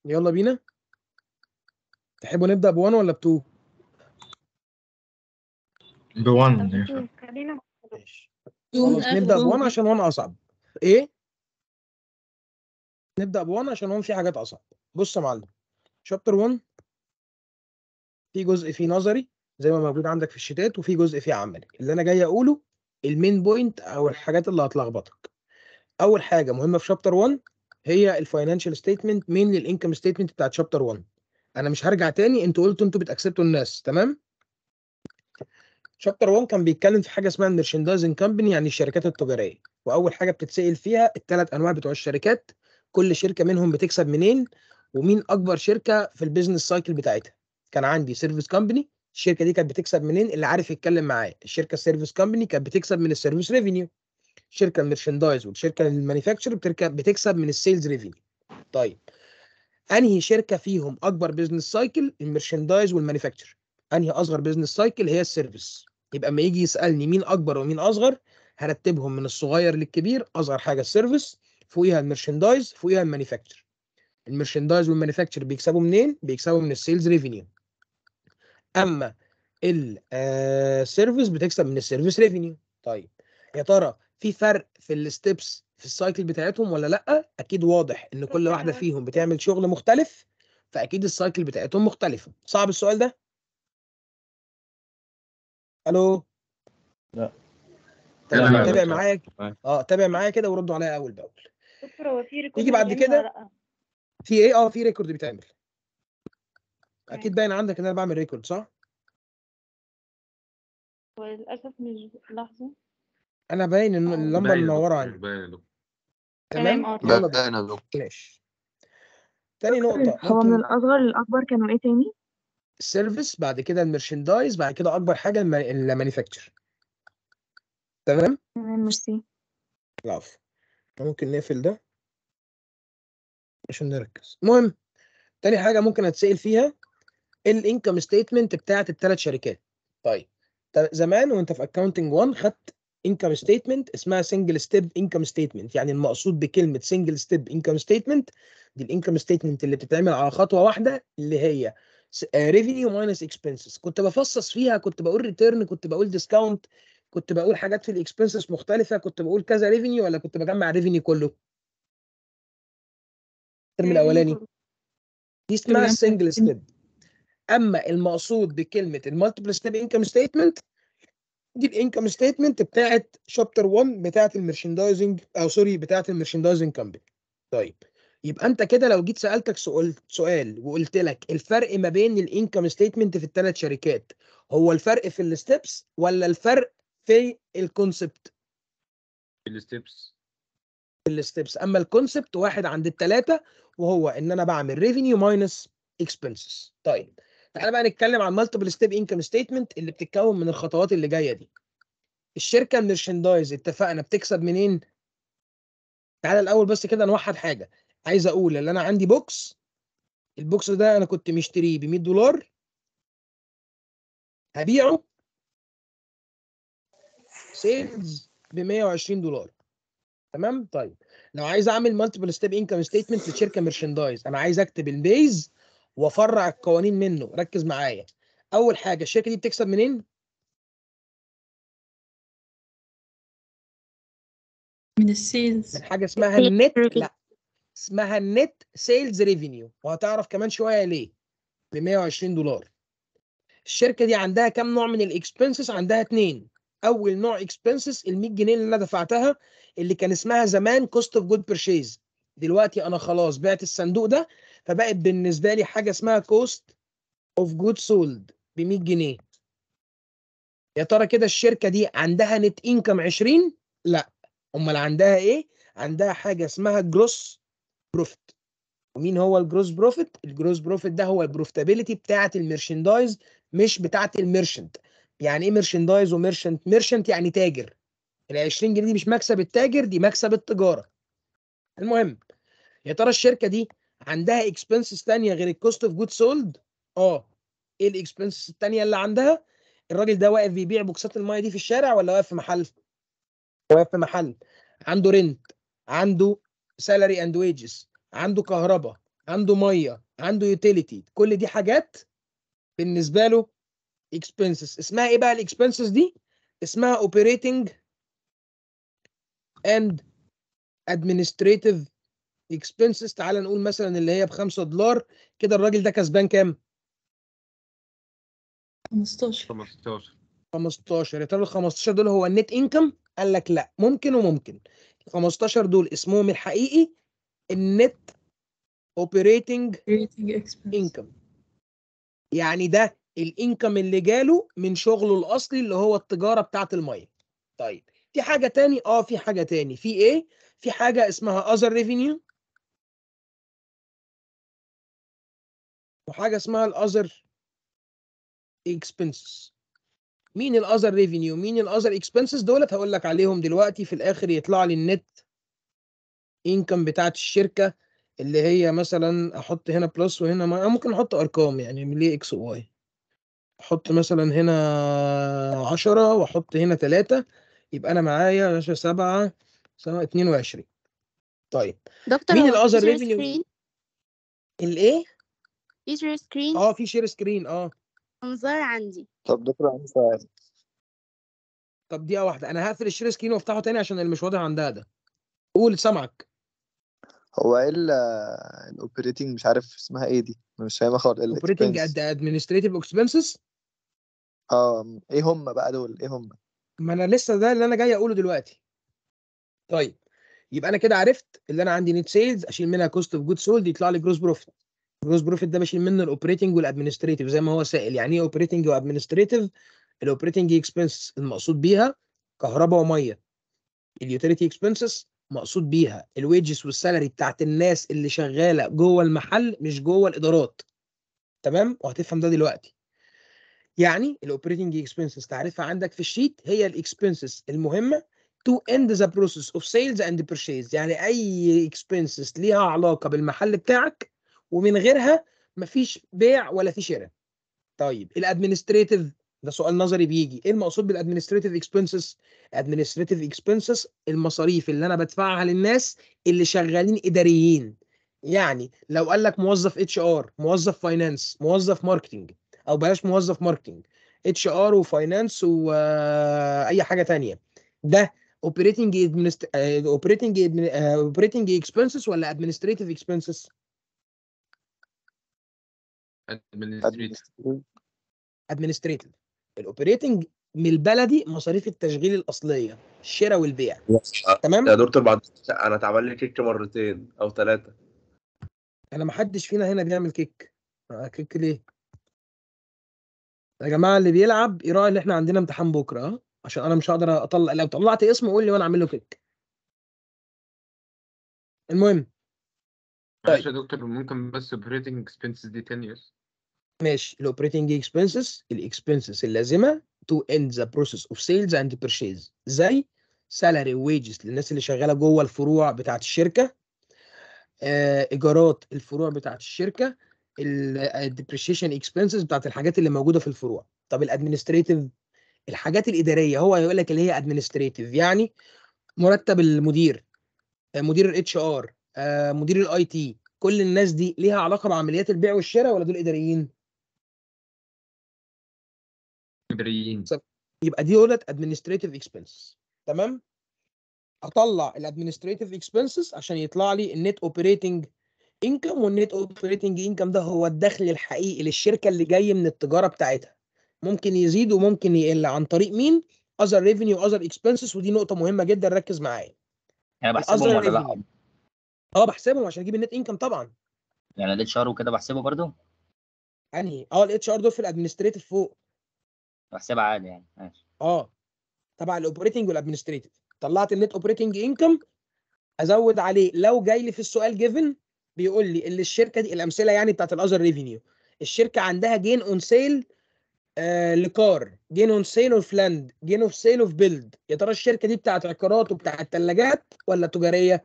يلا بينا تحبوا نبدا ب1 ولا ب2 بوان خلينا ماشي خلاص نبدا ب1 عشان 1 اصعب ايه نبدا ب1 عشان 1 فيه حاجات اصعب بص يا معلم شابتر 1 في جزء فيه نظري زي ما موجود عندك في الشتات وفي جزء فيه عملي اللي انا جاي اقوله المين بوينت او الحاجات اللي هتلخبطك اول حاجه مهمه في شابتر 1 هي الفاينانشال ستيتمنت مين للانكم ستيتمنت بتاعت شابتر 1 انا مش هرجع تاني انتوا قلتوا انتوا بتاكسبتوا الناس تمام شابتر 1 كان بيتكلم في حاجه اسمها الميرشندايزنج كامباني يعني الشركات التجاريه واول حاجه بتتسال فيها الثلاث انواع بتوع الشركات كل شركه منهم بتكسب منين ومين اكبر شركه في البيزنس سايكل بتاعتها كان عندي سيرفيس كامباني الشركه دي كانت بتكسب منين اللي عارف يتكلم معايا الشركه السيرفيس كامباني كانت بتكسب من السيرفيس ريفينيو الشركه الميرشندايز والشركه المانيفاكتشر بتكسب من السيلز ريفينيو طيب انهي شركه فيهم اكبر بيزنس سايكل الميرشندايز والمانيفاكتشر انهي اصغر بيزنس سايكل هي السيرفيس يبقى اما يجي يسالني مين اكبر ومين اصغر هرتبهم من الصغير للكبير اصغر حاجه السيرفيس فوقيها الميرشندايز فوقيها المانيفاكتشر الميرشندايز والمانيفاكتشر بيكسبوا منين بيكسبوا من السيلز ريفينيو اما السيرفيس بتكسب من السيرفيس ريفينيو طيب يا ترى في فرق في الستبس في السايكل بتاعتهم ولا لا اكيد واضح ان كل واحده فيهم بتعمل شغل مختلف فاكيد السايكل بتاعتهم مختلفه صعب السؤال ده الو لا. تمام لا، لا، تابع لا. معايا اه تابع معايا كده وردوا عليا اول باول دكتور هو في ريكورد يجي بعد بيتعمل كده؟ ولا لأ؟ في ايه اه في ريكورد بيتعمل اكيد باين عندك ان انا بعمل ريكورد صح هو للأسف مش لحظة انا باين ان آه. اللمبه باين يا منوره دكتور، عندي باين يا دكتور. تمام اه يلا تمام بينا انا دكتور ماشي تاني نقطه هو من ممكن الأصغر للأكبر كانوا إيه تاني؟ السيرفيس بعد كده الميرشندايز بعد كده اكبر حاجه المانيفاكتشر تمام تمام ميرسي العفو ممكن نقفل ده عشان نركز المهم تاني حاجه ممكن اتسال فيها الانكم ستيتمنت بتاعت الثلاث شركات طيب ت- زمان وانت في اكونتنج 1 خدت انكم ستيتمنت اسمها سنجل ستيب انكم ستيتمنت يعني المقصود بكلمه سنجل ستيب انكم ستيتمنت دي الانكم ستيتمنت اللي بتتعمل على خطوه واحده اللي هي ريفينيو ماينس اكسبنسز كنت بفصص فيها كنت بقول ريتيرن كنت بقول ديسكاونت كنت بقول حاجات في الاكسبنسز مختلفه كنت بقول كذا ريفينيو ولا كنت بجمع الريفينيو كله الترم الاولاني دي اسمها تمام. السنجل ستيب اما المقصود بكلمه المالتيبل ستيب انكم ستيتمنت دي الانكم ستيتمنت بتاعت شابتر 1 بتاعت المرشندايزنج او سوري بتاعت المرشندايزنج كامباني طيب يبقى انت كده لو جيت سالتك سؤال سؤال وقلت لك الفرق ما بين الانكم ستيتمنت في الثلاث شركات هو الفرق في الستبس ولا الفرق في الكونسبت الستبس في الستبس اما الكونسبت واحد عند الثلاثه وهو ان انا بعمل ريفينيو ماينس اكسبنسز طيب تعالى بقى نتكلم عن مالتيبل ستيب انكم ستيتمنت اللي بتتكون من الخطوات اللي جايه دي الشركه الميرشندايز اتفقنا بتكسب منين تعالى الاول بس كده نوحد حاجه عايز اقول ان انا عندي بوكس البوكس ده انا كنت مشتريه ب 100 دولار هبيعه سيلز ب 120 دولار تمام طيب لو عايز اعمل مالتيبل ستيب انكم ستيتمنت لشركه ميرشندايز انا عايز اكتب البيز وافرع القوانين منه ركز معايا اول حاجه الشركه دي بتكسب منين من السيلز من حاجه اسمها النت لا اسمها النت سيلز ريفينيو وهتعرف كمان شويه ليه ب 120 دولار الشركه دي عندها كام نوع من الاكسبنسز عندها اتنين اول نوع اكسبنسز ال 100 جنيه اللي انا دفعتها اللي كان اسمها زمان كوست اوف جود بيرشيز دلوقتي انا خلاص بعت الصندوق ده فبقت بالنسبه لي حاجه اسمها كوست اوف جود سولد ب 100 جنيه يا ترى كده الشركه دي عندها نت انكم 20 لا امال عندها ايه عندها حاجه اسمها جروس بروفيت ومين هو الجروس بروفيت الجروس بروفيت ده هو البروفيتابيلتي بتاعه الميرشندايز مش بتاعه الميرشنت يعني ايه ميرشندايز وميرشنت ميرشنت يعني تاجر ال 20 جنيه دي مش مكسب التاجر دي مكسب التجاره المهم يا ترى الشركه دي عندها اكسبنسز ثانيه غير الكوست اوف جود سولد اه ايه الاكسبنسز الثانيه اللي عندها الراجل ده واقف بيبيع بوكسات المايه دي في الشارع ولا واقف في محل واقف في محل عنده رنت عنده سالاري اند ويجز عنده كهرباء عنده ميه عنده يوتيليتي كل دي حاجات بالنسبه له expenses اسمها ايه بقى الاكسبنسز دي اسمها operating and administrative expenses تعال نقول مثلا اللي هي ب 5 دولار كده الراجل ده كسبان كام 15 15 15 يا ترى ال 15 دول هو النت انكم قال لك لا ممكن وممكن ال 15 دول اسمهم الحقيقي النت اوبريتنج creating expense انكم يعني ده الانكم اللي جاله من شغله الاصلي اللي هو التجاره بتاعه الميه طيب في حاجه تاني اه في حاجه تاني في ايه في حاجه اسمها other revenue وحاجه اسمها الاذر expenses مين الاذر ريفينيو مين الاذر اكسبنسز دولت هقول لك عليهم دلوقتي في الاخر يطلع لي النت انكم بتاعت الشركه اللي هي مثلا احط هنا بلس وهنا ما أو ممكن احط ارقام يعني ليه اكس وواي احط مثلا هنا 10 واحط هنا 3 يبقى انا معايا 7 7 22 طيب دكتور مين هو الأذر في share revenue؟ screen الايه في share screen اه في شير سكرين اه انظار عندي طب دكتور عندي سؤال طب دقيقه واحده انا هقفل الشير سكرين وافتحه تاني عشان اللي مش واضح عندها ده قول سامعك هو ايه الاوبريتنج مش عارف اسمها ايه دي مش فاهمها خالص ال اوبريتنج expense. اد ادمنستريتيف اكسبنسز اه ايه هم بقى دول ايه هم ما انا لسه ده اللي انا جاي اقوله دلوقتي طيب يبقى انا كده عرفت اللي انا عندي نت سيلز اشيل منها كوست اوف جود سولد يطلع لي جروس بروفيت جروس بروفيت ده بشيل منه الاوبريتنج والادمنستريتيف زي ما هو سائل يعني ايه اوبريتنج وادمنستريتيف الاوبريتنج اكسبنس المقصود بيها كهرباء وميه اليوتيليتي اكسبنسز مقصود بيها الويجز والسالري بتاعت الناس اللي شغاله جوه المحل مش جوه الادارات تمام وهتفهم ده دلوقتي يعني الاوبريتنج اكسبنسز تعرفها عندك في الشيت هي الاكسبنسز المهمه to end the process of sales and purchase يعني اي expenses ليها علاقه بالمحل بتاعك ومن غيرها مفيش بيع ولا في شراء طيب الادمنستريتيف ده سؤال نظري بيجي ايه المقصود بالادمنستريتيف اكسبنسز ادمنستريتيف اكسبنسز المصاريف اللي انا بدفعها للناس اللي شغالين اداريين يعني لو قال لك موظف اتش ار موظف فاينانس موظف ماركتنج او بلاش موظف ماركتنج اتش ار وفاينانس واي حاجه تانية ده اوبريتنج اوبريتنج اوبريتنج اكسبنسز ولا ادمنستريتيف اكسبنسز administrative ادمنستريتيف الاوبريتنج من البلدي مصاريف التشغيل الاصليه الشراء والبيع تمام يا دكتور بعد انا اتعمل لي كيك مرتين او ثلاثه انا ما حدش فينا هنا بيعمل كيك آه، كيك ليه يا جماعه اللي بيلعب يراعي اللي احنا عندنا امتحان بكره اه عشان انا مش هقدر اطلع لو طلعت اسمه قول لي وانا اعمل له كيك المهم معلش يا دكتور ممكن بس operating expenses دي 10 years ماشي الاوبريتنج اكسبنسز الاكسبنسز اللازمه تو اند ذا بروسيس اوف سيلز اند بيرشيز زي سالاري ويجز للناس اللي شغاله جوه الفروع بتاعه الشركه آه، ايجارات الفروع بتاعه الشركه الديبريشيشن اكسبنسز بتاعه الحاجات اللي موجوده في الفروع طب الادمنستريتيف الحاجات الاداريه هو يقول لك اللي هي ادمنستريتيف يعني مرتب المدير آه، مدير الاتش ار مدير الاي تي كل الناس دي ليها علاقه بعمليات البيع والشراء ولا دول اداريين إداريين يبقى دي دولت administrative expenses تمام اطلع الادمنستريتيف اكسبنسز عشان يطلع لي النت اوبريتنج انكم والنت اوبريتنج انكم ده هو الدخل الحقيقي للشركه اللي جاي من التجاره بتاعتها ممكن يزيد وممكن يقل عن طريق مين other revenue other expenses ودي نقطه مهمه جدا ركز معايا يعني بحسبهم other ولا لا revenue. اه بحسبهم عشان اجيب النت انكم طبعا يعني الاتش ار وكده بحسبه برضو انهي اه الاتش ار دول في الادمنستريتيف فوق بحسبها عادي يعني ماشي اه تبع الاوبريتنج والادمنستريتيف طلعت النت اوبريتنج انكم ازود عليه لو جاي لي في السؤال جيفن بيقول لي اللي الشركه دي الامثله يعني بتاعت الاذر ريفينيو الشركه عندها جين اون سيل لكار جين اون سيل اوف لاند جين اوف سيل اوف بيلد يا ترى الشركه دي بتاعت عقارات وبتاعت ثلاجات ولا تجاريه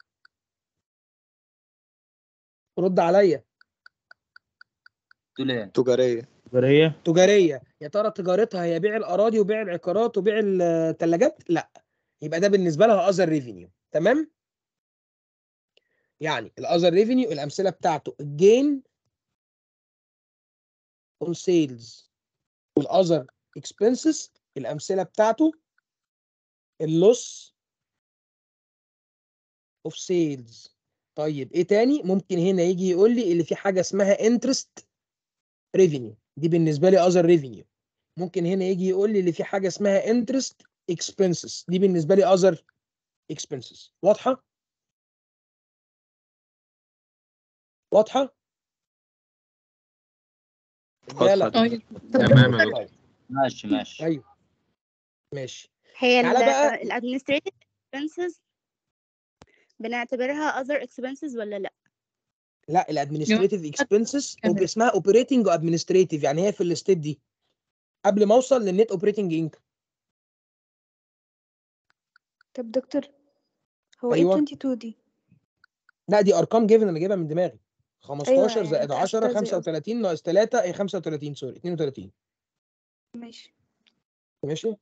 رد عليا تقول ايه تجاريه تجارية تجاريه يا ترى تجارتها هي بيع الاراضي وبيع العقارات وبيع الثلاجات لا يبقى ده بالنسبه لها اذر ريفينيو تمام يعني الاذر ريفينيو الامثله بتاعته الجين اون سيلز والاذر اكسبنسز الامثله بتاعته اللوس اوف سيلز طيب ايه تاني ممكن هنا يجي يقول لي اللي في حاجه اسمها انترست ريفينيو دي بالنسبه لي اذر ريفينيو ممكن هنا يجي يقول لي اللي في حاجه اسمها انترست اكسبنسز دي بالنسبه لي اذر اكسبنسز واضحه واضحه رجاله اه تمام يا دكتور طيب ماشي ماشي ايوه ماشي هي تعالى بقى- ال administrative expenses بنعتبرها other expenses ولا لا؟ لا الادمنستريتيف اكسبنسز كمل. اسمها اوبريتنج وادمنستريتيف يعني هي في الستيب دي قبل ما اوصل للنت اوبريتنج انكم طب دكتور هو أيوة. ايه 22 دي لا دي ارقام جيفن انا جايبها من دماغي 15 يعني زائد أنت 10 قصدها زي 35 ناقص 3 اي 35 سوري 32 ماشي ماشي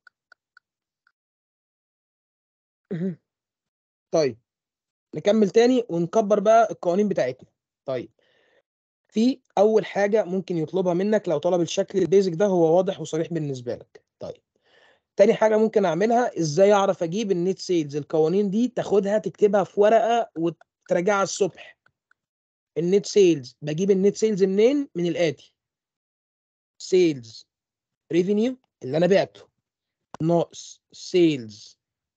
طيب نكمل تاني ونكبر بقى القوانين بتاعتنا طيب في اول حاجه ممكن يطلبها منك لو طلب الشكل البيزك ده هو واضح وصريح بالنسبه لك طيب تاني حاجه ممكن اعملها ازاي اعرف اجيب النت سيلز القوانين دي تاخدها تكتبها في ورقه وتراجعها الصبح النت سيلز بجيب النت سيلز منين من الاتي سيلز ريفينيو اللي انا بعته ناقص سيلز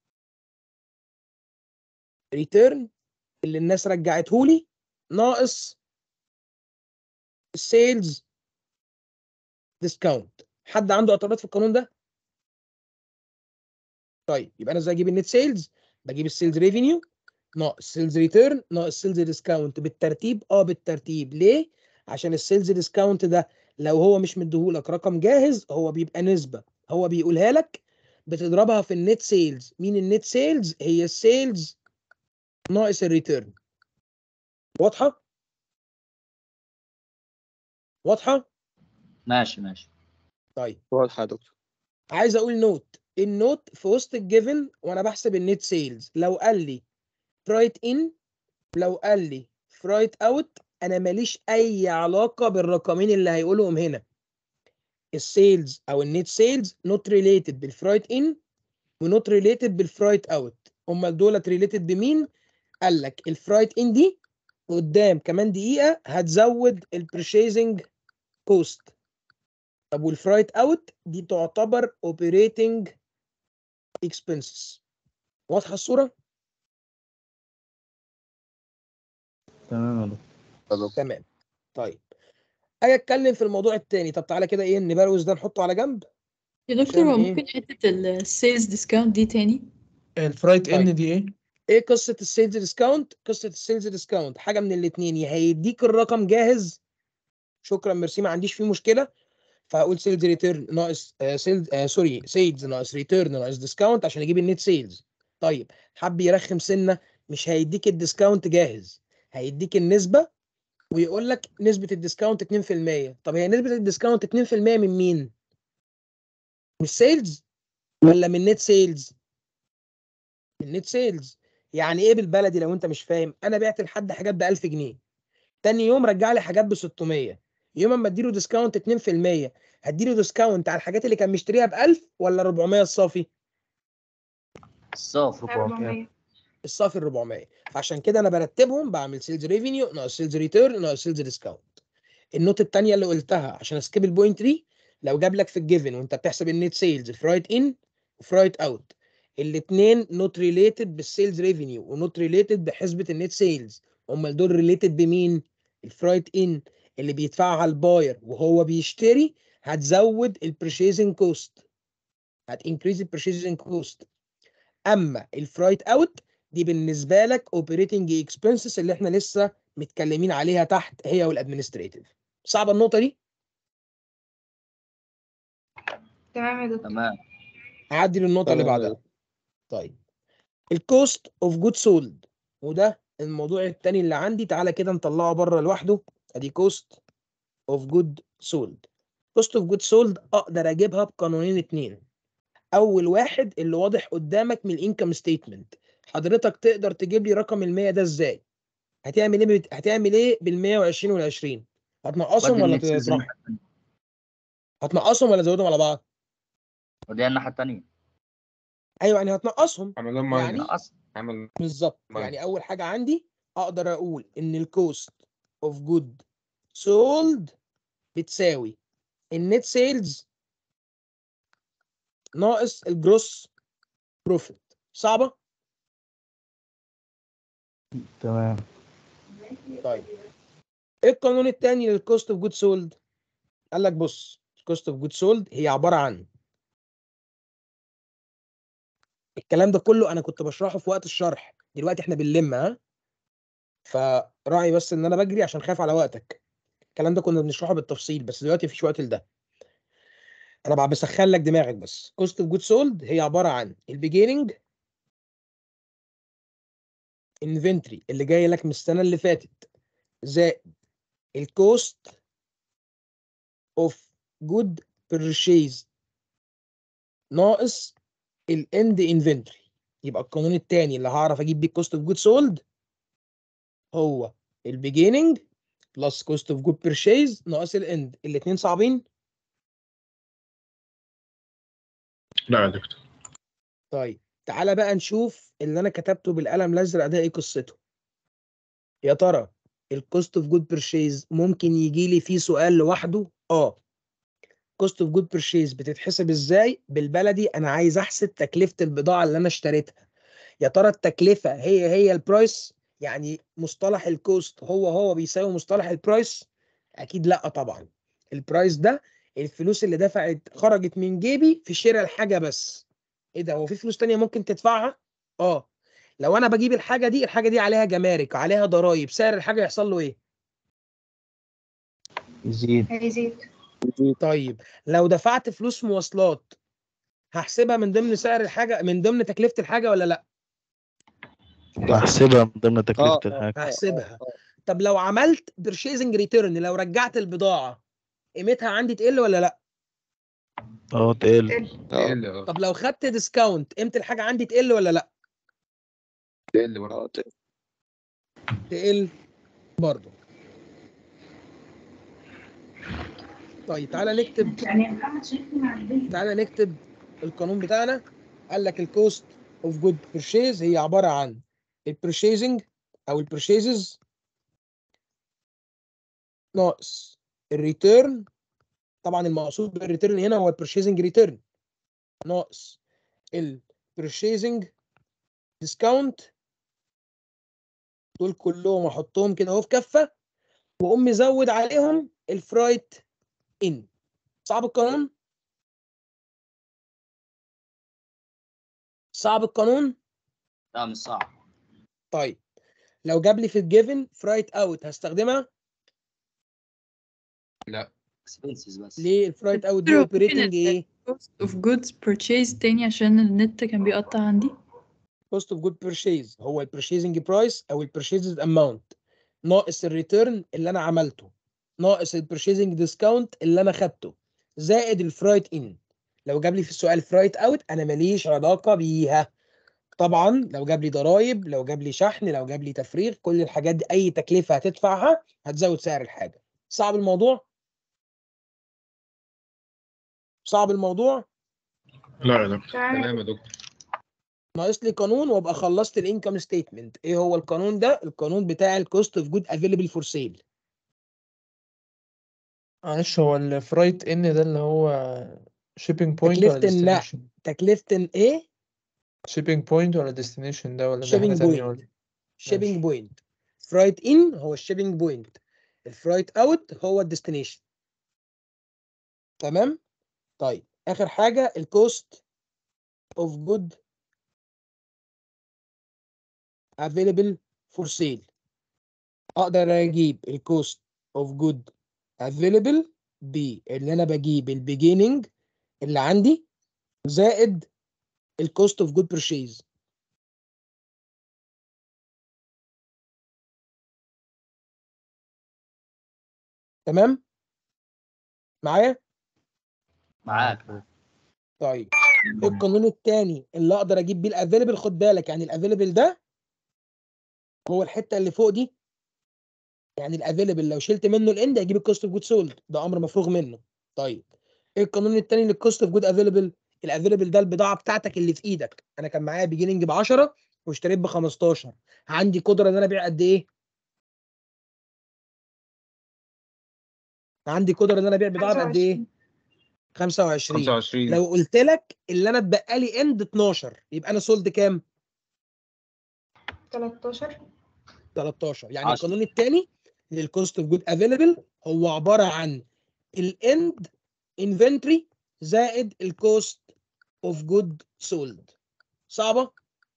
ريتيرن اللي الناس رجعته لي ناقص السيلز ديسكاونت حد عنده اعتراض في القانون ده طيب يبقى انا ازاي اجيب النت سيلز بجيب السيلز ريفينيو ناقص سيلز ريتيرن ناقص سيلز ديسكاونت بالترتيب اه بالترتيب ليه عشان السيلز ديسكاونت ده لو هو مش مديهولك رقم جاهز هو بيبقى نسبه هو بيقولها لك بتضربها في النت سيلز مين النت سيلز هي السيلز ناقص الريتيرن واضحه واضحه ماشي ماشي طيب واضحه يا دكتور عايز اقول نوت النوت في وسط الجيفن وانا بحسب النت سيلز لو قال لي فرايت ان لو قال لي فرايت اوت انا ماليش اي علاقه بالرقمين اللي هيقولهم هنا السيلز او النت سيلز نوت ريليتد بالفرايت ان ونوت ريليتد بالفرايت اوت امال دولت ريليتد بمين قال لك الفرايت ان دي قدام كمان دقيقه هتزود البرشيزنج كوست طب والفرايت اوت دي تعتبر اوبريتنج اكسبنسز واضحه الصوره تمام يا دكتور تمام طيب اجي اتكلم في الموضوع التاني طب تعالى كده ايه نبروز ده نحطه على جنب يا دكتور عشان هو إيه؟ ممكن حتة السيلز ديسكاونت دي تاني الفرايت طيب. ان دي ايه؟ ايه قصه السيلز ديسكاونت قصه السيلز ديسكاونت حاجه من الاثنين يا هيديك الرقم جاهز شكرا ميرسي ما عنديش فيه مشكله فهقول سيلز ريتيرن ناقص سيلز سوري سيلز ناقص ريتيرن ناقص ديسكاونت عشان اجيب النت سيلز طيب حب يرخم سنه مش هيديك الديسكاونت جاهز هيديك النسبه ويقول لك نسبه الديسكاونت 2% طب هي نسبه الديسكاونت 2% من مين؟ من السيلز ولا من نت سيلز؟ من نت سيلز يعني ايه بالبلدي لو انت مش فاهم انا بعت لحد حاجات ب 1000 جنيه تاني يوم رجع لي حاجات ب 600 يوم اما اديله ديسكاونت 2% هديله ديسكاونت على الحاجات اللي كان مشتريها ب 1000 ولا 400 الصافي الصافي 400 الصافي ال 400 فعشان كده انا برتبهم بعمل سيلز ريفينيو ناقص سيلز ريتيرن ناقص سيلز ديسكاونت النوت الثانيه اللي قلتها عشان اسكيب البوينت دي لو جاب لك في الجيفن وانت بتحسب النت سيلز فرايت ان وفرايت اوت الاثنين نوت ريليتد بالسيلز ريفينيو ونوت ريليتد بحسبه النت سيلز امال دول ريليتد بمين الفرايت ان اللي بيدفعها الباير وهو بيشتري هتزود البرشيزنج كوست هتنكريز البرشيزنج كوست اما الفرايت اوت دي بالنسبه لك اوبريتنج اكسبنسز اللي احنا لسه متكلمين عليها تحت هي والادمنستريتيف صعبه النقطه دي تمام يا دكتور تمام هعدي للنقطه اللي تمام يا بعدها طيب الكوست اوف جود سولد وده الموضوع التاني اللي عندي تعالى كده نطلعه بره لوحده ادي كوست اوف جود سولد كوست اوف جود سولد اقدر اجيبها بقانونين اتنين اول واحد اللي واضح قدامك من الانكم ستيتمنت حضرتك تقدر تجيب لي رقم ال100 ده ازاي هتعمل ايه بت... هتعمل ايه بال 120 وال 20 هتنقصهم ودي ولا النكسز تطرحهم الناحية التانية. هتنقصهم ولا تزودهم على بعض ودي الناحية التانية ايوه يعني هتنقصهم عمل لهم يعني ماينس نقص عمل بالظبط ماينس. يعني اول حاجه عندي اقدر اقول ان الكوست اوف جود سولد بتساوي النت سيلز ناقص الجروس بروفيت صعبه تمام طيب ايه القانون الثاني للكوست اوف جود سولد قال لك بص الكوست اوف جود سولد هي عباره عن الكلام ده كله انا كنت بشرحه في وقت الشرح دلوقتي احنا بنلم ها فراعي بس ان انا بجري عشان خايف على وقتك الكلام ده كنا بنشرحه بالتفصيل بس دلوقتي مفيش وقت لده انا بقى بسخن لك دماغك بس كوست اوف جود سولد هي عباره عن البيجيننج انفنتري اللي جاي لك من السنه اللي فاتت زائد الكوست اوف جود بيرشيز ناقص الاند انفنتوري يبقى القانون الثاني اللي هعرف اجيب بيه كوست اوف جود سولد هو البيجيننج بلس كوست اوف جود بيرشيز ناقص الاند الاثنين صعبين لا يا دكتور طيب تعالى بقى نشوف اللي انا كتبته بالقلم الازرق ده ايه قصته يا ترى الكوست اوف جود بيرشيز ممكن يجي لي فيه سؤال لوحده اه كوست اوف جود بيرشيز بتتحسب ازاي بالبلدي انا عايز احسب تكلفه البضاعه اللي انا اشتريتها يا ترى التكلفه هي هي البرايس يعني مصطلح الكوست هو هو بيساوي مصطلح البرايس اكيد لا طبعا البرايس ده الفلوس اللي دفعت خرجت من جيبي في شراء الحاجه بس ايه ده هو في فلوس تانية ممكن تدفعها اه لو انا بجيب الحاجه دي الحاجه دي عليها جمارك عليها ضرائب سعر الحاجه يحصل له ايه يزيد هيزيد طيب لو دفعت فلوس مواصلات هحسبها من ضمن سعر الحاجه من ضمن تكلفه الحاجه ولا لا بحسبها من ضمن تكلفة آه، الحاجة هحسبها طب لو عملت بيرشيزنج ريتيرن لو رجعت البضاعه قيمتها عندي تقل ولا لا اه تقل اه تقل اه طب لو خدت ديسكاونت قيمه الحاجه عندي تقل ولا لا تقل برضه اه تقل. تقل برضه طيب تعالى نكتب تعالى نكتب القانون بتاعنا قال لك الكوست اوف جود بيرشيز هي عباره عن البيرشيزنج او البيرشيزز ناقص الريتيرن طبعا المقصود بالريتيرن هنا هو البيرشيزنج ريتيرن ناقص البيرشيزنج ديسكاونت دول كلهم احطهم كده اهو في كفه واقوم مزود عليهم الفرايت ان صعب القانون صعب القانون لا مش صعب طيب لو جاب لي في الجيفن فرايت اوت هستخدمها اكسبنسز بس ليه الفرايت اوت دي دكتور، اوبريتنج ايه cost of goods purchased تاني عشان النت كان بيقطع عندي كوست اوف جود بيرشيز هو البيرشيزنج برايس او البيرشيزد اماونت ناقص الريتيرن اللي انا عملته ناقص البيرشيزنج ديسكاونت اللي انا خدته زائد الفرايت ان لو جاب لي في السؤال فرايت اوت انا ماليش علاقه بيها طبعا لو جاب لي ضرايب لو جاب لي شحن لو جاب لي تفريغ كل الحاجات دي اي تكلفه هتدفعها هتزود سعر الحاجه صعب الموضوع صعب الموضوع لا يا دكتور تمام. تمام يا دكتور ناقص لي قانون وابقى خلصت الانكم ستيتمنت ايه هو القانون ده القانون بتاع الكوست اوف جود افيلبل فور سيل معلش هو الفرايت ان ده اللي هو شيبينج بوينت ولا تكلفة النقل. ديستنيشن تكلفه ايه شيبينج بوينت ولا ديستنيشن ده ولا ده Shipping حاجة تانية point. ولا شيبنج ماشي. بوينت فرايت ان هو الشيبنج بوينت الفرايت اوت هو الديستنيشن تمام طيب اخر حاجه الكوست اوف جود افيلبل فور سيل اقدر اجيب الكوست اوف جود افيلبل بان انا بجيب البيجيننج اللي عندي زائد الكوست اوف جود بيرشيز تمام معايا معاك طيب القانون الثاني اللي اقدر اجيب بيه الافيلبل خد بالك يعني الافيلبل ده هو الحته اللي فوق دي يعني الافيلبل لو شلت منه الاند هيجيب الكوست اوف جود سولد ده امر مفروغ منه طيب ايه القانون التاني للكوست اوف جود افيلبل الافيلبل ده البضاعه بتاعتك اللي في ايدك انا كان معايا بيجيننج ب 10 واشتريت ب 15 عندي قدره ان انا ابيع قد ايه عندي قدره ان انا ابيع بضاعه بقد ايه 25 25 لو قلت لك اللي انا اتبقى لي اند 12 يبقى انا سولد كام 13 13 يعني عشرة. القانون الثاني للكوست اوف جود افيلبل هو عباره عن الاند انفنتوري زائد الكوست اوف جود سولد صعبه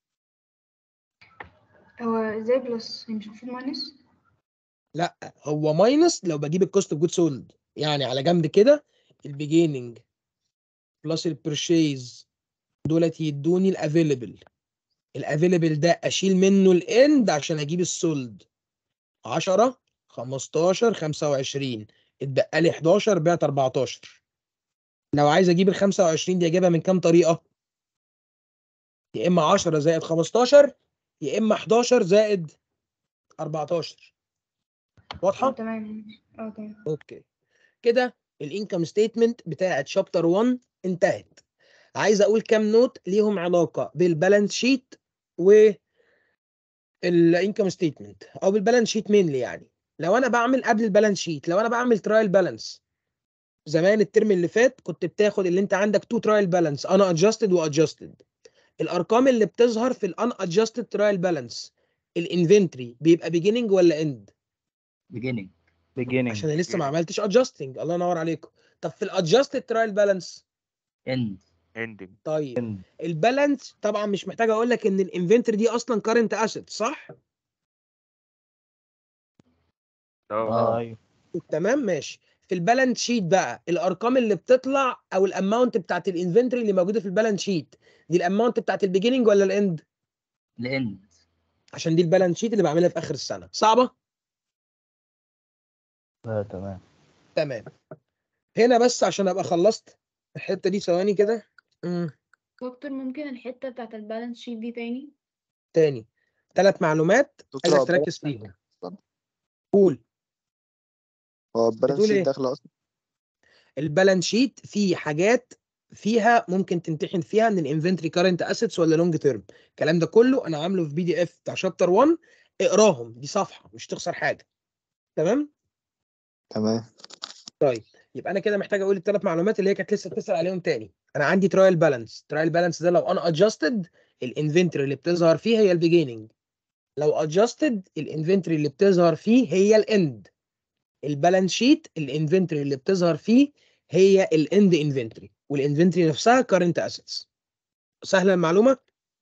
هو ازاي بلس هي مش المفروض ماينس لا هو ماينس لو بجيب الكوست اوف جود سولد يعني على جنب كده البيجيننج بلس البرشيز دولت يدوني الافيلبل الافيلبل ده اشيل منه الاند عشان اجيب السولد 10 15 25 اتبقى لي 11 بعت 14 لو عايز اجيب ال 25 دي اجيبها من كام طريقه يا اما 10 زائد 15 يا اما 11 زائد 14 اه واضحه تمام اه تمام اوكي كده الانكم ستيتمنت بتاعت شابتر 1 انتهت عايز اقول كام نوت ليهم علاقه بالبالانس شيت و الانكم ستيتمنت او بالبالانس شيت مينلي يعني لو انا بعمل قبل البالانس شيت لو انا بعمل ترايل بالانس زمان الترم اللي فات كنت بتاخد اللي انت عندك تو ترايل بالانس انا ادجستد وادجستد الارقام اللي بتظهر في الان ادجستد ترايل بالانس الانفنتري بيبقى بيجيننج ولا اند beginning beginning عشان انا لسه ما عملتش ادجستنج الله ينور عليكم طب في الادجستد ترايل بالانس end ending طيب البالانس طبعا مش محتاج اقول لك ان الانفنتوري دي اصلا كارنت اسيت صح اه ايوه تمام ماشي في البالانس شيت بقى الارقام اللي بتطلع او الاماونت بتاعت الانفنتوري اللي موجوده في البالانس شيت دي الاماونت بتاعت البيجيننج ولا الاند الend عشان دي البالانس شيت اللي بعملها في اخر السنه صعبه لا تمام تمام هنا بس عشان ابقى خلصت الحته دي ثواني كده مم. دكتور ممكن الحتة بتاعت البالانس شيت دي تاني تاني ثلاث معلومات دكتور عايزك هو تركز فيهم قول هو البالانس بتقول شيت إيه؟ داخله اصلا البالانس شيت فيه حاجات فيها ممكن تمتحن فيها ان الانفنتري كارنت اسيتس ولا لونج تيرم الكلام ده كله انا عامله في بي دي اف بتاع شابتر 1 اقراهم دي صفحه مش تخسر حاجه تمام تمام يبقى انا كده محتاج اقول الثلاث معلومات اللي هي كانت لسه بتسال عليهم تاني انا عندي ترايل بالانس ترايل بالانس ده لو انا ادجستد الانفنتري اللي بتظهر فيه هي البيجيننج لو ادجستد الانفنتري اللي بتظهر فيه هي الاند البالانس شيت الانفنتري اللي بتظهر فيه هي الاند انفنتري والانفنتري نفسها كارنت اسيتس سهله المعلومه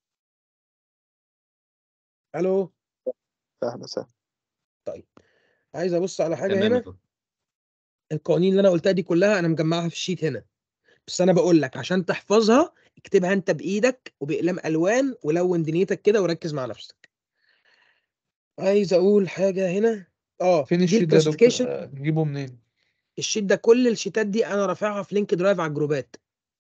الو سهله سهله عايز ابص على حاجه تمام يا هنا دكتور. القوانين اللي انا قلتها دي كلها انا مجمعها في الشيت هنا بس انا بقول لك عشان تحفظها اكتبها انت بايدك وباقلام الوان ولون دنيتك كده وركز مع نفسك عايز اقول حاجه هنا اه فين دي الشيت ده يا دكتور الكلاسيفيكيشن آه، نجيبه منين الشيت ده كل الشيتات دي انا رافعها في لينك درايف على الجروبات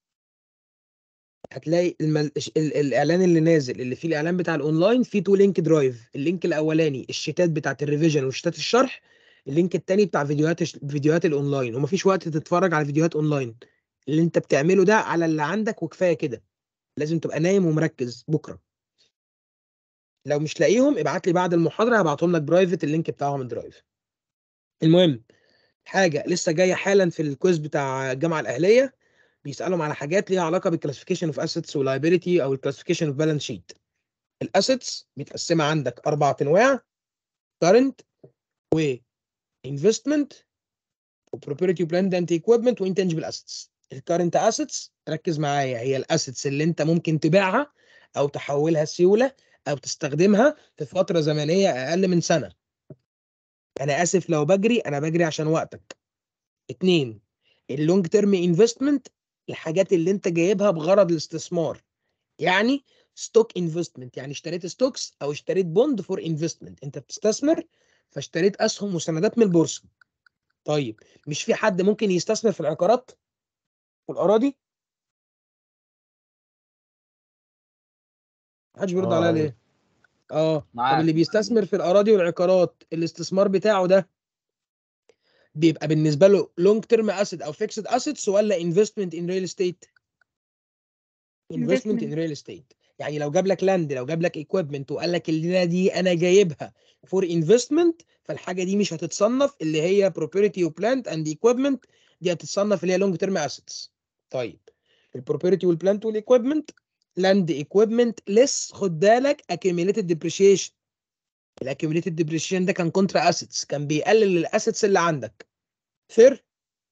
هتلاقي المل... ال... الاعلان اللي نازل اللي فيه الاعلان بتاع الاونلاين فيه تو لينك درايف اللينك الاولاني الشيتات بتاعت الريفيجن وشيتات الشرح اللينك التاني بتاع فيديوهات الش- فيديوهات الاونلاين ومفيش وقت تتفرج على فيديوهات اونلاين اللي انت بتعمله ده على اللي عندك وكفايه كده لازم تبقى نايم ومركز بكره لو مش لاقيهم ابعت لي بعد المحاضره هبعتهم لك برايفت اللينك بتاعهم الدرايف المهم حاجه لسه جايه حالا في الكويز بتاع الجامعه الاهليه بيسالهم على حاجات ليها علاقه بالكلاسيفيكيشن اوف اسيتس ولايبيليتي او الكلاسيفيكيشن اوف بالانس شيت الاسيتس متقسمه عندك اربع انواع كارنت و انفستمنت وبروبرتي وبلاند اند ايكويبمنت وانتنجبل اسيتس الكارنت اسيتس ركز معايا هي الاسيتس اللي انت ممكن تبيعها او تحولها سيوله او تستخدمها في فتره زمنيه اقل من سنه انا اسف لو بجري انا بجري عشان وقتك اتنين اللونج تيرم انفستمنت الحاجات اللي انت جايبها بغرض الاستثمار يعني ستوك انفستمنت يعني اشتريت ستوكس او اشتريت بوند فور انفستمنت انت بتستثمر فاشتريت اسهم وسندات من البورصه طيب مش في حد ممكن يستثمر في العقارات والاراضي محدش بيرد آه، عليا أيوة. ليه اه طب معاك اللي بيستثمر في الاراضي والعقارات الاستثمار بتاعه ده بيبقى بالنسبه له لونج تيرم اسيت او فيكسد اسيتس ولا انفستمنت ان ريل استيت انفستمنت ان Investment. ريل استيت يعني لو جاب لك لاند لو جاب لك ايكويبمنت وقال لك الليله دي انا جايبها فور انفستمنت فالحاجه دي مش هتتصنف اللي هي بروبرتي وبلانت اند ايكويبمنت دي هتتصنف اللي هي لونج تيرم اسيتس طيب البروبرتي والبلانت والايكويبمنت لاند ايكويبمنت لس خد بالك accumulated depreciation الاكيوميليتد ديبريشن ده كان كونترا اسيتس كان بيقلل الاسيتس اللي عندك فير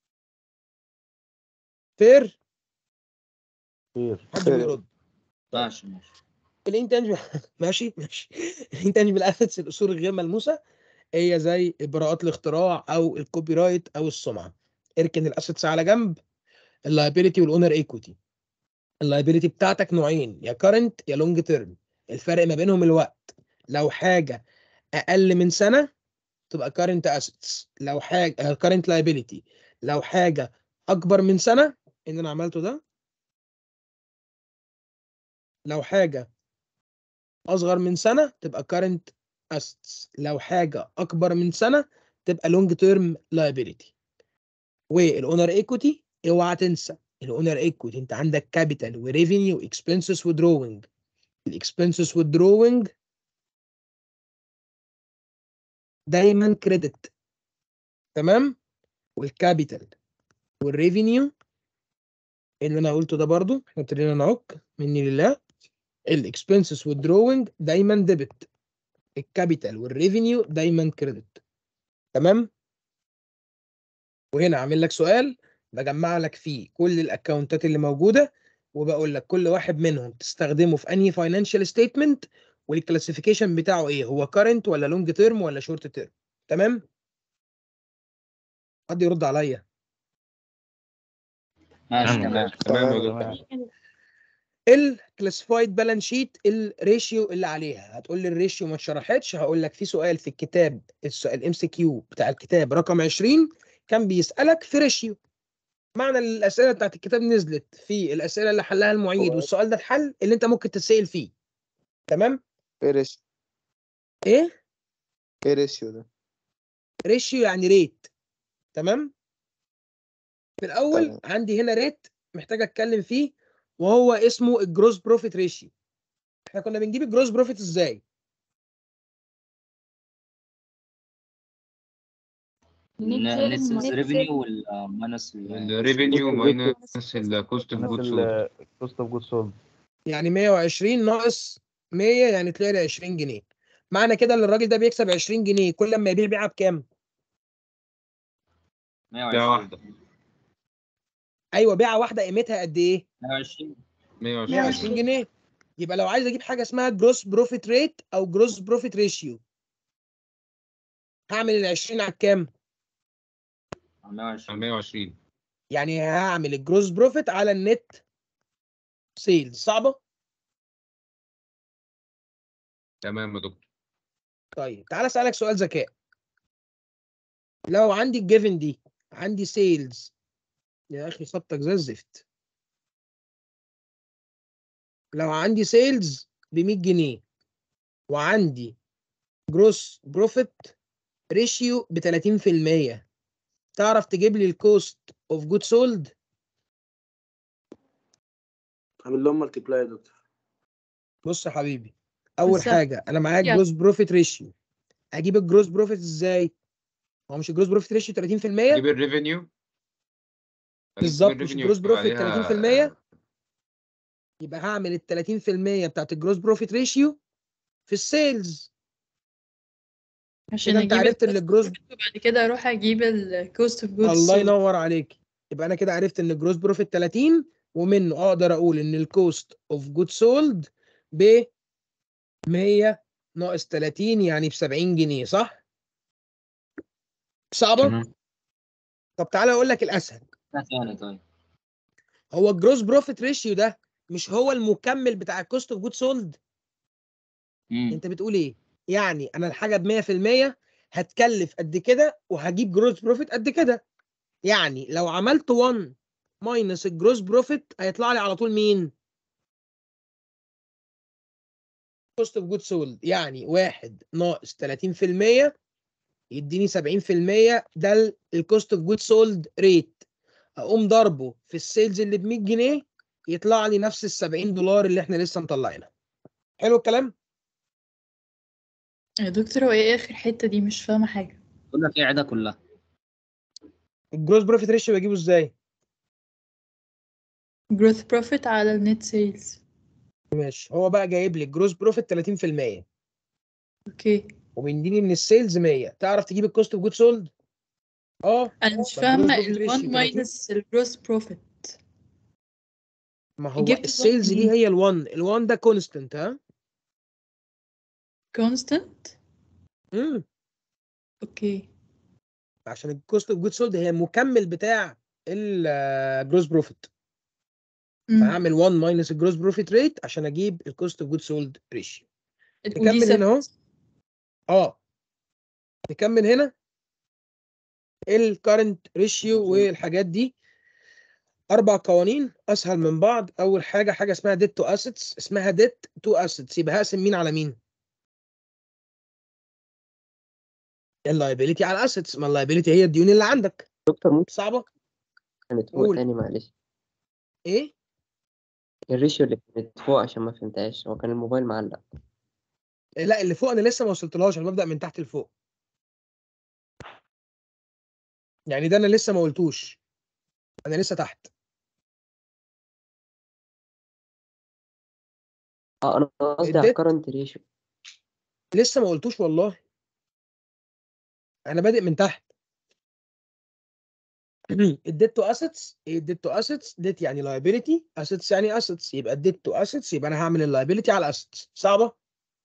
فير خير حد فير. بيرد ماشي ماشي الانتنجبل ماشي ماشي الانتنجبل اسيتس الاصول الغير ملموسه هي زي براءات الاختراع او الكوبي رايت او السمعه اركن الاسيتس على جنب اللايبيليتي والاونر ايكويتي اللايبيليتي بتاعتك نوعين يا كارنت يا لونج تيرم الفرق ما بينهم الوقت لو حاجه اقل من سنه تبقى كارنت اسيتس لو حاجه كارنت لايبيليتي لو حاجه اكبر من سنه اللي انا عملته ده لو حاجه اصغر من سنه تبقى كارنت assets لو حاجه اكبر من سنه تبقى لونج تيرم liability والاونر ايكوتي اوعى تنسى الاونر ايكوتي انت عندك كابيتال وريفينيو واكسبنسز ودروينج الاكسبنسز والدروينج دايما كريدت تمام والكابيتال والريفينيو اللي انا قلته ده برضو احنا ابتدينا نعك مني لله الاكسبنسز والدروينج دايما ديبت الكابيتال والريفينيو دايما كريدت تمام وهنا عامل لك سؤال بجمع لك فيه كل الاكونتات اللي موجوده وبقول لك كل واحد منهم تستخدمه في انهي فاينانشال ستيتمنت والكلاسيفيكيشن بتاعه ايه هو كارنت ولا لونج تيرم ولا شورت تيرم تمام حد يرد عليا ماشي تمام. تمام تمام يا دكتور الكلاسيفايد بالانس شيت الريشيو اللي عليها هتقول لي الريشيو ما اتشرحتش هقول لك في سؤال في الكتاب الام سي كيو بتاع الكتاب رقم 20 كان بيسالك في ريشيو معنى الاسئله بتاعت الكتاب نزلت في الاسئله اللي حلها المعيد والسؤال ده اتحل اللي انت ممكن تتسال فيه تمام ايه ريشيو ايه ايه ريشيو ده ريشيو يعني ريت تمام في الاول تمام. عندي هنا ريت محتاج اتكلم فيه وهو اسمه الجروس بروفيت ريشيو احنا كنا بنجيب الجروس بروفيت ازاي نسيس ريفينيو ولا ماينس الريفينيو ماينس الكوست اوف جود الناس سولد الكوست اوف جود سولد يعني 120 ناقص 100 يعني تلاقي لي 20 جنيه معنى كده ان الراجل ده بيكسب 20 جنيه كل ما يبيع بيعها بكام 120 واحدة. ايوه بيعه واحده قيمتها قد ايه 120 120 120 جنيه يبقى لو عايز اجيب حاجه اسمها جروس بروفيت ريت او جروس بروفيت ريشيو هعمل ال 20 على كام 120 120 يعني هعمل الجروس بروفيت على النت سيلز صعبه تمام يا دكتور طيب تعالى اسالك سؤال ذكاء لو عندي الجيفن دي عندي سيلز يا اخي خطك زي الزفت لو عندي سيلز ب 100 جنيه وعندي جروس بروفيت ريشيو ب 30% تعرف تجيب لي الكوست اوف جود سولد عامل لهم مالتيبلاي يا دكتور بص يا حبيبي اول بس- حاجه انا معايا يعني- جروس بروفيت ريشيو اجيب الجروس بروفيت ازاي هو مش الجروس بروفيت ريشيو 30% جيب الريفينيو بالظبط مش الجروس بروفيت 30% يبقى هعمل ال 30% بتاعت الجروس بروفيت ريشيو في السيلز عشان كده انت اجيب عرفت ان الجروس بعد كده اروح اجيب الكوست اوف جودز الله ينور عليك يبقى انا كده عرفت ان الجروس بروفيت 30 ومنه اقدر اقول ان الكوست اوف جود سولد ب 100 ناقص 30 يعني ب 70 جنيه صح؟ صعبه؟ تمام طب تعالى اقول لك الاسهل ثاني طيب هو الجروس بروفيت ريشيو ده مش هو المكمل بتاع الكوست اوف جود سولد مم. انت بتقول ايه يعني انا الحاجه ب 100% هتكلف قد كده وهجيب جروس بروفيت قد كده يعني لو عملت 1 ماينس الجروس بروفيت هيطلع لي على طول مين كوست اوف جود سولد يعني واحد ناقص 30% يديني 70% ده الكوست اوف جود سولد ريت اقوم ضربه في السيلز اللي ب 100 جنيه يطلع لي نفس ال 70 دولار اللي احنا لسه مطلعينها حلو الكلام يا دكتور هو ايه اخر حتة دي مش فاهمة حاجة بقول لك ايه عيدها كلها الجروس بروفيت ريشيو بجيبه ازاي growth profit على النت سيلز ماشي هو بقى جايب لي الجروس بروفيت 30% اوكي وبيديني من السيلز 100 تعرف تجيب الكوست اوف جود سولد اه انا مش طب فاهمة gross profit ال ratio 1 30. minus ال gross profit ما هو جبت السيلز دي منين؟ هي ال1 ال1 ده كونستنت ها constant امم اوكي عشان الكوست اوف جود سولد هي المكمل بتاع الجروس بروفيت مم. فهعمل 1 ماينس الجروس بروفيت ريت عشان اجيب الكوست اوف جود سولد ريشيو ودي نكمل هنا اهو ثابتة. اه نكمل هنا الكارنت ريشيو والحاجات دي اربع قوانين اسهل من بعض اول حاجه حاجه اسمها ديت تو اسيتس اسمها ديت تو اسيتس يبقى هقسم مين على مين اللايبيليتي على الاسيتس ما اللايبيليتي هي الديون اللي عندك دكتور ممكن صعبه كانت فوق قول. تاني معلش ايه الريشيو اللي كانت فوق عشان ما فهمتهاش هو كان الموبايل معلق إيه، لا اللي فوق انا لسه ما وصلتلهاش انا ببدا من تحت لفوق يعني ده انا لسه ما قلتوش انا لسه تحت اه انا قصدي على الديت الكرنت ريشيو لسه ما قلتوش والله انا بادئ من تحت الديت تو اسيتس ايه الديت تو اسيتس ديت يعني لايبيليتي اسيتس يعني اسيتس يبقى الديت تو اسيتس يبقى انا هعمل اللايبيليتي على اسيتس صعبه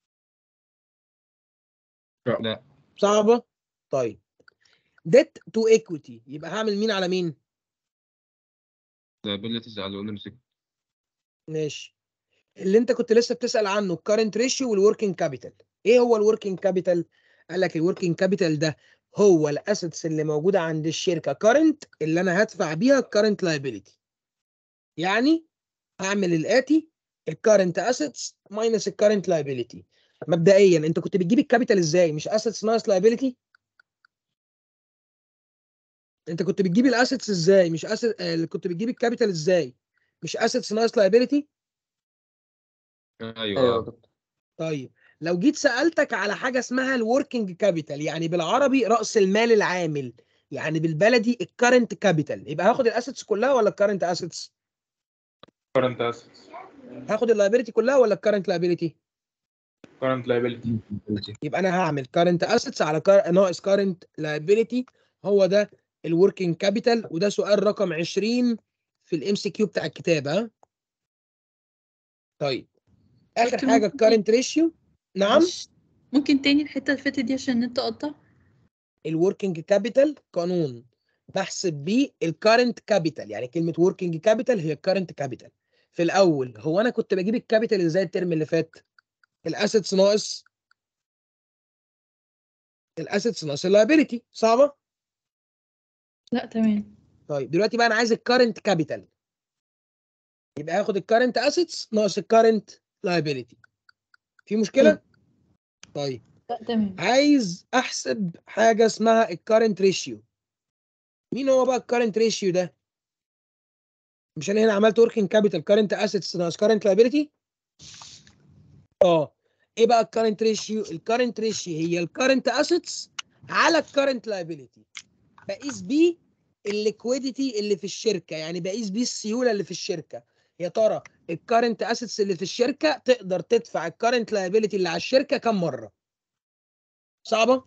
لا صعبه طيب ديت تو ايكويتي يبقى هعمل مين على مين liabilities على الاونرز ماشي اللي انت كنت لسه بتسأل عنه الكارنت ريشيو والوركينج كابيتال ايه هو الوركينج كابيتال قال لك الوركينج كابيتال ده هو الاسيتس اللي موجوده عند الشركه كارنت اللي انا هدفع بيها الكارنت لايبيليتي يعني هعمل الاتي الكارنت اسيتس ماينس الكارنت لايبيليتي مبدئيا انت كنت بتجيب الكابيتال ازاي مش اسيتس ناقص لايبيليتي انت كنت بتجيب الاسيتس ازاي مش اسيت كنت بتجيب الكابيتال ازاي مش اسيتس ناقص لايبيليتي ايوه ايوه يا آه. دكتور طيب لو جيت سألتك على حاجة اسمها الوركينج كابيتال يعني بالعربي رأس المال العامل يعني بالبلدي الكارنت كابيتال يبقى هاخد الاسيتس كلها ولا الكارنت اسيتس current assets هاخد اللايبيليتي كلها ولا الكارنت لايبيليتي current liability يبقى انا هعمل كارنت اسيتس على كار... ناقص كارنت لايبيليتي هو ده الوركينج كابيتال وده سؤال رقم 20 في الام سي كيو بتاع الكتاب ها طيب اخر دكتور حاجه ممكن الكارنت ريشيو نعم معلش، ممكن تاني الحتة اللي فاتت دي عشان النت قطع الوركينج كابيتال قانون بحسب بيه الكارنت كابيتال يعني كلمه وركينج كابيتال هي الكارنت كابيتال في الاول هو انا كنت بجيب الكابيتال ازاي الترم اللي فات الاسيتس ناقص الاسيتس ناقص اللايبيليتي صعبه لا تمام طيب دلوقتي بقى انا عايز الكارنت كابيتال يبقى هاخد الكارنت اسيتس ناقص الكارنت لايبيليتي في مشكله طيب لا تمام عايز احسب حاجه اسمها الكارنت ريشيو مين هو بقى الكارنت ريشيو ده مش انا هنا عملت وركينج كابيتال كارنت اسيتس ناقص كارنت لايبيليتي اه ايه بقى الكارنت ريشيو الكارنت ريشيو هي الكارنت اسيتس على الكارنت لايبيليتي بقيس بيه الليكويديتي اللي في الشركه يعني بقيس بيه السيوله اللي في الشركه يا ترى الكارنت اسيتس اللي في الشركه تقدر تدفع الكارنت لايبيليتي اللي على الشركه كم مره صعبه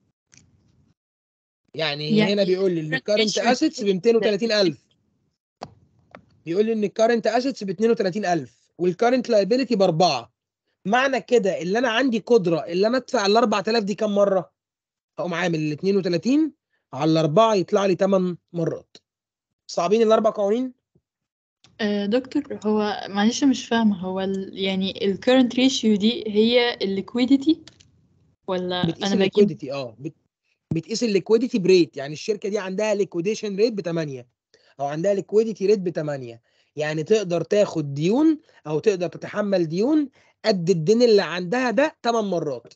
يعني, يعني هنا بيقول لي ان current الكارنت ratio اسيتس ب 230000 بيقول لي ان الكارنت اسيتس ب 32000 والكارنت لايبيليتي باربعه معنى كده اللي انا عندي قدره اللي انا ادفع ال 4000 دي كم مره؟ اقوم عامل ال 32 على الاربعه يطلع لي 8 مرات صعبين الاربع قوانين؟ آه دكتور هو معلش مش فاهمة هو ال يعني ال current ratio دي هي ال liquidity ولا بتقيس أنا بجيب الليكويديتي اه بت- بتقيس الليكويديتي بريت يعني الشركه دي عندها ليكويديشن ريت ب 8 او عندها ليكويديتي ريت ب 8 يعني تقدر تاخد ديون او تقدر تتحمل ديون قد الدين اللي عندها ده 8 مرات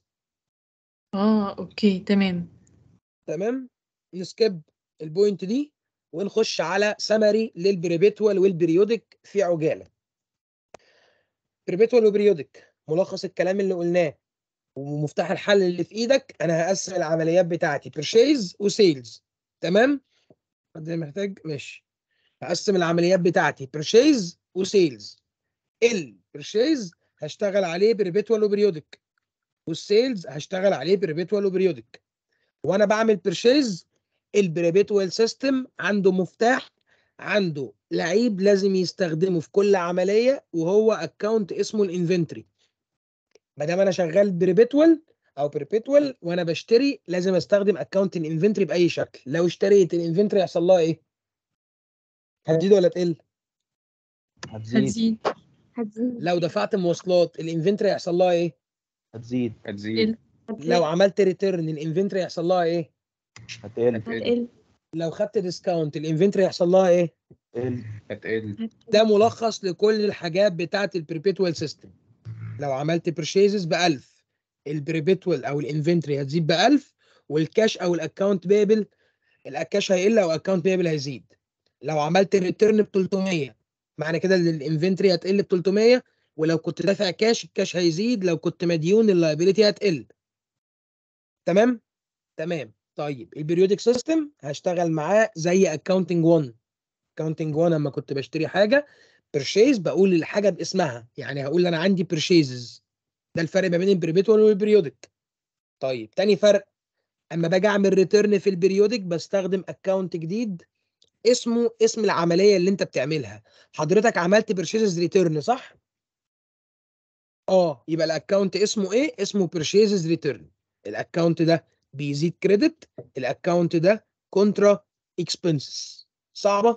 اه اوكي تمام تمام نسكيب البوينت دي ونخش على سمري للبريبيتوال والبريودك في عجاله بريبيتوال وبريودك ملخص الكلام اللي قلناه ومفتاح الحل اللي في ايدك انا هقسم العمليات بتاعتي بيرشيز وسيلز تمام حد محتاج ماشي هقسم العمليات بتاعتي بيرشيز وسيلز البيرشيز هشتغل عليه بريبيتوال وبريودك والسيلز هشتغل عليه بريبيتوال وبريودك وانا بعمل بيرشيز البريبيتوال سيستم عنده مفتاح عنده لعيب لازم يستخدمه في كل عمليه وهو اكونت اسمه الانفنتوري ما دام انا شغال بريبيتوال او بريبيتوال وانا بشتري لازم استخدم اكونت الانفنتوري باي شكل لو اشتريت الانفنتوري يحصل لها ايه هتزيد ولا تقل هتزيد هتزيد لو دفعت مواصلات الانفنتوري يحصل لها ايه هتزيد هتزيد لو عملت ريتيرن الانفنتوري يحصل لها ايه هتقل هتقل لو خدت ديسكاونت الانفنتوري يحصل لها ايه هتقل هتقل ده ملخص لكل الحاجات بتاعه البريبيتوال سيستم لو عملت برشيزز ب 1000 البريبيتوال او الانفنتوري هتزيد ب 1000 والكاش او الاكونت بيبل الكاش هيقل او الاكونت بيبل هيزيد لو عملت ريتيرن ب 300 معنى كده ان الانفنتوري هتقل ب 300 ولو كنت دافع كاش الكاش هيزيد لو كنت مديون اللايبيليتي هتقل تمام تمام طيب البريودك سيستم هشتغل معاه زي اكاونتنج 1 اكاونتنج 1 لما كنت بشتري حاجه بيرشيز بقول الحاجه باسمها يعني هقول انا عندي بيرشيزز ده الفرق ما بين البريبيتوال والبريودك طيب تاني فرق اما باجي اعمل ريتيرن في البريودك بستخدم اكونت جديد اسمه اسم العمليه اللي انت بتعملها حضرتك عملت بيرشيزز ريتيرن صح اه يبقى الاكونت اسمه ايه اسمه بيرشيزز ريتيرن الاكونت ده بيزيد كريدت الاكونت ده كونترا اكسبنسز صعبه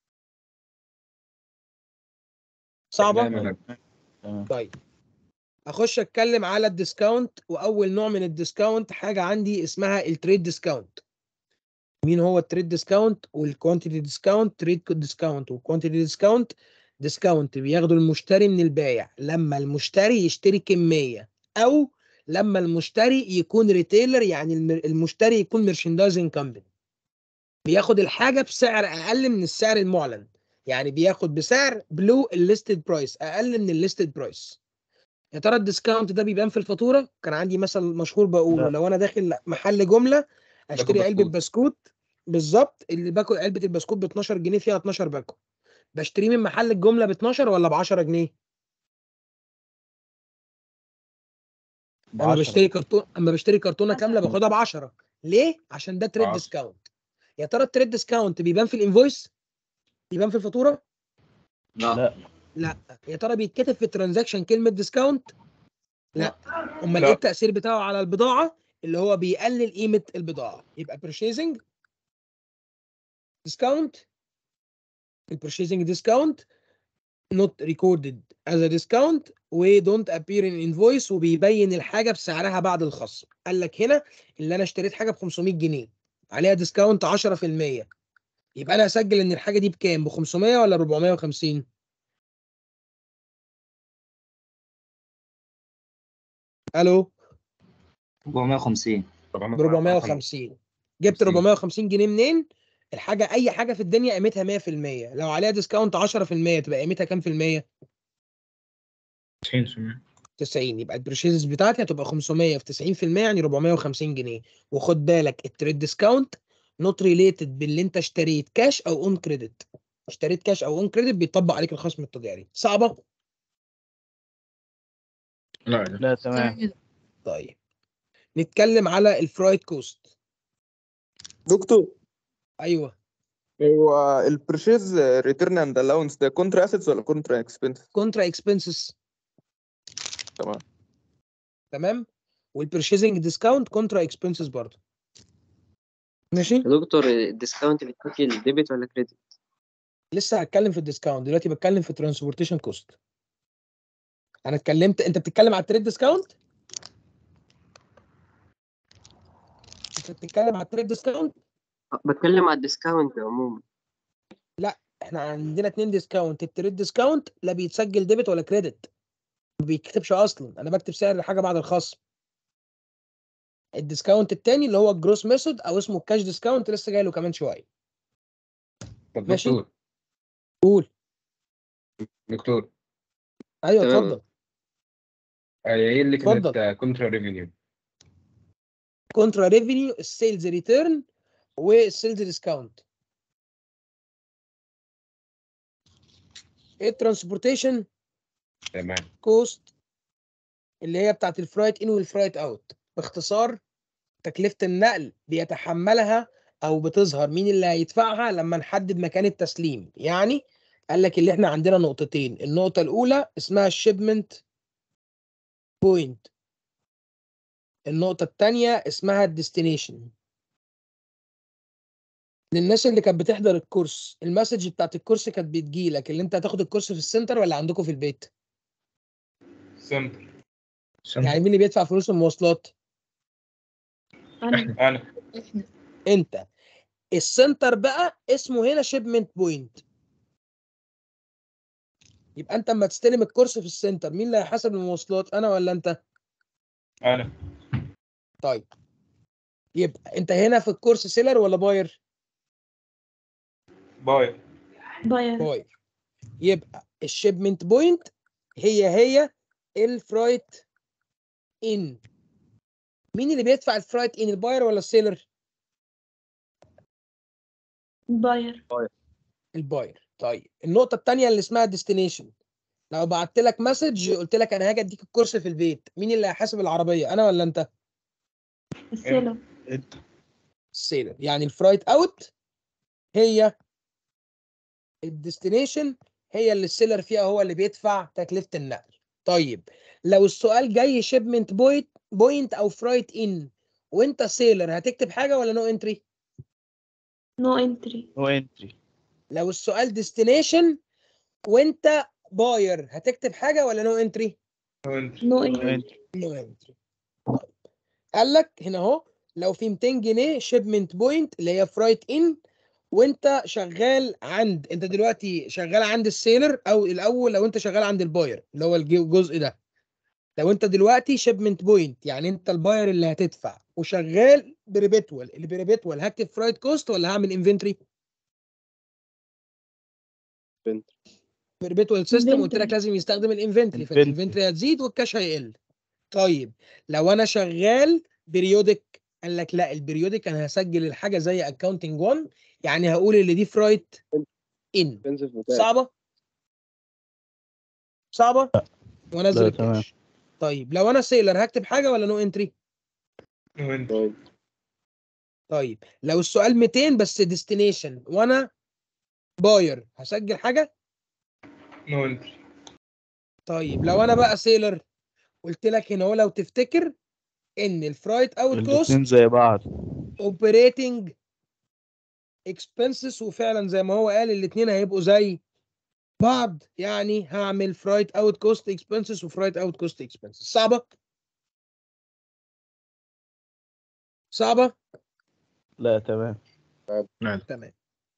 صعبه تمام. طيب اخش اتكلم على الديسكاونت واول نوع من الديسكاونت حاجه عندي اسمها التريد ديسكاونت مين هو التريد ديسكاونت والكوانتيتي ديسكاونت تريد ديسكاونت والكوانتيتي ديسكاونت ديسكاونت بياخدوا المشتري من البايع لما المشتري يشتري كميه او لما المشتري يكون ريتيلر يعني الم- المشتري يكون ميرشندايزنج كومباني بياخد الحاجه بسعر اقل من السعر المعلن يعني بياخد بسعر بلو الليستد برايس اقل من الليستد برايس يا ترى الديسكاونت ده بيبان في الفاتوره كان عندي مثل مشهور بقوله لا. لو انا داخل محل جمله اشتري علبه بسكوت. بسكوت بالظبط اللي باكل علبه البسكوت ب 12 جنيه فيها 12 باكو بشتريه من محل الجمله ب 12 ولا ب 10 جنيه اما بعشرة. بشتري كرتون اما بشتري كرتونه كامله باخدها ب 10 ليه عشان ده تريد عشرة. ديسكاونت يا ترى التريد ديسكاونت بيبان في الانفويس بيبان في الفاتوره لا لا لا يا ترى بيتكتب في الترانزاكشن كلمه ديسكاونت لا امال لا. ايه التاثير بتاعه على البضاعه اللي هو بيقلل قيمه البضاعه يبقى purchasing discount البرشيزنج ديسكاونت not recorded as a discount و don't appear in invoice وبيبين الحاجه بسعرها بعد الخصم قال لك هنا اللي انا اشتريت حاجه ب 500 جنيه عليها ديسكاونت 10% يبقى انا هسجل ان الحاجه دي بكام ب 500 ولا 450 الو 450 ب 450 جبت 450 جنيه منين الحاجه اي حاجه في الدنيا قيمتها 100% لو عليها ديسكاونت 10% تبقى قيمتها كام في المية 90% 90 يبقى البرشيزز بتاعتي هتبقى 500 في 90% يعني 450 جنيه وخد بالك التريد ديسكاونت نوت ريليتد باللي انت اشتريت كاش او اون كريدت اشتريت كاش او اون كريدت بيطبق عليك الخصم التجاري صعبه لا لا تمام طيب نتكلم على الفرايد كوست دكتور ايوه هو البرشيز ريتيرن اند الاونس ده كونترا اسيتس ولا كونترا اكسبنس كونترا اكسبنسز تمام تمام والبرشيزنج ديسكاونت كونترا اكسبنسز برضه ماشي يا دكتور الديسكاونت بتحكي الديبت ولا كريدت لسه هتكلم في الديسكاونت دلوقتي بتكلم في ترانسبورتيشن كوست انا اتكلمت انت بتتكلم على التريد ديسكاونت انت بتتكلم على التريد ديسكاونت بتكلم على الديسكاونت عموما لا احنا عندنا اتنين ديسكاونت التريد ديسكاونت لا بيتسجل ديبت ولا كريدت ما بيكتبش اصلا انا بكتب سعر الحاجه بعد الخصم الديسكاونت التاني اللي هو الجروس ميثود او اسمه الكاش ديسكاونت لسه جاي له كمان شويه طب ماشي. دكتور قول دكتور ايوه تمام. اتفضل آه، ايه اللي كانت اتفضل. كونترا ريفينيو كونترا ريفينيو السيلز ريتيرن والسيلز ديسكاونت الترانسبورتيشن تمام كوست اللي هي بتاعت الفرايت ان والفرايت اوت باختصار تكلفة النقل بيتحملها او بتظهر مين اللي هيدفعها لما نحدد مكان التسليم يعني قال لك اللي احنا عندنا نقطتين النقطة الأولى اسمها الشيبمنت بوينت النقطة التانية اسمها الديستنيشن للناس اللي كانت بتحضر الكورس المسج بتاعت الكورس كانت بتجيلك اللي انت هتاخد الكورس في السنتر ولا عندكم في البيت سنتر يعني مين اللي بيدفع فلوس المواصلات انا انا احنا انت السنتر بقى اسمه هنا شيبمنت بوينت يبقى انت اما تستلم الكورس في السنتر مين اللي هيحاسب المواصلات انا ولا انت انا طيب يبقى انت هنا في الكورس سيلر ولا باير باير باير باير يبقى الشيبمنت بوينت هي هي الفرايت ان مين اللي بيدفع الفرايت ان الباير ولا السيلر باير الباير طيب النقطة التانية اللي اسمها ديستنيشن لو بعت لك مسج قلت لك انا هاجي اديك الكورس في البيت مين اللي هيحاسب العربية انا ولا انت السيلر السيلر يعني الفرايت اوت هي الديستنيشن هي اللي السيلر فيها هو اللي بيدفع تكلفة النقل طيب لو السؤال جاي شيبمنت بوينت بوينت او فرايت ان وانت سيلر هتكتب حاجة ولا نو انتري نو انتري نو انتري لو السؤال ديستنيشن وانت باير هتكتب حاجة ولا نو انتري نو انتري نو انتري طيب قال لك هنا اهو لو في 200 جنيه شيبمنت بوينت اللي هي فرايت ان وانت شغال عند انت دلوقتي شغال عند السيلر او الاول لو انت شغال عند الباير اللي هو الج- الجزء ده لو انت دلوقتي شيبمنت بوينت يعني انت الباير اللي هتدفع وشغال بريبيتوال اللي بريبيتوال هكتب فرايت كوست ولا هعمل انفنتري بريبيتوال سيستم قلت لك Inventory. لازم يستخدم الانفنتري Inventory. فالانفنتري هتزيد والكاش هيقل طيب لو انا شغال بريودك قال لك لا البريودك انا هسجل الحاجه زي اكونتنج 1 يعني هقول اللي دي فرايت ان صعبه صعبه وانزل لا، تمام. الكاش طيب لو انا سيلر هكتب حاجه ولا نو انتري نو انتري طيب لو السؤال 200 بس ديستنيشن وانا باير هسجل حاجه نو انتري طيب لو انا بقى سيلر قلت لك هنا هو لو تفتكر ان الفرايت اوت كوست الاتنين زي بعض اوبريتنج اكسبنسز وفعلا زي ما هو قال الاثنين هيبقوا زي بعض يعني هعمل فرايت اوت كوست اكسبنسز وفرايت اوت كوست اكسبنسز صعبه صعبه لا تمام تمام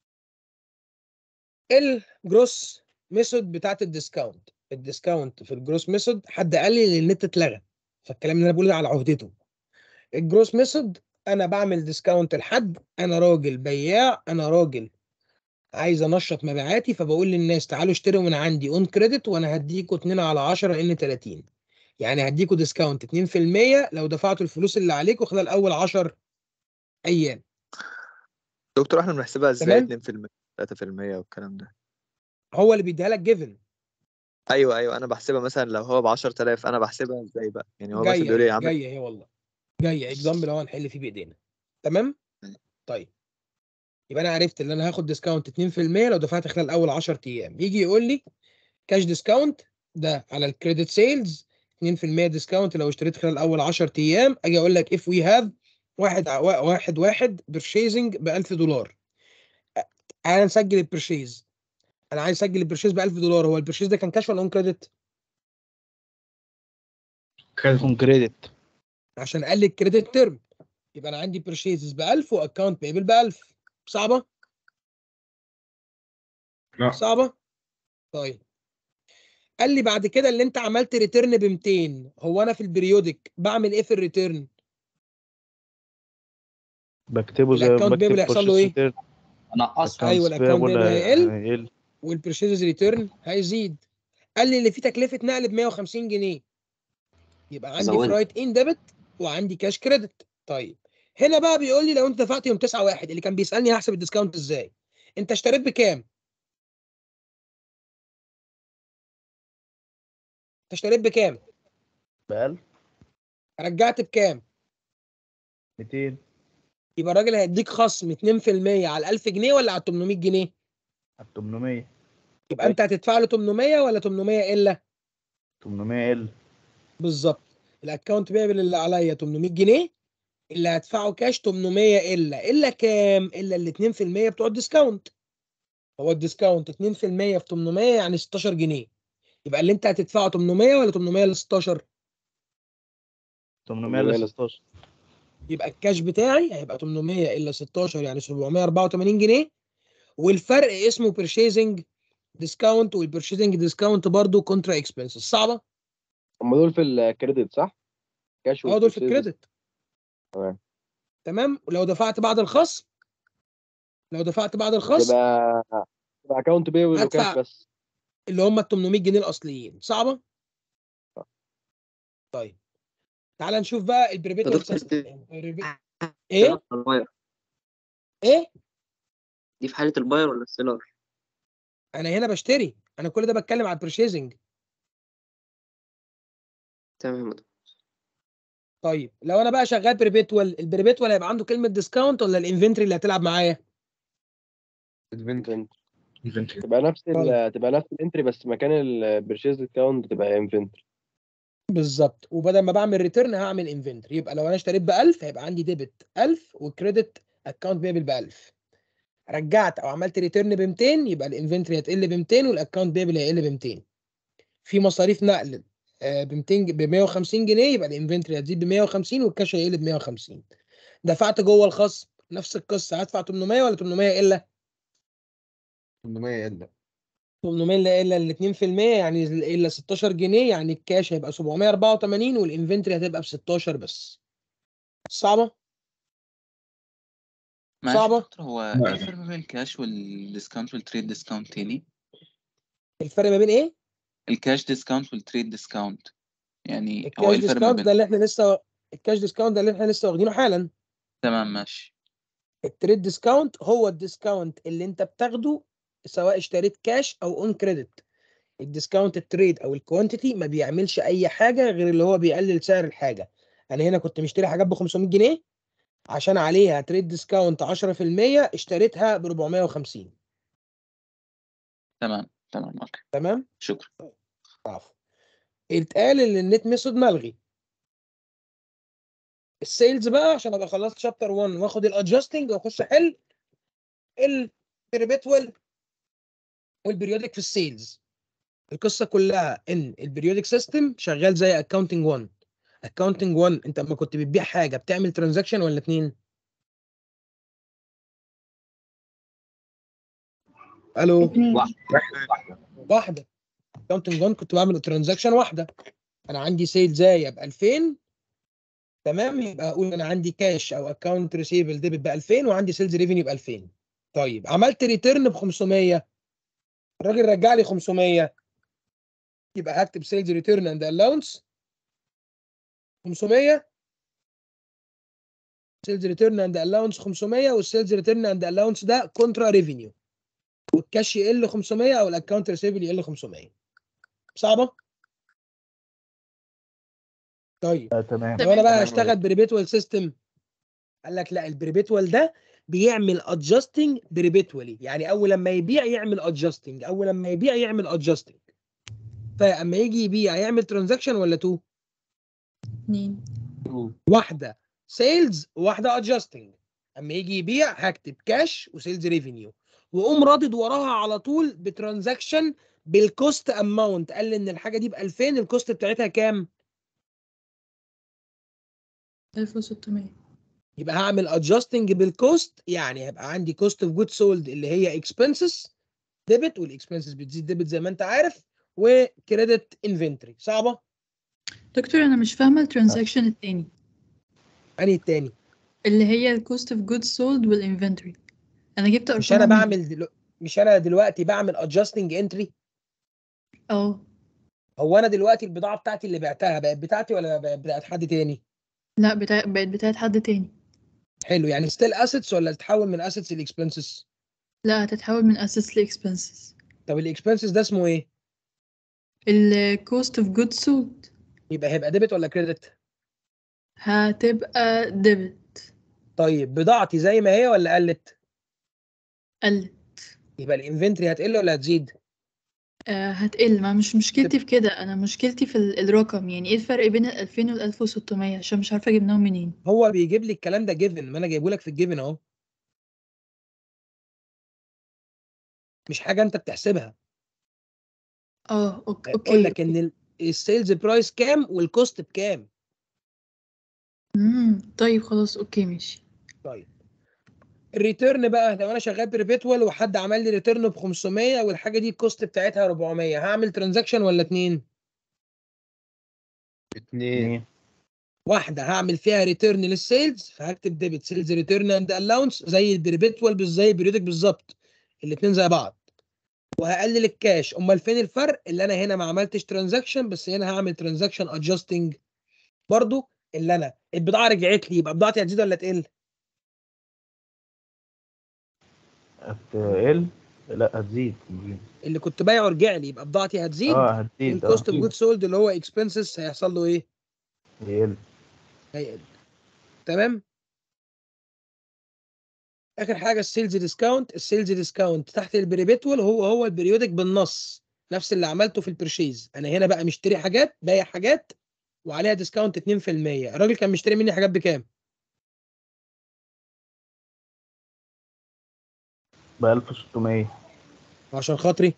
الجروس ميثود بتاعت الديسكاونت الديسكاونت في الجروس ميثود حد قال لي ان النت اتلغى فالكلام اللي انا بقوله ده على عهدته الجروس ميثود انا بعمل ديسكاونت لحد انا راجل بياع انا راجل عايز انشط مبيعاتي فبقول للناس تعالوا اشتروا من عندي اون كريدت وانا هديكوا 2 على 10 ان 30 يعني هديكوا ديسكاونت 2% لو دفعتوا الفلوس اللي عليكم خلال اول 10 ايام دكتور احنا بنحسبها ازاي تمام. 2% 3% والكلام ده هو اللي بيديها لك جيفن ايوه ايوه انا بحسبها مثلا لو هو ب 10000 انا بحسبها ازاي بقى يعني هو مثلا بيقول لي جايه عامل جايه هي والله جايه اكزامبل اهو هنحل فيه بايدينا تمام طيب يبقى انا عرفت ان انا هاخد ديسكاونت 2% لو دفعت خلال اول 10 ايام يجي يقول لي كاش ديسكاونت ده على الكريدت سيلز 2% ديسكاونت لو اشتريت خلال اول 10 ايام اجي اقول لك اف وي هاف واحد ع- واحد واحد بيرشيزنج ب 1000 دولار انا نسجل البرشيز انا عايز اسجل البرشيز ب 1000 دولار هو البرشيز ده كان كاش ولا اون كريدت اون كريدت عشان قال لي الكريدت تيرم يبقى انا عندي برشيزز ب 1000 واكونت بيبل ب 1000 صعبه لا صعبه طيب قال لي بعد كده اللي انت عملت ريتيرن ب 200 هو انا في البريودك بعمل ايه في الريتيرن بكتبه زي الاكونت بكتب بيبل هيحصل له ايه انقصه ايوه الاكونت بيبل هيقل هيقل والبرشيز ريتيرن هيزيد قال لي اللي فيه تكلفه نقل ب 150 جنيه يبقى عندي زودها. فرايت ان ديبت وعندي كاش كريدت طيب هنا بقى بيقول لي لو انت دفعت يوم 9 1 اللي كان بيسالني هحسب الديسكاونت ازاي انت اشتريت بكام انت اشتريت بكام ب 1000 رجعت بكام 200 يبقى الراجل هيديك خصم 2% على 1000 جنيه ولا على 800 جنيه على 800 يبقى انت هتدفع له 800 ولا 800 الا 800 ال بالظبط الاكونت بيبل اللي عليا 800 جنيه اللي هدفعه كاش 800 الا الا كام الا ال 2% بتوع الديسكاونت هو الديسكاونت 2% في 800 يعني 16 جنيه يبقى اللي انت هتدفعه 800 ولا 800 ل 16 800 ل 16 يبقى الكاش بتاعي هيبقى 800 الا 16 يعني 784 جنيه والفرق اسمه بيرشيزنج ديسكاونت والبيرشيزنج ديسكاونت برضه كونترا اكسبنسز صعبه هم دول في الكريدت صح؟ كاش اه دول في والpurchases. الكريدت تمام تمام ولو دفعت بعد الخصم لو دفعت بعد الخصم يبقى يبقى اكونت بيبل هدفع وكاش بس اللي هم ال 800 جنيه الاصليين صعبه طيب تعال نشوف بقى البريبيتوال دكتور سيستم ايه الباير ايه دي في حالة الباير ولا السيلر؟ انا هنا بشتري انا كل ده بتكلم على البرشيزنج تمام يا دكتور. طيب لو انا بقى شغال بريبيتوال البريبيتوال هيبقى عنده كلمه ديسكاونت ولا الانفنتوري اللي هتلعب معايا انفنتري تبقى نفس ال تبقى نفس الانتري بس مكان البرشيز ديسكاونت تبقى انفنتري بالظبط وبدل ما بعمل ريتيرن هعمل انفنتوري يبقى لو انا اشتريت ب 1000 هيبقى عندي ديبت 1000 وكريدت اكونت بيبل ب 1000 رجعت او عملت ريتيرن ب 200 يبقى الانفنتوري هتقل ب 200 والاكونت بيبل هيقل ب 200 في مصاريف نقل ب 200 ب 150 جنيه يبقى الانفنتوري هتزيد ب 150 والكاش هيقل ب 150 دفعت جوه الخصم نفس القصه هدفع 800 ولا 800 الا 800 الا 800 الا الا ال 2% يعني الا 16 جنيه يعني الكاش هيبقى 784 والانفنتوري هتبقى ب 16 بس صعبه معلش يا صعبة؟ دكتور هو لا. ايه الفرق بين الكاش والديسكاونت والتريد ديسكاونت تاني؟ الفرق ما بين ايه الكاش ديسكاونت والتريد ديسكاونت يعني هو الكاش ايه الفرق ما ديسكاونت ده بين اللي احنا لسه الكاش ديسكاونت ده اللي احنا لسه واخدينه حالا تمام ماشي التريد ديسكاونت هو الديسكاونت اللي انت بتاخده سواء اشتريت كاش او اون كريدت الديسكاونت التريد او الكوانتيتي ما بيعملش اي حاجه غير اللي هو بيقلل سعر الحاجه انا هنا كنت مشتري حاجات ب 500 جنيه عشان عليها تريد ديسكاونت 10% اشتريتها ب 450 تمام تمام اوكي تمام شكرا عفوا اتقال ان النت ميثود ملغي السيلز بقى عشان ابقى خلصت شابتر 1 واخد الادجستنج واخش احل البريبيتوال والبريودك في السيلز القصه كلها ان البريودك سيستم شغال زي اكاونتنج 1 اكاونتنج 1 انت لما كنت بتبيع حاجه بتعمل ترانزاكشن ولا اتنين الو واحده اكاونتنج 1 كنت بعمل ترانزاكشن واحده انا عندي سيل زايه ب 2000 تمام يبقى اقول انا عندي كاش او اكونت ريسيفبل ديبت ب 2000 وعندي سيلز ريفينيو ب 2000 طيب عملت ريتيرن ب 500 الراجل رجع لي 500 يبقى هكتب سيلز ريتيرن اند الاونس 500 سيلز ريتيرن اند الاونس 500 والسيلز ريتيرن اند الاونس ده كونترا ريفينيو والكاش يقل 500 او الاكونت ريسيفبل يقل 500 صعبه طيب آه تمام لو انا بقى هشتغل بريبيتوال سيستم قال لك لا البريبيتوال ده بيعمل ادجستنج بريبيتوالي يعني اول لما يبيع يعمل ادجستنج اول لما يبيع يعمل ادجستنج فاما يجي يبيع يعمل ترانزاكشن ولا تو اتنين واحده سيلز وواحده ادجستنج اما يجي يبيع هكتب كاش وسيلز ريفينيو واقوم رادد وراها على طول بترانزاكشن بالكوست اماونت قال لي ان الحاجه دي ب 2000 الكوست بتاعتها كام 1600 يبقى هعمل adjusting بالكوست يعني هيبقى عندي cost of goods sold اللي هي expenses ديبت والاكسبنسز بتزيد ديبت زي ما انت عارف وكريدت انفنتوري صعبه دكتور انا مش فاهمه الترانزاكشن التاني انهي التاني اللي هي الكوست اوف جودز سولد والانفنتوري انا جبت مش انا ارقام بعمل دلو... مش انا دلوقتي بعمل ادجستنج انتري اه هو انا دلوقتي البضاعه بتاعتي اللي بعتها بقت بتاعتي ولا بقت بتاعت حد تاني لا بتاع... بقت بتاعت حد تاني حلو يعني ستيل اسيتس ولا تتحول من اسيتس لاكسبنسز لا هتتحول من assets ل expenses طب الاكسبنسز ده اسمه ايه ال cost of goods sold يبقى هيبقى ديبت ولا كريدت هتبقى debit طيب بضاعتي زي ما هي ولا قلت قلت يبقى الانفنتوري هتقل ولا هتزيد آه هتقل ما مش مشكلتي في كده انا مشكلتي في ال- الرقم يعني ايه الفرق بين ال 2000 وال 1600 عشان مش عارفه جبناهم منين هو بيجيب لي الكلام ده جيفن ما انا جايبه لك في الجيفن اهو مش حاجه انت بتحسبها اه اوكي هيقول اوكي لك ان ال- السيلز برايس كام والكوست بكام امم طيب خلاص اوكي ماشي طيب الريتيرن بقى لو انا شغال بريبيتوال وحد عمل لي ريتيرن ب 500 والحاجه دي الكوست بتاعتها 400 هعمل ترانزاكشن ولا اتنين اتنين واحده هعمل فيها ريتيرن للسيلز فهكتب ديبت سيلز ريتيرن اند الاونس زي البريبيتوال بز- زي البريودك بالظبط الاثنين زي بعض وهقلل الكاش امال فين الفرق اللي انا هنا ما عملتش ترانزاكشن بس هنا هعمل ترانزاكشن ادجستنج برضو اللي انا البضاعه رجعت لي يبقى بضاعتي هتزيد ولا تقل هتقل لا هتزيد هتزيد. اللي كنت بايعه رجع لي يبقى بضاعتي هتزيد اه هتزيد والكوست اوف اه جود سولد اللي هو اكسبنسز هيحصل له ايه هيقل هيقل تمام اخر حاجه السيلز ديسكاونت السيلز ديسكاونت تحت البريبيتوال هو هو البريودك بالنص نفس اللي عملته في البرشيز انا هنا بقى مشتري حاجات بايع حاجات وعليها ديسكاونت 2% الراجل كان مشتري مني حاجات بكام ب 1600 عشان خاطري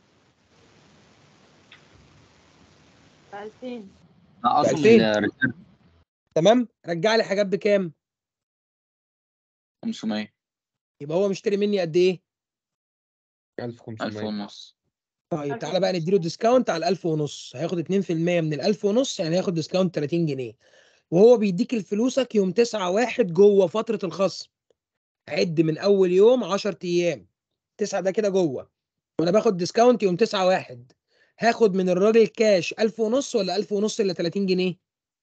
ب 2000 نقصوا بألفين. من الريتيرن تمام رجع لي حاجات بكام 500 يبقى هو مشتري مني قد ايه 1500 1000 ونص طيب تعالى بقى نديله ديسكاونت على 1000 ونص هياخد 2% من ال 1000 ونص يعني هياخد ديسكاونت 30 جنيه وهو بيديك الفلوسك يوم 9 واحد جوه فترة الخصم عد من اول يوم 10 ايام 9 ده كده جوه وانا باخد ديسكاونت يوم 9 واحد هاخد من الراجل كاش 1000 ونص ولا 1000 ونص الا 30 جنيه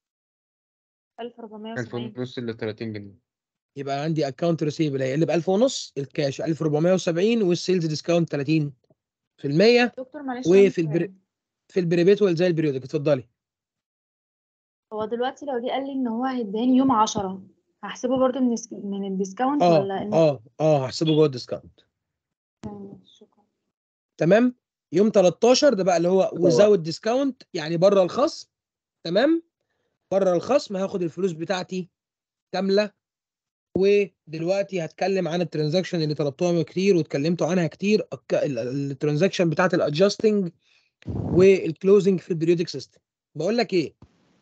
1470 1000 ونص إلا 30 جنيه يبقى عندي اكونت ريسيبل هيقل ب 1000 ونص الكاش 1470 والسيلز ديسكاونت 30% دكتور معلش وفي عندي البر... سؤال. في البريبيتوال زي البريودك اتفضلي هو دلوقتي لو جه قال لي ان هو هيداني يوم 10 هحسبه برضو من الس- من الديسكاونت اه ولا إن- اه اه هحسبه جوه الديسكاونت تمام، شكرا تمام يوم 13 ده بقى اللي هو وزاوت ديسكاونت يعني بره الخصم تمام بره الخصم هاخد الفلوس بتاعتي كامله ودلوقتي هتكلم عن الترانزاكشن اللي طلبتوها كتير واتكلمتوا عنها كتير الك- ال- ال- الترانزاكشن بتاعت الادجستنج والكلوزنج في البريودك سيستم بقول لك ايه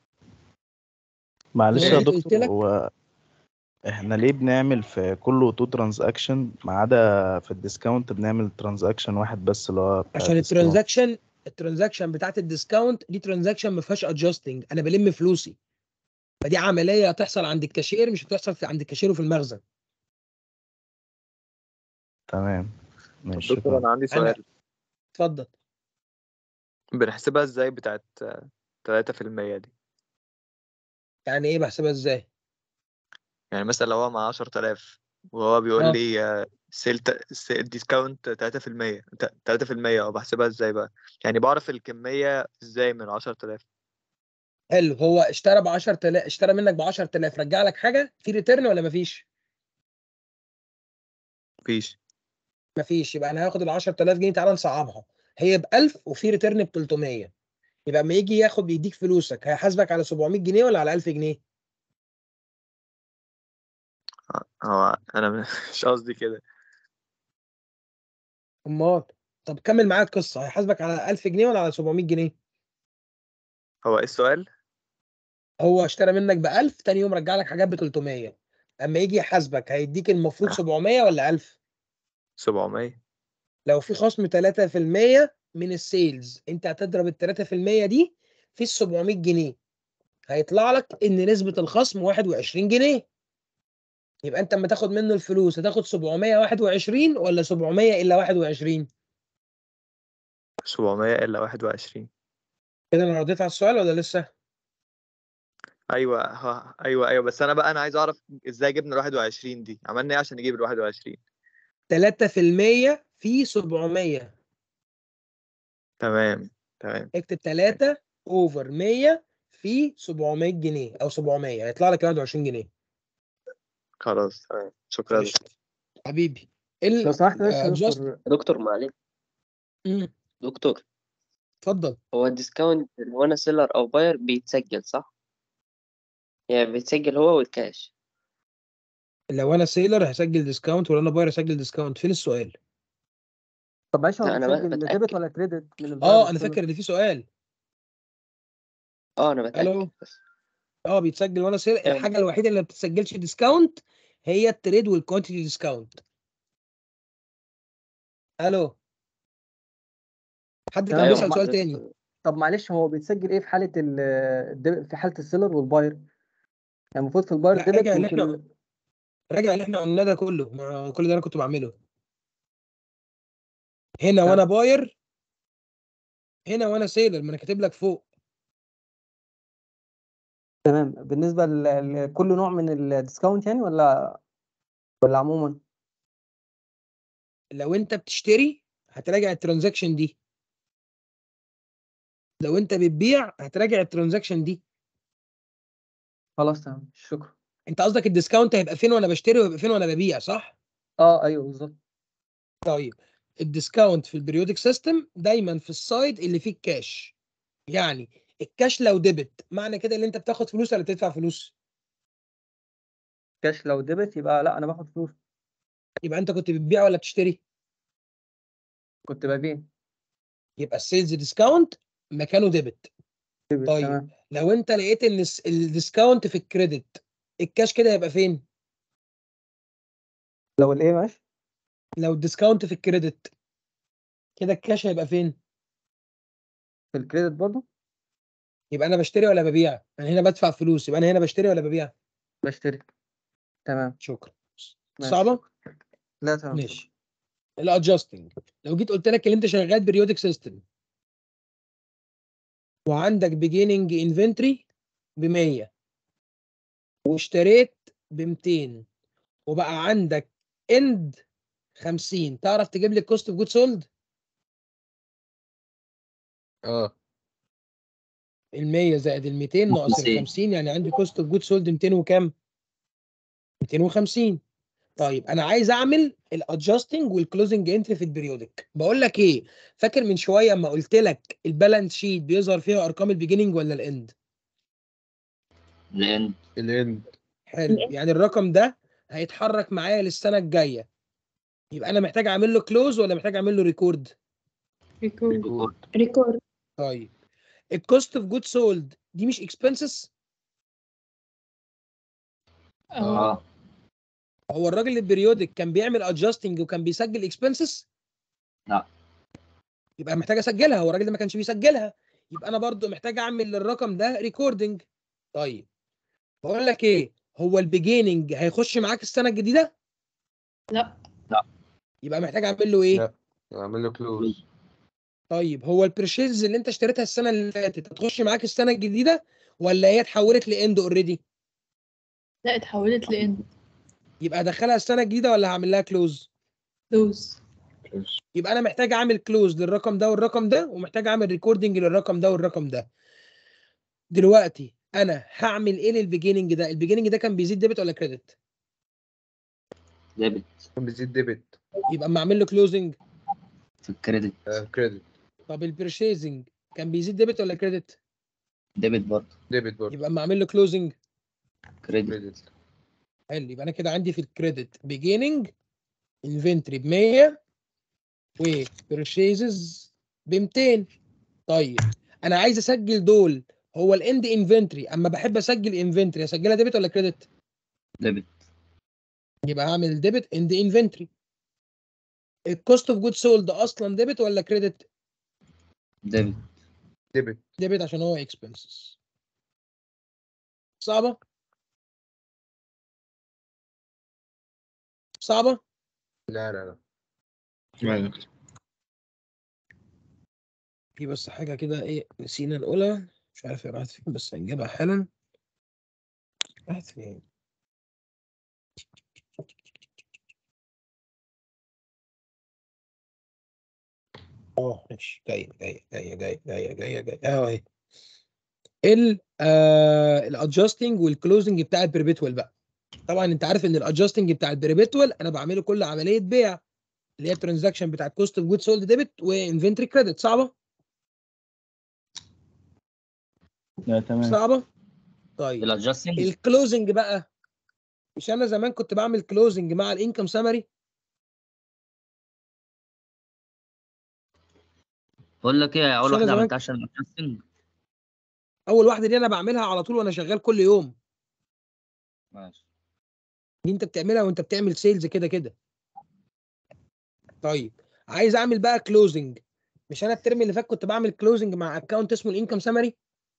معلش يا زي ما قلت دكتور لك هو احنا ليه بنعمل في كله تو ترانزاكشن ما عدا في الديسكاونت بنعمل ترانزاكشن واحد بس اللي هو بتاع عشان الديسكاونت الترانزاكشن الترانزاكشن بتاعت الديسكاونت دي ترانزاكشن ما فيهاش ادجستنج انا بلم فلوسي فدي عمليه هتحصل عند الكاشير مش هتحصل في عند الكاشير وفي المخزن تمام ماشي دكتور انا عندي أنا- سؤال اتفضل بنحسبها ازاي بتاعت 3% دي يعني ايه بحسبها ازاي يعني مثلا لو هو مع 10000 وهو بيقول آه. لي سيل ديسكاونت 3% 3% اه بحسبها ازاي بقى يعني بعرف الكمية ازاي من 10000 حلو هو اشترى ب 10000 اشترى منك ب 10000 رجع لك حاجه في ريتيرن ولا مفيش مفيش مفيش يبقى انا هاخد ال 10000 جنيه تعالى نصعبها هي ب 1000 وفي ريتيرن ب 300 يبقى اما يجي ياخد بيديك فلوسك هيحاسبك على 700 جنيه ولا على 1000 جنيه هو انا مش قصدي كده امال طب كمل معايا القصه هيحاسبك على 1000 جنيه ولا على 700 جنيه هو ايه السؤال هو اشترى منك ب 1000 تاني يوم رجع لك حاجات ب 300 اما يجي يحاسبك هيديك المفروض 700 ولا 1000 700 لو في خصم 3% من السيلز انت هتضرب ال 3% دي في ال 700 جنيه هيطلع لك ان نسبة الخصم 21 جنيه يبقى انت اما تاخد منه الفلوس هتاخد 721 ولا 700 الا 21 700 إلا 21 كده انا رديت على السؤال ولا لسه أيوه ها أيوه أيوه بس أنا بقى أنا عايز أعرف إزاي جبنا ال 21 دي عملنا إيه عشان نجيب ال 21 3% في 700 تمام تمام اكتب 3 اوفر 100 في 700 جنيه او 700 هيطلع لك 21 جنيه خلاص تمام شكرا لك حبيبي ال لو سمحت بس آه، يا just- دكتور دكتور معلش مم. دكتور اتفضل هو الديسكاونت لو انا سيلر او باير بيتسجل صح؟ يعني بيتسجل هو والكاش لو انا سيلر هسجل ديسكاونت ولا انا باير هسجل ديسكاونت فين السؤال طب معلش هو لا، أنا بقى بيسجل بتأكد. ديبت ولا كريدت من الباير اه انا والسيلر؟ فاكر ان في سؤال اه انا بتأكد الو بس اه بيتسجل وانا سيلر أيوة. الحاجه الوحيده اللي ما بتتسجلش ديسكاونت هي التريد والكوانتيتي ديسكاونت الو حد كان تمام بيسأل مع- سؤال تاني طب معلش هو بيتسجل ايه في حالة ال الديب- في حالة السيلر والباير؟ يعني المفروض في الباير لا ديبت راجع اللي وفي احنا ال... راجع اللي احنا قلناه ده كله ما كل ده انا كنت بعمله هنا تمام. وانا باير هنا وانا سيلر ما انا كاتب لك فوق تمام بالنسبة ل- لكل نوع من الديسكاونت يعني ولا ولا عموما؟ لو انت بتشتري هتراجع الترانزاكشن دي لو انت بتبيع هتراجع الترانزاكشن دي خلاص تمام شكرا انت قصدك الديسكاونت هيبقى فين وانا بشتري وهيبقى فين وانا ببيع صح اه ايوه بالظبط طيب الديسكاونت في البريودك سيستم دايما في السايد اللي فيه الكاش يعني الكاش لو ديبت معنى كده ان انت بتاخد فلوس ولا بتدفع فلوس كاش لو ديبت يبقى لا انا باخد فلوس يبقى انت كنت بتبيع ولا بتشتري كنت ببيع يبقى السيلز ديسكاونت مكانه ديبت ديبت طيب تمام لو انت لقيت ان الس- الديسكاونت في الكريدت الكاش كده هيبقى فين لو الايه ماشي لو الديسكاونت في الكريدت كده الكاش هيبقى فين في الكريدت برضه يبقى انا بشتري ولا ببيع انا هنا بدفع فلوس يبقى انا هنا بشتري ولا ببيع بشتري تمام شكرا ماشي صعبه لا تمام ماشي الادجستنج لو جيت قلت لك ان انت شغال بريودك سيستم وعندك بيجيننج انفنتوري ب 100 واشتريت ب 200 وبقى عندك اند 50 تعرف تجيب لي الكوست اوف جود سولد اه ال 100 زائد ال 200 ناقص ال 50. 50 يعني عندي كوست اوف جود سولد 200 وكام 250 طيب انا عايز اعمل الادجستنج والكلوزنج انتري في البريودك بقول لك ايه فاكر من شويه اما قلت لك البالانس شيت بيظهر فيها ارقام البيجيننج ولا الاند لان الاند حلو يعني الرقم ده هيتحرك معايا للسنه الجايه يبقى انا محتاج اعمل له كلوز ولا محتاج اعمل له ريكورد ريكورد ريكورد طيب الكوست اوف جود سولد دي مش اكسبنسز اه اه هو الراجل البريودك كان بيعمل ادجستنج وكان بيسجل اكسبنسز لا يبقى محتاج اسجلها هو الراجل ده ما كانش بيسجلها يبقى انا برضو محتاج اعمل للرقم ده ريكوردنج طيب بقول لك ايه هو البيجيننج هيخش معاك السنه الجديده لا لا يبقى محتاج اعمل له ايه لا اعمل له كلوز طيب هو البرشيز اللي انت اشتريتها السنه اللي فاتت هتخش معاك السنه الجديده ولا هي اتحولت لاند اوريدي لا اتحولت لاند يبقى ادخلها السنه الجديده ولا هعمل لها كلوز لوز يبقى انا محتاج اعمل كلوز للرقم ده والرقم ده ومحتاج اعمل ريكوردنج للرقم ده والرقم ده دلوقتي انا هعمل ايه للبيجيننج ده البيجيننج ده كان بيزيد ديبت ولا كريدت ديبت كان بيزيد ديبت يبقى اما اعمل له كلوزنج في الكريدت كريدت طب البرشيزنج كان بيزيد ديبت ولا كريدت ديبت برضه ديبت برضه يبقى اما اعمل له كلوزنج كريدت كريدت حلو يبقى انا كده عندي في الكريدت بيجيننج انفنتوري ب 100 وبرشيزز ب 200 طيب انا عايز اسجل دول هو الاند انفنتوري اما بحب اسجل انفنتوري اسجلها ديبت ولا كريدت ديبت يبقى هعمل ديبت اند انفنتوري الكوست اوف جود سولد اصلا ديبت ولا كريدت ديبت ديبت ديبت عشان هو اكسبنسز صعبه صعبه لا لا لا لا في بس حاجه كده ايه نسينا نقولها مش عارف هي راحت فين بس هنجيبها حالا راحت فين اه ماشي جاية جاية جاية جاية جاية جاية جاية اهو اهي ال الادجستنج والكلوزنج بتاع البريبيتوال بقى طبعا انت عارف ان الادجستنج بتاع البريبيتوال انا بعمله كل عمليه بيع اللي هي الترانزاكشن بتاعت كوست اوف جود سولد ديبت وانفنتري كريدت صعبه لا تمام صعبه طيب الادجستنج الكلوزنج بقى مش انا زمان كنت بعمل كلوزنج مع الانكم سمري بقول لك ايه اول مش أنا واحده زمان- عملتها عشان الادجستنج اول واحده دي انا بعملها على طول وانا شغال كل يوم ماشي دي انت بتعملها وانت بتعمل سيلز كده كده طيب عايز اعمل بقى كلوزنج مش انا الترم اللي فات كنت بعمل كلوزنج مع اكونت اسمه الانكم سمري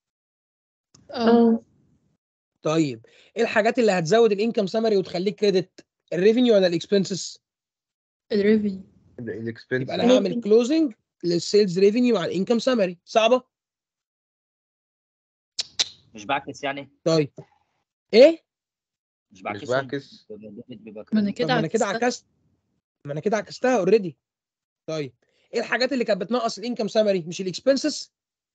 اه طيب ايه الحاجات اللي هتزود الانكم سمري وتخليك كريدت الريفينيو ولا الاكسبنسز الريفينيو الاكسبنس يبقى انا هعمل كلوزنج للسيلز ريفينيو مع الانكم سمري صعبه مش بعكس يعني طيب ايه مش بعكس بعكس. بيبقى ما انا طب كده ما انا كده عكستها. عكست ما انا كده عكستها اوريدي طيب ايه الحاجات اللي كانت بتنقص الانكم سمري مش الاكسبنسز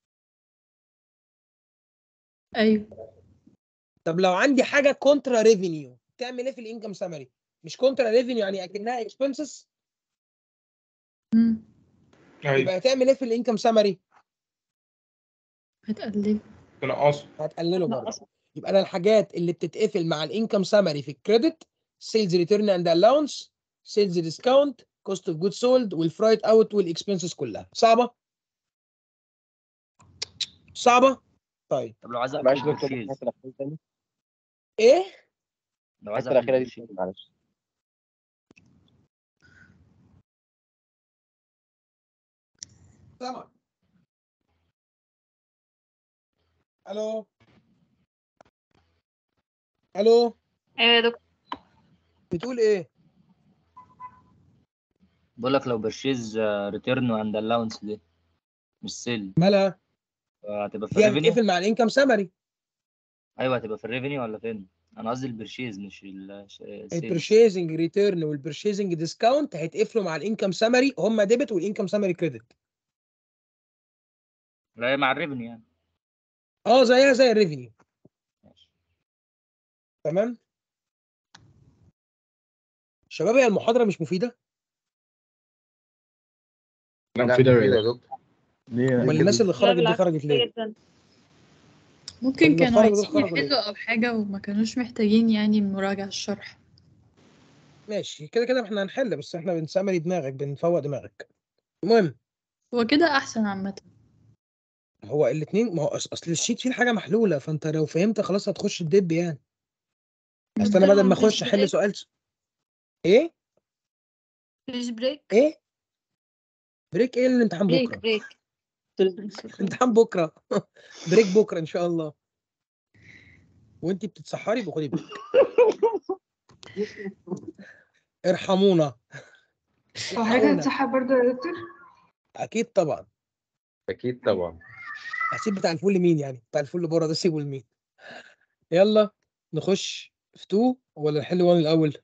ايوه طب لو عندي حاجه كونترا ريفينيو تعمل ايه في الانكم سمري مش كونترا ريفينيو يعني اكنها اكسبنسز ايوه يبقى هتعمل ايه في الانكم سمري هتقلل تنقصه هتقلله برضه يبقى انا الحاجات اللي بتتقفل مع الانكم سمري في الكريدت سيلز ريتيرن اند الاونس سيلز ديسكاونت كوست اوف جود سولد والفرايت اوت والاكسبنسز كلها صعبه صعبه طيب طب لو عايز معلش اقفل دكتور البرشيز الحته الاخيره تاني ايه لو عايز الحته اقفل الاخيره دي البرشيز تاني معلش طبعا الو الو ايوه يا دكتور بتقول ايه بقول لك لو برشيز ريتيرن اند الاونس دي مش سيل مالها هتبقى في دي الريفينيو هتتقفل مع الانكم سمري ايوه هتبقى في الريفينيو ولا فين انا قصدي البرشيز مش السيل البرشيزنج ريتيرن والبرشيزنج ديسكاونت هيتقفلوا مع الانكم سمري هم ديبت والانكم سمري كريدت لا هي مع الريفينيو يعني اه زيها زي الريفينيو تمام شباب هي المحاضره مش مفيده لا مفيدة مفيدة يا يا دكتور ليه امال الناس اللي خرجت دي خرجت ليه جدا ممكن اللي كانوا خرجوا دول عايزين خرجوا ليه؟ يحلوا او حاجة وما كانوش محتاجين يعني مراجعة الشرح ماشي كده كده احنا هنحل بس احنا بنسمري دماغك بنفوق دماغك المهم هو كده احسن عامة هو الاثنين ما هو أص- اصل الشيت فيه حاجه محلوله فانت لو فهمت خلاص هتخش الدب يعني اصل انا دكتور، بدل ما مفيش اخش احل بريك؟ سؤال س- ايه مفيش بريك ايه بريك ايه الامتحان بريك بكره بريك امتحان بكره بريك بكره ان شاء الله وانت بتتسحري بخدي بريك ارحمونا هو حضرتك الحقونا. هتسحب برضه يا دكتور؟ اكيد طبعا اكيد طبعا هسيب بتاع الفول لمين يعني بتاع الفول اللي بره ده سيبه لمين يلا نخش في 2 ولا نحل 1 الاول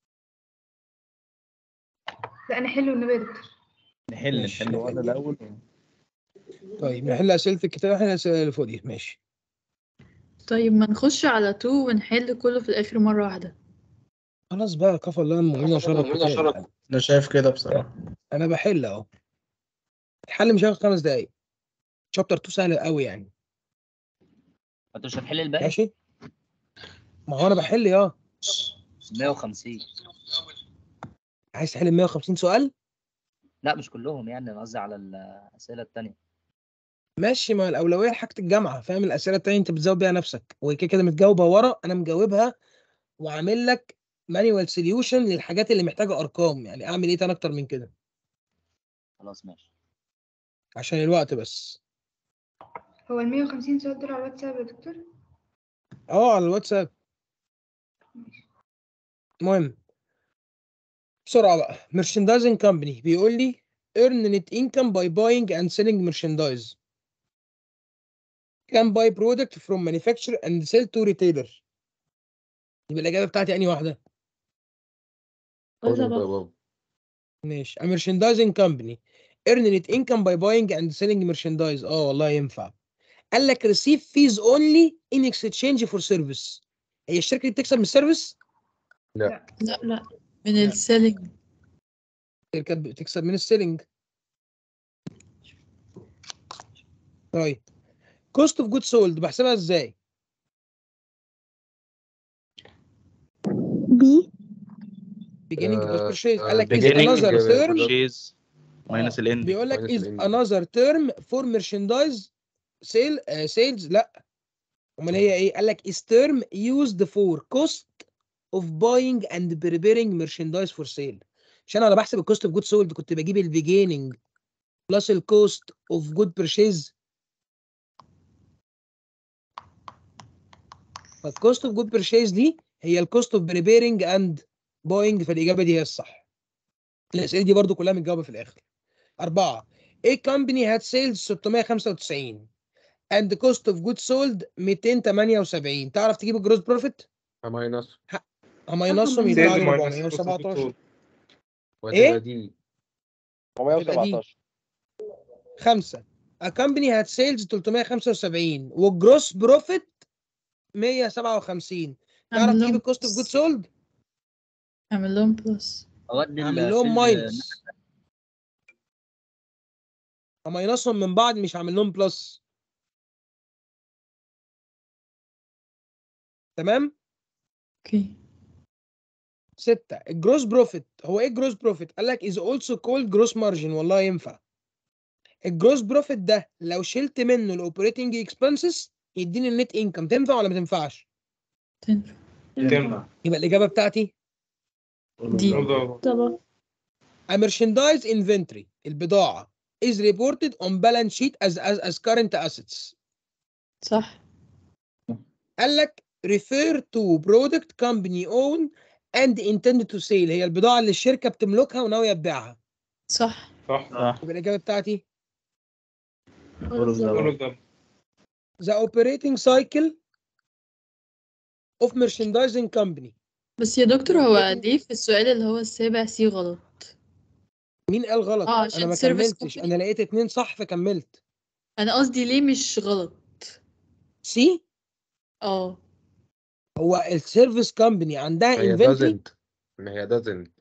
لا انا حلو النبي يا دكتور نحل ماشي، نحل نحل. واحد الاول طيب نحل اسئله الكتاب نحل الاسئله اللي فوق دي ماشي طيب ما نخش على تو ونحل كله في الاخر مرة واحدة خلاص بقى كفى الله المؤمنين شر القتال انا شايف كده بصراحة انا بحل اهو الحل مش هياخد خمس دقايق شابتر 2 سهل قوي يعني انت مش هتحل الباقي ماشي ما هو انا بحل يا 150 عايز تحل 150 سؤال لا مش كلهم يعني انا قصدي على الاسئله التانية ماشي ما الاولويه لحاجه الجامعه فاهم الاسئله التانية انت بتزود بيها نفسك وكده كده متجاوبه ورا انا مجاوبها وعامل لك مانيوال سوليوشن للحاجات اللي محتاجه ارقام يعني اعمل ايه تاني اكتر من كده خلاص ماشي عشان الوقت بس هو ال 150 سؤال دول على الواتساب يا دكتور اه على الواتساب المهم بسرعة بقى merchandising company بيقول لي earn net income by buying and selling merchandise can buy product from manufacturer and sell to retailer يبقى الإجابة بتاعتي أنهي واحدة؟ ماشي a merchandising company earn net income by buying and selling merchandise اه والله ينفع قال لك receive fees only in exchange for service هي الشركة دي بتكسب من السيرفيس؟ لا لا لا من السيلينج الشركة بتكسب من السيلينج طيب cost of goods sold بحسبها ازاي؟ بي beginning plus آه، purchase آه، قال لك is beginning another term purchase minus ال end بيقول لك minus is ال end. another term for merchandise sale uh, sales لا امال هي ايه قال لك is term used for cost of buying and preparing merchandise for sale عشان انا بحسب الكوست اوف جود سولد كنت بجيب البيجيننج بلس الكوست اوف جود بيرشيز فالكوست اوف جود بيرشيز دي هي الكوست اوف بريبيرنج اند باينج فالاجابه دي هي الصح الاسئله دي برضو كلها متجاوبه في الاخر أربعة A company had sales 695 and cost of goods sold 278 تعرف تجيب الجروس بروفيت؟ ماينس هماينصهم Sales يطلع لي minus 417 وهتبقى إيه؟ دي 417 خمسة A company had sales 375 والجروس بروفيت 157 تعرف اعمل تجيب لهم الكوست اوف جود سولد؟ اعمل لهم بلس اودي اعمل لهم ماينس هماينصهم من بعض مش هعمل لهم بلس تمام؟ اوكي ستة الجروس بروفيت هو ايه الجروس بروفيت؟ قال لك is also called gross margin والله ينفع الجروس بروفيت ده لو شلت منه الاوبريتنج اكسبنسز يديني النت انكم تنفع ولا ما تنفعش؟ تنفع تنفع يبقى الاجابه بتاعتي دي طبعا a merchandise inventory البضاعه is reported on balance sheet as as, as current assets صح قال لك refer to product company own and intended to sell هي البضاعه اللي الشركه بتملكها وناويه تبيعها صح صح صح يبقى الاجابه بتاعتي all of the all above. of them the operating cycle of merchandising company بس يا دكتور هو ليه في السؤال اللي هو السابع سي غلط مين قال غلط اه انا عشان ما سيرفيس كملتش كومباني انا لقيت اتنين صح فكملت انا قصدي ليه مش غلط سي اه هو السيرفيس كومباني عندها هي انفنتوري doesn't ما هي doesn't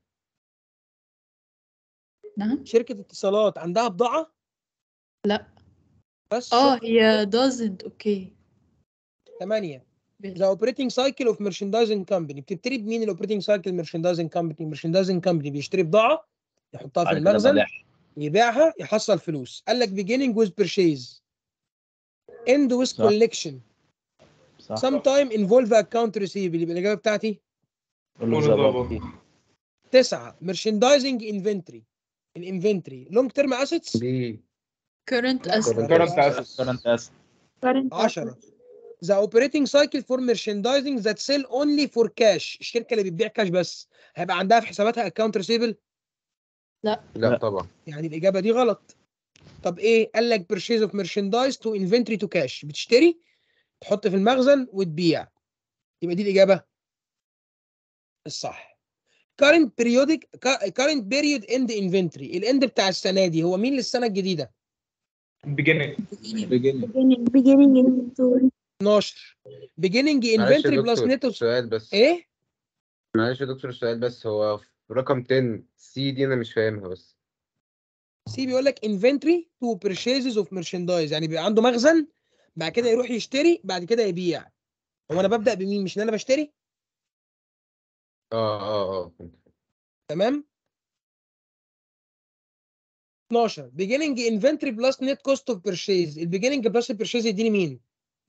نعم شركه اتصالات عندها بضاعه لا بس اه شكرا. هي doesn't اوكي ثمانية The operating cycle of merchandising company بتبتدي بمين الاوبريتنج سايكل merchandising company merchandising company بيشتري بضاعة يحطها في بعد كده المخزن ببيعها يبيعها يحصل فلوس قال لك beginning with purchase end with صح. collection صح sometime involve account receivable يبقى الإجابة بتاعتي all of all the of the above. above. تسعة merchandising inventory الانفنتوري long term assets دي current لا asset current assets current asset current 10 The operating cycle for merchandising that sell only for cash الشركة اللي بتبيع كاش بس هيبقى عندها في حساباتها account receivable لا لا لا. طبعا يعني الإجابة دي غلط طب إيه قال لك purchase of merchandise to inventory to cash بتشتري تحط في المخزن وتبيع يبقى دي الإجابة الصح current periodic current period end inventory الاند بتاع السنة دي هو مين للسنة الجديدة beginning beginning beginning beginning inventory 12 beginning معلش يا inventory plus دكتور net of سؤال بس ايه معلش يا دكتور سؤال بس هو في رقم 10 سي دي انا مش فاهمها بس سي بيقول لك inventory to purchases of merchandise يعني بيبقى عنده مخزن بعد كده يروح يشتري بعد كده يبيع هو انا ببدأ بمين مش ان انا بشتري اه اه اه فهمت. تمام 12 beginning inventory plus net cost of purchase البيجيننج بلس البرشيز يديني مين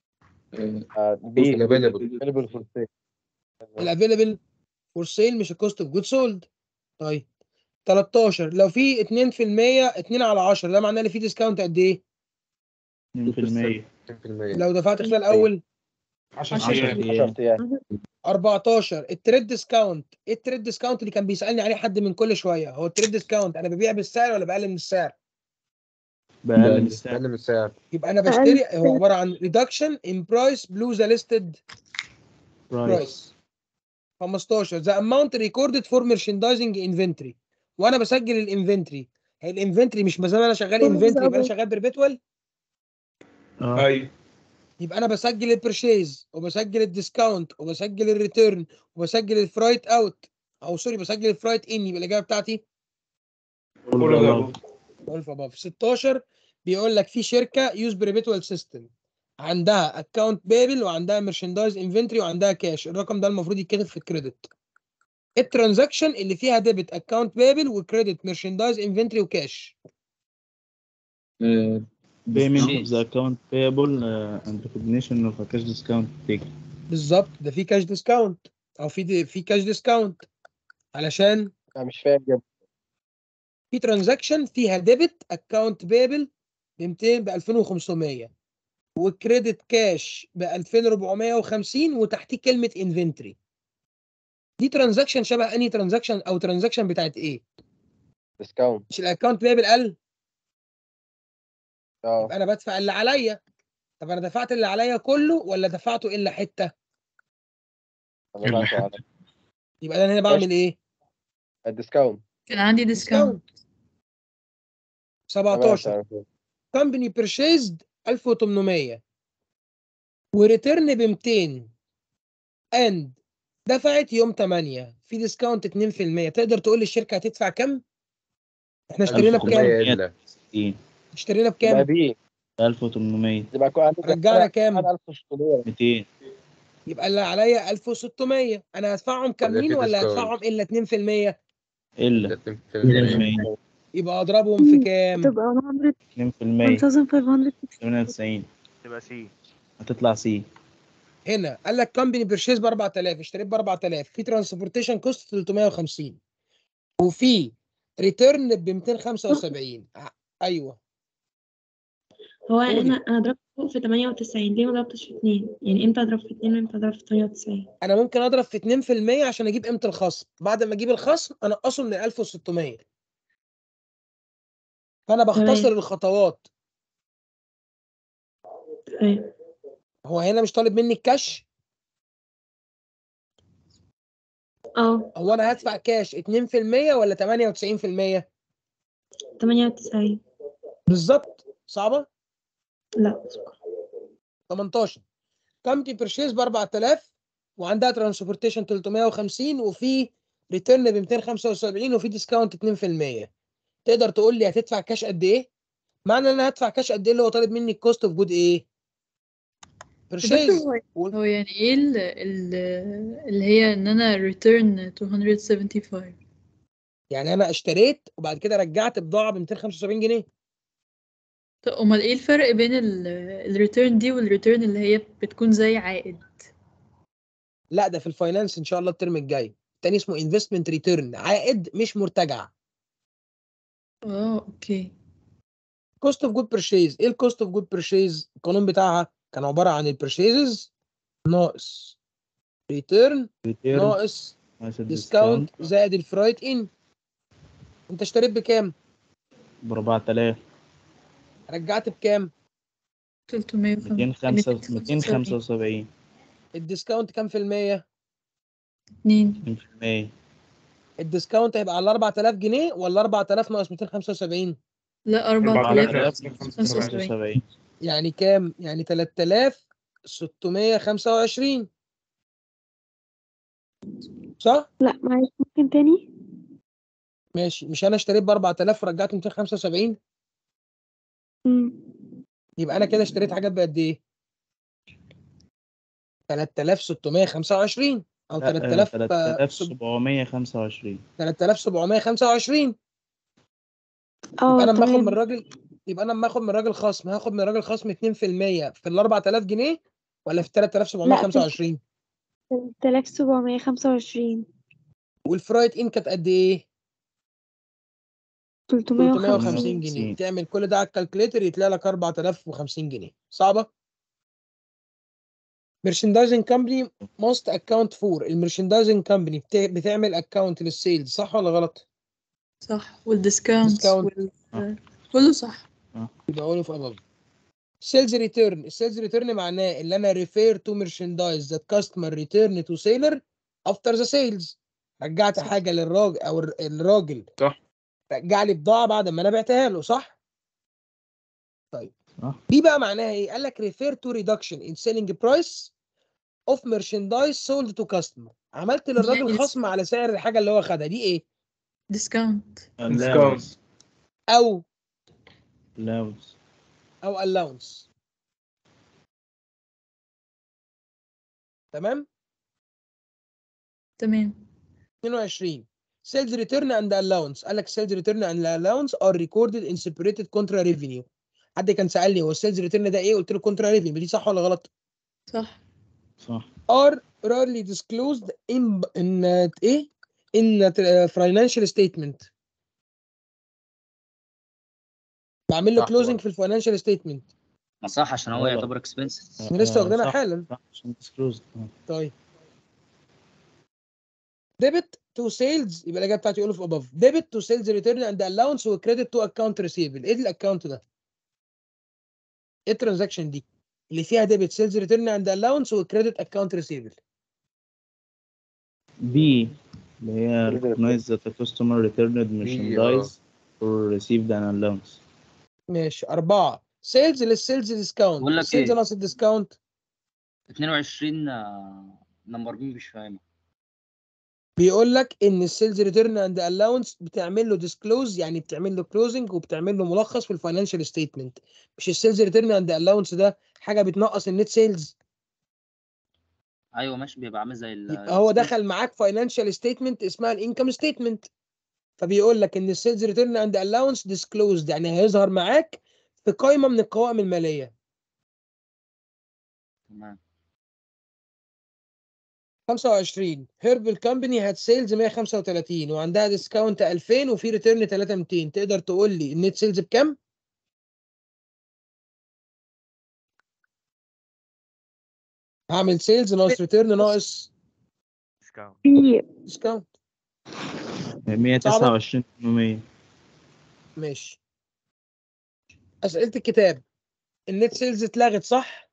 بي available. available for sale الافيلبل فور سيل مش الكوست اوف جود سولد طيب 13 لو في 2% 2 على 10 ده معناه ان في ديسكاونت قد ايه 2% لو دفعت خلال اول 10 10 ايام 14 التريد ديسكاونت ايه التريد ديسكاونت اللي كان بيسالني عليه حد من كل شويه هو التريد ديسكاونت انا ببيع بالسعر ولا بقلل من السعر بأقل من السعر اقل من السعر يبقى انا بشتري هو عباره عن reduction in price below the listed برايس price 15 the amount recorded for merchandising inventory وانا بسجل الانفنتري هي الانفنتري مش ما زي ما انا شغال انفنتري يبقى انا شغال بربيتوال اه ايوه يبقى انا بسجل البرشيز وبسجل الديسكاونت وبسجل الريتيرن وبسجل الفرايت اوت او سوري بسجل الفرايت ان يبقى الاجابه بتاعتي قول يا أبو. اولف اباف 16 بيقول لك في شركه يوز بريبيتوال سيستم عندها اكونت بيبل وعندها مرشندايز انفنتري وعندها كاش الرقم ده المفروض يتكتب في الكريدت الترانزاكشن اللي فيها ديبت اكونت بيبل وكريدت مرشندايز انفنتري وكاش payment of the account payable uh, and recognition of a cash discount taken بالظبط ده في كاش ديسكاونت او في دي في كاش ديسكاونت علشان انا مش فاهم جدا في ترانزاكشن فيها ديبت اكونت بيبل ب 200 ب 2500 وكريدت كاش ب 2450 وتحتيه كلمه انفنتري دي ترانزاكشن شبه انهي ترانزاكشن او ترانزاكشن بتاعت ايه ديسكاونت مش الاكونت بيبل قال اه يبقى انا بدفع اللي عليا طب انا دفعت اللي عليا كله ولا دفعته الا حته انا بعرف على يبقى انا هنا بعمل ايه الديسكاونت كان عندي ديسكاونت 17 كومباني بيرشيزد 1800 وريتيرن ب 200 اند دفعت يوم 8 في ديسكاونت 2% تقدر تقول لي الشركه هتدفع كام؟ احنا اشترينا بكام؟ 1660 اشترينا تبقى بكام؟ بي 1800 تبقى كو- عندك رجعنا كام؟ 1600 200 يبقى اللي عليا 1600 انا هدفعهم كاملين في ولا discount. هدفعهم الا 2%؟ إلا 2% 2% يبقى اضربهم في كام؟ تبقى 100 2% 1500 98 تبقى سي هتطلع سي هنا قال لك كومباني بيرشيز ب 4000 اشتريت ب 4000 في ترانسبورتيشن كوست 350 وفي ريتيرن ب 275 ع- ايوه هو قولي. انا انا ضربت فوق في 98 ليه ما ضربتش في 2 يعني امتى اضرب في 2 وامتى اضرب في 98 انا ممكن اضرب في 2% عشان اجيب قيمه الخصم بعد ما اجيب الخصم انقصه من 1600 فانا بختصر تمام. الخطوات تمام هو هنا مش طالب مني الكاش اه هو انا هدفع كاش 2% ولا 98% 98 بالظبط صعبه لا 18 كامتي بيرشيز ب 4000 وعندها ترانسبورتيشن 350 وفي ريتيرن ب 275 وفي ديسكاونت 2% تقدر تقول لي هتدفع كاش قد ايه؟ معنى ان انا هدفع كاش قد ايه اللي هو طالب مني الكوست اوف جود ايه؟ بيرشيز هو هو يعني ايه ال- ال- اللي هي ان انا return 275 يعني انا اشتريت وبعد كده رجعت بضاعه ب 275 جنيه طب امال ايه الفرق بين الريتيرن دي والريتيرن اللي هي بتكون زي عائد لا ده في الفاينانس ان شاء الله الترم الجاي التاني اسمه انفستمنت ريتيرن عائد مش مرتجع اه اوكي كوست اوف جود بيرشيز ايه الكوست اوف جود بيرشيز القانون بتاعها كان عباره عن البيرشيزز ناقص ريتيرن ريتيرن ناقص ناقص ديسكاونت الديسكاونت زائد الفرايت ان انت اشتريت بكام ب 4000 رجعت بكام 375 275 الديسكاونت كام في المية 2 2% الديسكاونت هيبقى على 4000 جنيه ولا 4000 ناقص 275 لا 4075 يعني كام يعني 3625 صح لا معلش ممكن تاني ماشي مش انا اشتريت ب 4000 ورجعت 275 امم يبقى انا كده اشتريت حاجات بقد ايه 3625 او لا 3000 3725 3725 اه يبقى انا لما اخد تمام من الراجل يبقى انا لما اخد من الراجل خصم هاخد من الراجل خصم 2% في ال 4000 جنيه ولا في 3725 3725 والفرايد ان كانت قد ايه 350 جنيه تعمل كل ده على الكالكوليتر يطلع لك 4050 جنيه صعبه merchandising company must account for المرشندايزنج كومباني بتعمل اكونت للسيلز صح ولا غلط؟ صح والديسكاونت Discount. وال... كله صح يبقى اقوله في above sales return السيلز ريتيرن معناه اللي انا refer to merchandise that customer return to seller after the sales رجعت حاجه للراجل او الر- الراجل صح رجع لي بضاعه بعد ما انا بعتها له صح؟ طيب صح. دي بقى معناها ايه؟ قال لك refer to reduction in selling price of merchandise sold to customer عملت للراجل يعني خصم على سعر الحاجه اللي هو خدها دي ايه؟ ديسكاونت allowance او allowance او allowance تمام؟ تمام 22 sales return and allowance قال لك sales return and allowance are recorded in separated contra revenue حد كان سألني هو السيلز ريتيرن ده ايه قلت له contra revenue دي صح ولا غلط صح صح are rarely disclosed in in uh, ايه in uh, financial statement بعمل له صح closing برضه. في الفاينانشال ستيتمنت ما صح عشان هو غلط. يعتبر اكسبنسز احنا لسه آه، واخدينها صح، حالا صح عشان disclosed آه. طيب ديبت تو سيلز يبقى الاجابه بتاعتي يقولوا في اباف ديبت تو سيلز ريتيرن اند الاونس وكريدت تو اكونت ريسيفل ايه الاكونت ده؟ ايه الترانزاكشن دي؟ اللي فيها ديبت سيلز ريتيرن اند الاونس وكريدت اكونت ريسيفل B اللي هي recognize that the customer returned merchandise or received an allowance ماشي أربعة سيلز للسيلز ديسكاونت بقول لك السيلز إيه؟ ناقص الديسكاونت 22 آه، نمبر بي مش فاهمها بيقول لك ان السيلز ريتيرن اند الاونس بتعمل له ديسكلوز يعني بتعمل له كلوزنج وبتعمل له ملخص في الفاينانشال ستيتمنت مش السيلز ريتيرن اند الاونس ده حاجه بتنقص النت سيلز ايوه ماشي بيبقى عامل زي ال يبقى هو دخل معاك فاينانشال ستيتمنت اسمها الانكم ستيتمنت فبيقول لك ان السيلز ريتيرن اند الاونس ديسكلوزد يعني هيظهر معاك في قائمه من القوائم الماليه تمام 25 هيربل كومباني هات سيلز 135 وعندها ديسكاونت 2000 وفي ريتيرن 3200 تقدر تقول لي النت سيلز بكام؟ هعمل سيلز ناقص ريتيرن ناقص ديسكاونت 129 800 ماشي أسئلة الكتاب النت سيلز اتلغت صح؟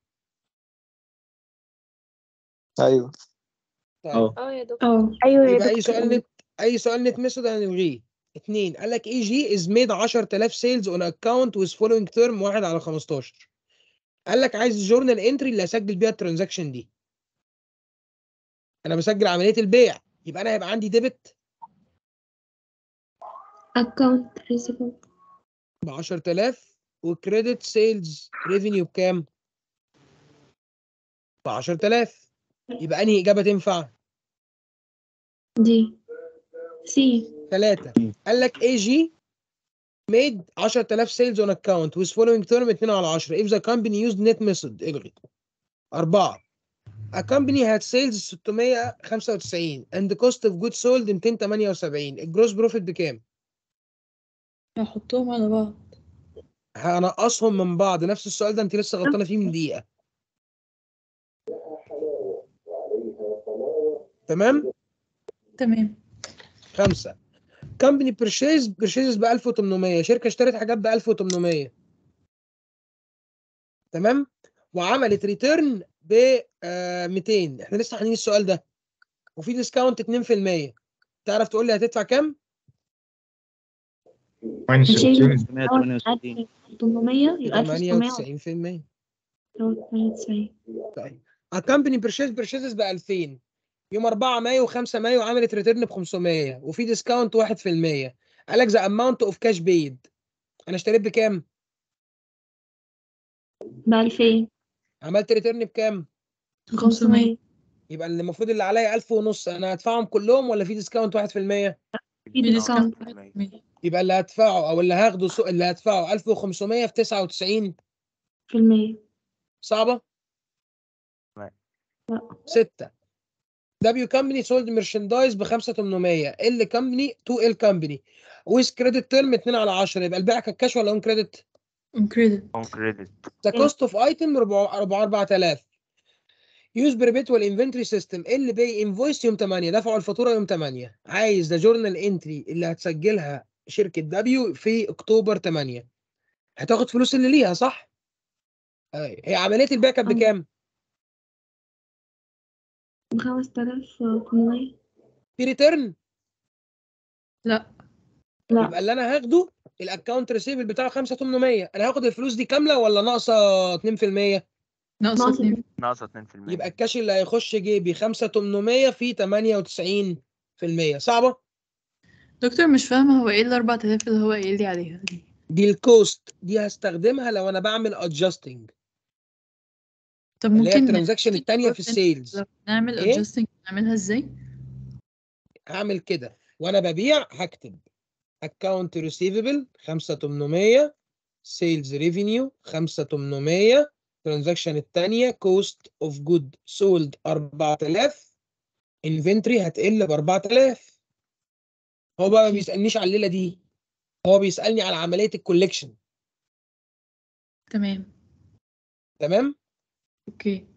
ايوه طيب اه يا دكتور اه ايوه يبقى اي سؤال نت اي سؤال نت ميثود هنلغيه اثنين قال لك اي جي از ميد 10000 سيلز اون اكونت ويز فولوينج تيرم 1 على 15 قال لك عايز الجورنال انتري اللي هسجل بيها الترانزاكشن دي انا بسجل عمليه البيع يبقى انا هيبقى عندي ديبت account receivable ب 10000 وكريدت سيلز ريفينيو بكام؟ ب 10000 يبقى انهي اجابه تنفع؟ دي سي ثلاثة قال لك اي جي made 10000 sales on account with following term 2 على 10 if the company used net method الغي أربعة a company had sales 695 and the cost of goods sold 278 الجروس بروفيت بكام؟ احطهم على بعض هنقصهم من بعض نفس السؤال ده انت لسه غلطانه فيه من دقيقة تمام؟ تمام خمسة company purchase purchases ب 1800 شركة اشترت حاجات ب 1800 تمام وعملت ريتيرن ب آه، 200 احنا لسه حاطين السؤال ده وفي ديسكاونت 2% تعرف تقول لي هتدفع كام؟ نشيل 168 800 يبقى 1600 98% 98 طيب a company purchase purchases ب 2000 يوم 4 مايو و5 مايو عملت ريتيرن ب 500 وفي ديسكاونت 1% قال لك ذا اماونت اوف كاش بيد انا اشتريت بكام؟ ب 2000 عملت ريتيرن بكام؟ 500 يبقى اللي المفروض اللي عليا 1000 ونص انا هدفعهم كلهم ولا في ديسكاونت 1%؟ في ديسكاونت يبقى اللي هدفعه او اللي هاخده سوق اللي هدفعه 1500 في 99 في المية صعبة؟ لا ستة دبليو كامباني سولد ميرشندايز ب 5800 ال كامباني تو ال كامباني ويز كريدت تيرم 2 على 10 يبقى البيع كان كاش ولا اون كريدت؟ اون كريدت اون كريدت ذا كوست اوف ايتم 4000 يوز بريبيتوال انفنتوري سيستم اللي بي انفويس يوم 8 دفعوا الفاتوره يوم 8 عايز ده جورنال انتري اللي هتسجلها شركه دبليو في اكتوبر 8 هتاخد فلوس اللي ليها صح؟ أي. هي عمليه البيع كانت بكام؟ بخمس تلاف وتمنمية في ريتيرن؟ لا لا يبقى اللي انا هاخده الاكونت ريسيفل بتاعه 5800 انا هاخد الفلوس دي كامله ولا ناقصه 2%؟ ناقصة اتنين ناقصة 2% يبقى الكاش اللي هيخش جيبي 5800 في 98% صعبه؟ دكتور مش فاهمة هو ايه الأربع آلاف اللي هو قايل لي عليها دي دي الكوست دي هستخدمها لو انا بعمل ادجستنج طب اللي هي ممكن الترانزاكشن الثانيه في السيلز لو نعمل إيه؟ adjusting نعملها ازاي؟ هعمل كده وانا ببيع هكتب account receivable 5800 sales revenue 5800 ترانزاكشن الثانيه cost of good sold 4000 inventory هتقل ب 4000 هو بقى ما بيسالنيش على الليله دي هو بيسالني على عمليه الكوليكشن تمام تمام اوكي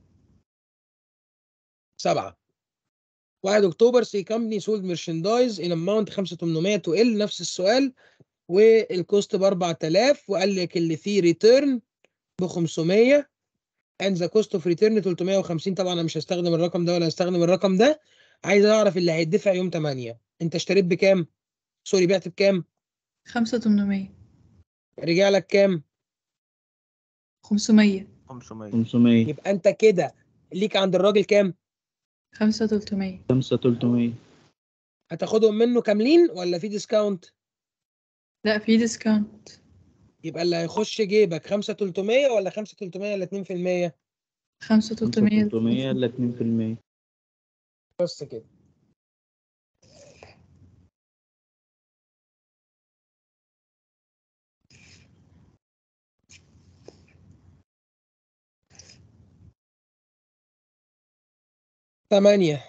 سبعة 1 اكتوبر سي كامباني سولد ميرشندايز ان اماونت 5800 تو ال نفس السؤال والكوست ب 4000 وقال لك اللي فيه ريتيرن ب 500 اند ذا كوست اوف ريتيرن 350 طبعا انا مش هستخدم الرقم ده ولا هستخدم الرقم ده عايز اعرف اللي هيدفع يوم 8 انت اشتريت بكام؟ سوري بعت بكام؟ خمسة تمنمية رجع لك كام؟ خمسمية 500 500 يبقى انت كده ليك عند الراجل كام؟ خمسة تلتمية 5 300 هتاخدهم منه كاملين ولا في ديسكاونت؟ لا في ديسكاونت يبقى اللي هيخش جيبك 5 300 ولا 5 300 ولا 2%؟ خمسة 5 تلتمية 300 الا 2% بس كده ثمانية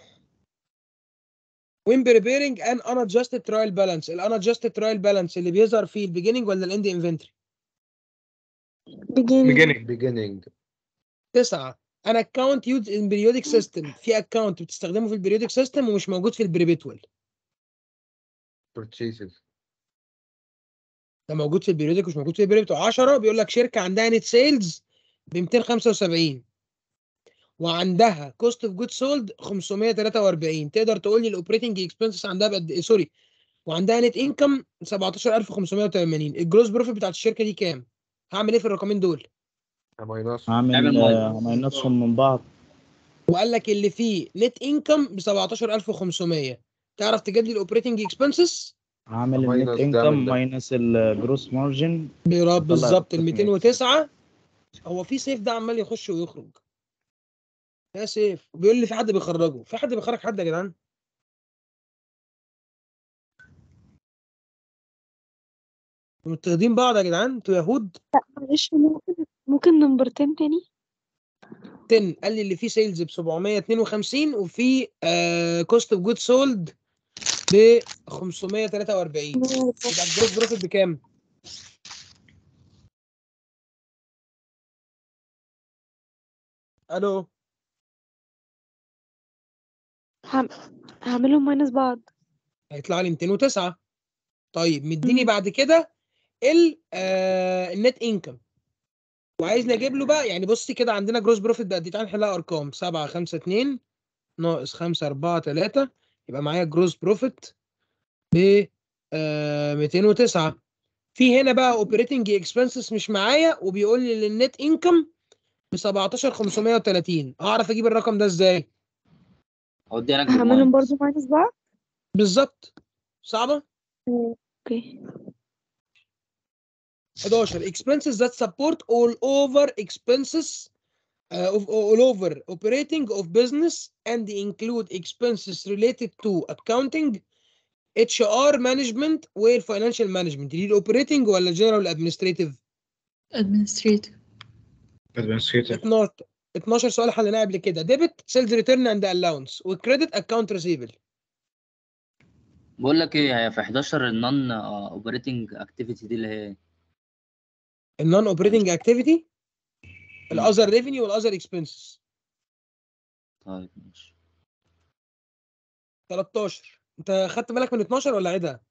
when preparing an unadjusted trial balance ال unadjusted trial balance اللي بيظهر فيه ال beginning ولا ال end inventory beginning beginning تسعة an account used in periodic system في account بتستخدمه في البريودك سيستم ومش موجود في البريبيتوال purchases ده موجود في البريودك ومش موجود في البريبيتوال 10 بيقول لك شركة عندها نت سيلز ب 275 وعندها كوست اوف جود سولد 543 تقدر تقول لي الاوبريتنج اكسبنسز عندها بقد ايه سوري وعندها نت انكم 17580 الجروس بروفيت بتاعت الشركه دي كام؟ هعمل ايه في الرقمين دول؟ ماينس هعمل آه، ماينسهم من بعض وقال لك اللي فيه نت انكم ب 17500 تعرف تجيب لي الاوبريتنج اكسبنسز؟ هعمل ماينس النت ده انكم من ده. ماينس الجروس مارجن بالظبط ال طلع 209 هو في سيف ده عمال يخش ويخرج يا سيف بيقول لي في حد بيخرجه في حد بيخرج حد يا جدعان مضطهدين بعض يا جدعان انتوا يهود معلش ممكن ممكن نمبر 10 تاني 10 قال لي اللي فيه سيلز ب 752 وفي كوست اوف جود سولد ب 543 يبقى الجروس بروفيت بكام؟ الو هم... هعملهم ماينس بعض هيطلع لي 209 طيب مديني بعد كده ال آه النت انكم وعايزني اجيب له بقى يعني بصي كده عندنا جروس بروفيت بقد ايه تعالى نحلها ارقام 7 5 2 ناقص 5 4 3 يبقى معايا جروس بروفيت ب آه 209 في هنا بقى اوبريتنج اكسبنسز مش معايا وبيقول لي النت انكم ب 17530 اعرف اجيب الرقم ده ازاي اودي انا هعملهم برضو ماينس بعض بالظبط صعبه اوكي 11 expenses that support all over expenses uh, of all over operating of business and include expenses related to accounting HR management والفاينانشال مانجمنت دي الاوبريتنج ولا جنرال ادمنستريتيف administrative administrative 12 12 سؤال حليناه قبل كده ديبت سيلز ريتيرن اند الاونس وكريدت اكونت ريسيفل بقول لك ايه هي في 11 النون اوبريتنج اكتيفيتي دي اللي هي النون اوبريتنج اكتيفيتي الاذر ريفينيو والاذر اكسبنسز طيب ماشي 13 انت خدت بالك من 12 ولا عيدها؟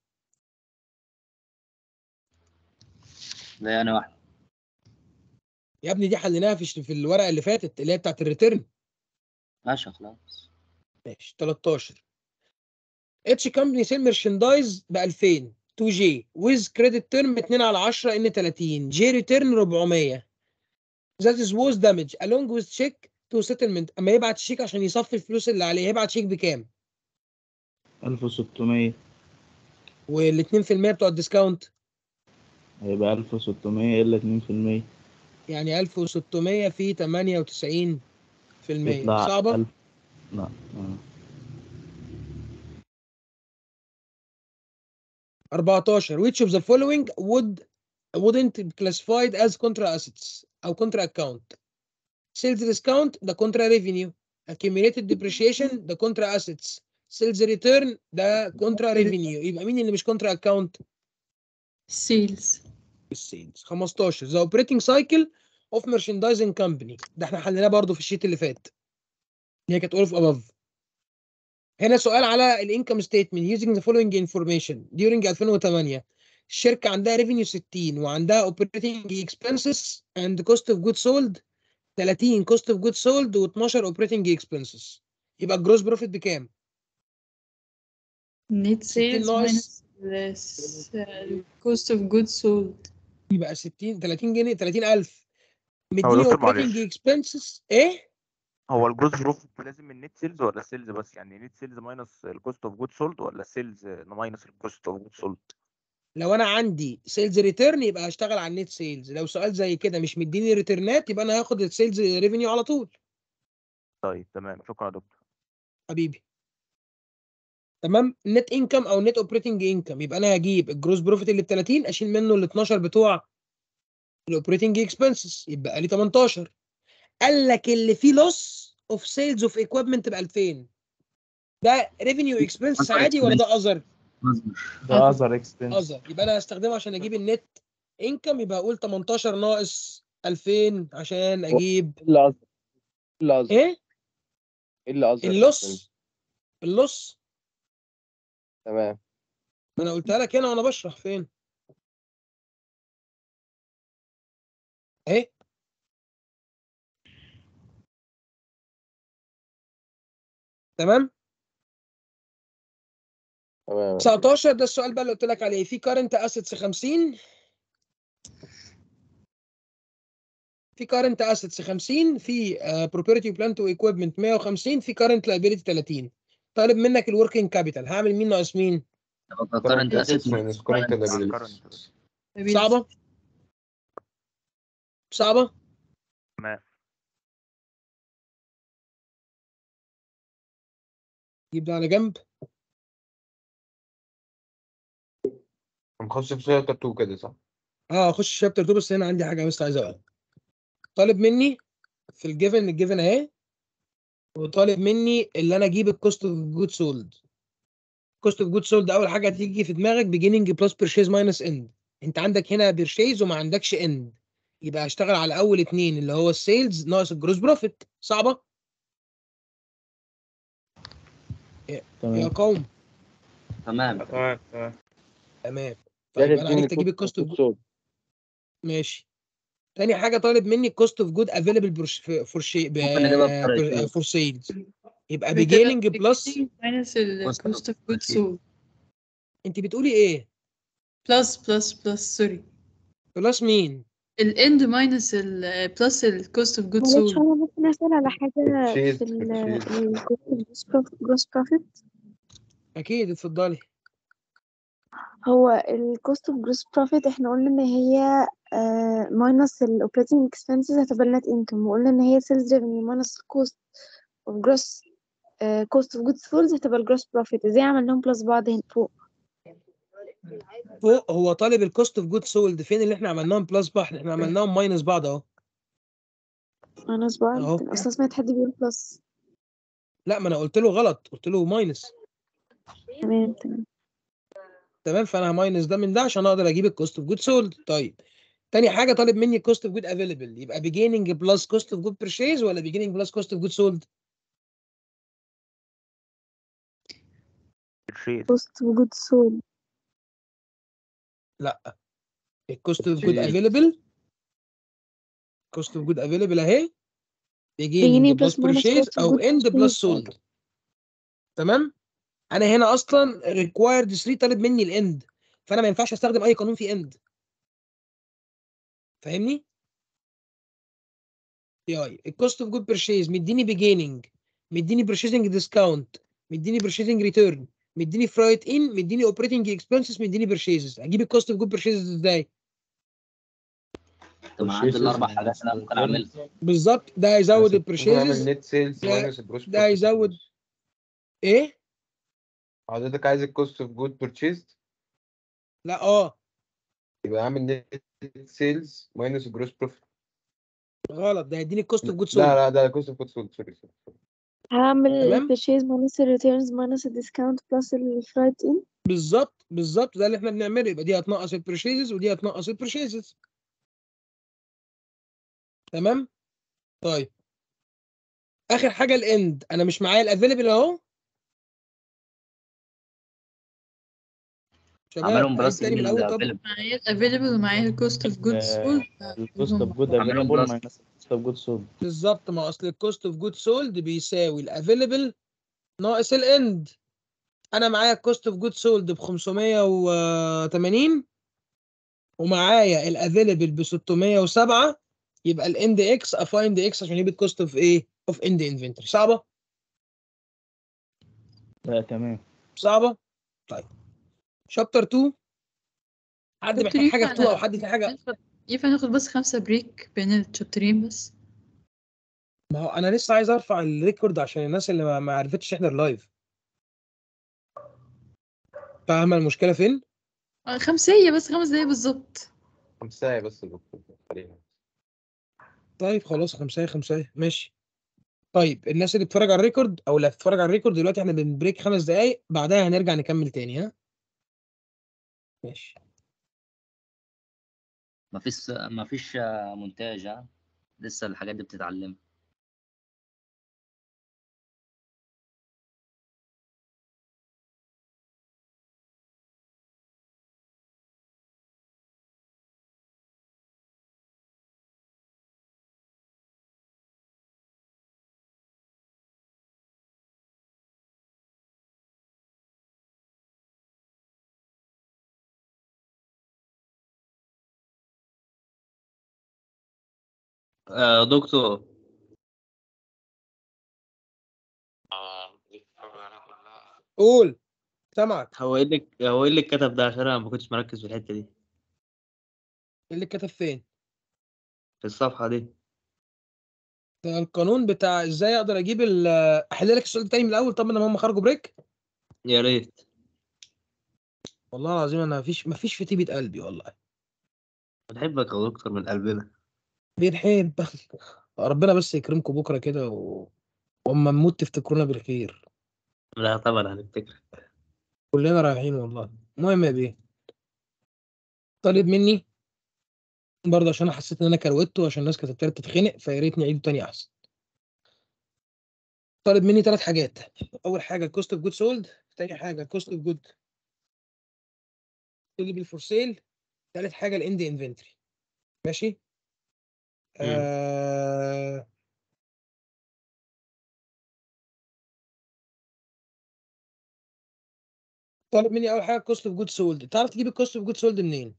لا انا واحد يا ابني دي حليناها في في الورقه اللي فاتت اللي هي بتاعت الريتيرن ماشي خلاص ماشي 13 اتش كومباني سيل ميرشندايز ب 2000 2 جي ويز كريدت تيرم 2 على 10 ان 30 جي ريتيرن 400 ذات از ووز دامج along with check to settlement اما يبعت شيك عشان يصفي الفلوس اللي عليه يبعت شيك بكام؟ 1600 وال 2% بتوع الديسكاونت هيبقى 1600 إلا 2% يعني 1600 في 98% يطلع صعبة؟ 1000 لا آه. 14 which of the following would wouldn't be classified as contra assets او contra account sales discount ده contra revenue accumulated depreciation ده contra assets sales return ده contra revenue يبقى مين اللي مش contra account sales السيلز 15 the operating cycle of merchandising company ده احنا حليناه برضو في الشيت اللي فات اللي هي كانت all of above هنا سؤال على الانكم ستيتمنت using the following information during 2008 الشركة عندها revenue 60 وعندها operating expenses and cost of goods sold 30 cost of goods sold و12 operating expenses يبقى الجروس بروفيت بكام؟ net sales ناقص- minus less uh, cost of goods sold يبقى 60 30 جنيه 30000 هو مديني دكتور operating معلش. expenses ايه؟ هو الجروس بروفيت لازم النت سيلز ولا السيلز بس يعني نت سيلز ماينس الكوست اوف جود سولد ولا السيلز ماينس الكوست اوف جود سولد لو انا عندي سيلز ريتيرن يبقى هشتغل على النت سيلز لو سؤال زي كده مش مديني ريتيرنات يبقى انا هاخد السيلز ريفينيو على طول طيب تمام شكرا يا دكتور حبيبي تمام نت انكم او نت اوبريتنج انكم يبقى انا هجيب الجروس بروفيت اللي ب 30 اشيل منه ال 12 بتوع الاوبريتنج اكسبنسز يبقى لي 18 قال لك اللي فيه لوس اوف سيلز اوف ايكويبمنت ب 2000 ده ريفينيو اكسبنسز عادي ولا ده اذر؟ ده اذر اكسبنس اذر يبقى انا هستخدمه عشان اجيب النت انكم يبقى اقول 18 ناقص 2000 عشان اجيب ايه اللي قصدك؟ ايه اللي قصدك؟ ايه؟ ايه اللي قصدك؟ اللص اللص تمام ما انا قلتها لك هنا وانا بشرح فين اهي تمام تمام 19 ده السؤال بقى اللي قلت لك عليه في كارنت اسيتس 50 في كارنت اسيتس 50 في بروبرتي بلانت وايكويبمنت 150 في كارنت لايبيليتي 30 طالب منك الوركينج كابيتال هعمل مين ناقص مين current assets minus current liabilities. صعبه صعبه تمام جيب ده على جنب هنخش في شابتر 2 كده صح؟ اه اخش شابتر 2 بس هنا عندي حاجه بس عايز اقولها طالب مني في الجيفن الجيفن اهي وطالب مني اللي انا اجيب الكوست اوف جود سولد كوست اوف جود سولد اول حاجه هتيجي في دماغك بيجيننج بلس بيرشيز ماينس اند انت عندك هنا بيرشيز وما عندكش اند يبقى هشتغل على اول اتنين اللي هو السيلز ناقص الجروس بروفيت صعبه يا تمام قوم تمام تمام تمام تمام ده طيب انا تديني عرفت اجيب cost الكوست of اوف goods sold. ماشي تاني حاجه طالب مني الكوست اوف جود افيلبل فور شي ممكن نجيبها بطريقتين. فور سيلز يبقى بيجيننج بلس minus ال cost of goods sold انت بتقولي ايه plus plus plus sorry بلس مين ال end minus ال plus ال cost of goods معلش sold هو ممكن أسأل على حاجة Purchase- في ال purchase. ال gross profit اكيد اتفضلي هو ال cost of gross profit احنا قلنا ان هي آه minus ال operating expenses هتبقى ال net income وقلنا ان هي sales revenue minus cost of gross آه cost of goods sold هتبقى ال gross profit ازاي عملناهم plus بعض هنا فوق فوق هو طالب الكوست اوف جود سولد فين اللي احنا عملناهم بلس بعض احنا عملناهم ماينس بعض اهو ماينس بعض اهو أنا أصلا سمعت حد بيقول بلس لا ما انا قلت له غلط قلت له ماينس تمام تمام تمام فانا ماينس ده من ده عشان اقدر اجيب الكوست اوف جود سولد طيب تاني حاجه طالب مني الكوست اوف جود افيلبل يبقى بيجيننج بلس كوست اوف جود بيرشيز ولا بيجيننج بلس كوست اوف جود سولد كوست وجود سول لا الكوست اوف جود Purchase. افيلبل كوست اوف جود افيلبل اهي بيجيني بيجيننج بلس بلس minus بيرشيز cost of او good اند purchase. بلس سولد تمام انا هنا اصلا ريكوايرد 3 طالب مني الاند فانا ما ينفعش استخدم اي قانون فيه اند فاهمني اي الكوست اوف جود بيرشيز مديني بيجيننج مديني بيرشيزنج ديسكاونت مديني بيرشيزنج ريتيرن مديني فرايت ان مديني اوبريتنج اكسبنسز مديني بيرشيزز اجيب الكوست اوف جود بيرشيزز ازاي طب ما عندي الاربع حاجات انا ممكن اعملها بالظبط ده هيزود البرشيزز نت سيلز ده, ماينس الجروس ده هيزود ايه حضرتك عايز الكوست اوف جود بيرتشيز لا اه يبقى اعمل نت سيلز ماينس الجروس بروفيت غلط ده هيديني الكوست اوف جود سولد لا لا ده كوست اوف جود سولد سوري سوري هعمل تمام. البرشيز ماينس الريتيرنز ماينس الديسكاونت بلس الفرايت ان بالظبط بالظبط ده اللي احنا بنعمله يبقى دي هتنقص البرشيزز ودي هتنقص البرشيزز تمام طيب اخر حاجه الاند انا مش معايا الافيلبل اهو شباب عملهم عيد بلس تاني من الاول طب معايا الافيلبل ومعايا الكوست اوف جود سول الكوست اوف جود عاملهم افيلابل بلس. ماينس الكوست اوف جود سولد بالظبط ما اصل الكوست اوف جود سولد بيساوي الافيلبل ناقص الاند انا معايا الكوست اوف جود سولد ب 580 ومعايا الافيلبل ب 607 يبقى الاند اكس افايند اكس عشان يجيب الكوست اوف ايه اوف اند انفنتوري صعبه لا تمام صعبه طيب شابتر 2 حد دكتور محتاج حاجه في 2 او ينفع حد في حاجه ينفع ناخد بس خمسة بريك بين الشابترين بس ما هو انا لسه عايز ارفع الريكورد عشان الناس اللي ما- ما عرفتش احنا اللايف فاهمه المشكله فين آه، خمسية بس خمس دقايق بالظبط خمسة بس يا دكتور خلينا. طيب خلاص خمسة خمسة ماشي طيب الناس اللي بتتفرج على الريكورد او اللي هتتفرج على الريكورد دلوقتي احنا بنبريك خمس دقايق بعدها هنرجع نكمل تاني ها ماشي مفيش مفيش آه، مونتاج ها لسه الحاجات دي بتتعلم آه دكتور قول سامعك هو ايه اللي هو ايه اللي اتكتب ده عشان انا ما كنتش مركز في الحته دي إيه اللي كتب فين في الصفحه دي ده القانون بتاع ازاي اقدر اجيب ال احل لك السؤال تاني من الاول طب لما هم خرجوا بريك يا ريت والله العظيم انا مفيش مفيش في طيبة قلبي والله بنحبك يا دكتور من قلبنا بنحب ربنا بس يكرمكم بكره كده و... واما نموت تفتكرونا بالخير لا طبعا هنفتكر كلنا رايحين والله المهم يا بيه طالب مني برضه عشان انا حسيت ان انا كروته عشان الناس كانت ابتدت تتخنق فيا ريت نعيده تاني احسن طالب مني ثلاث حاجات اول حاجه الكوست اوف جود سولد تاني حاجه الكوست اوف جود اللي فور سيل تالت حاجه الاند انفنتوري ماشي آه... طالب مني اول حاجه الكوست اوف جود سولد تعرف تجيب الكوست اوف جود سولد منين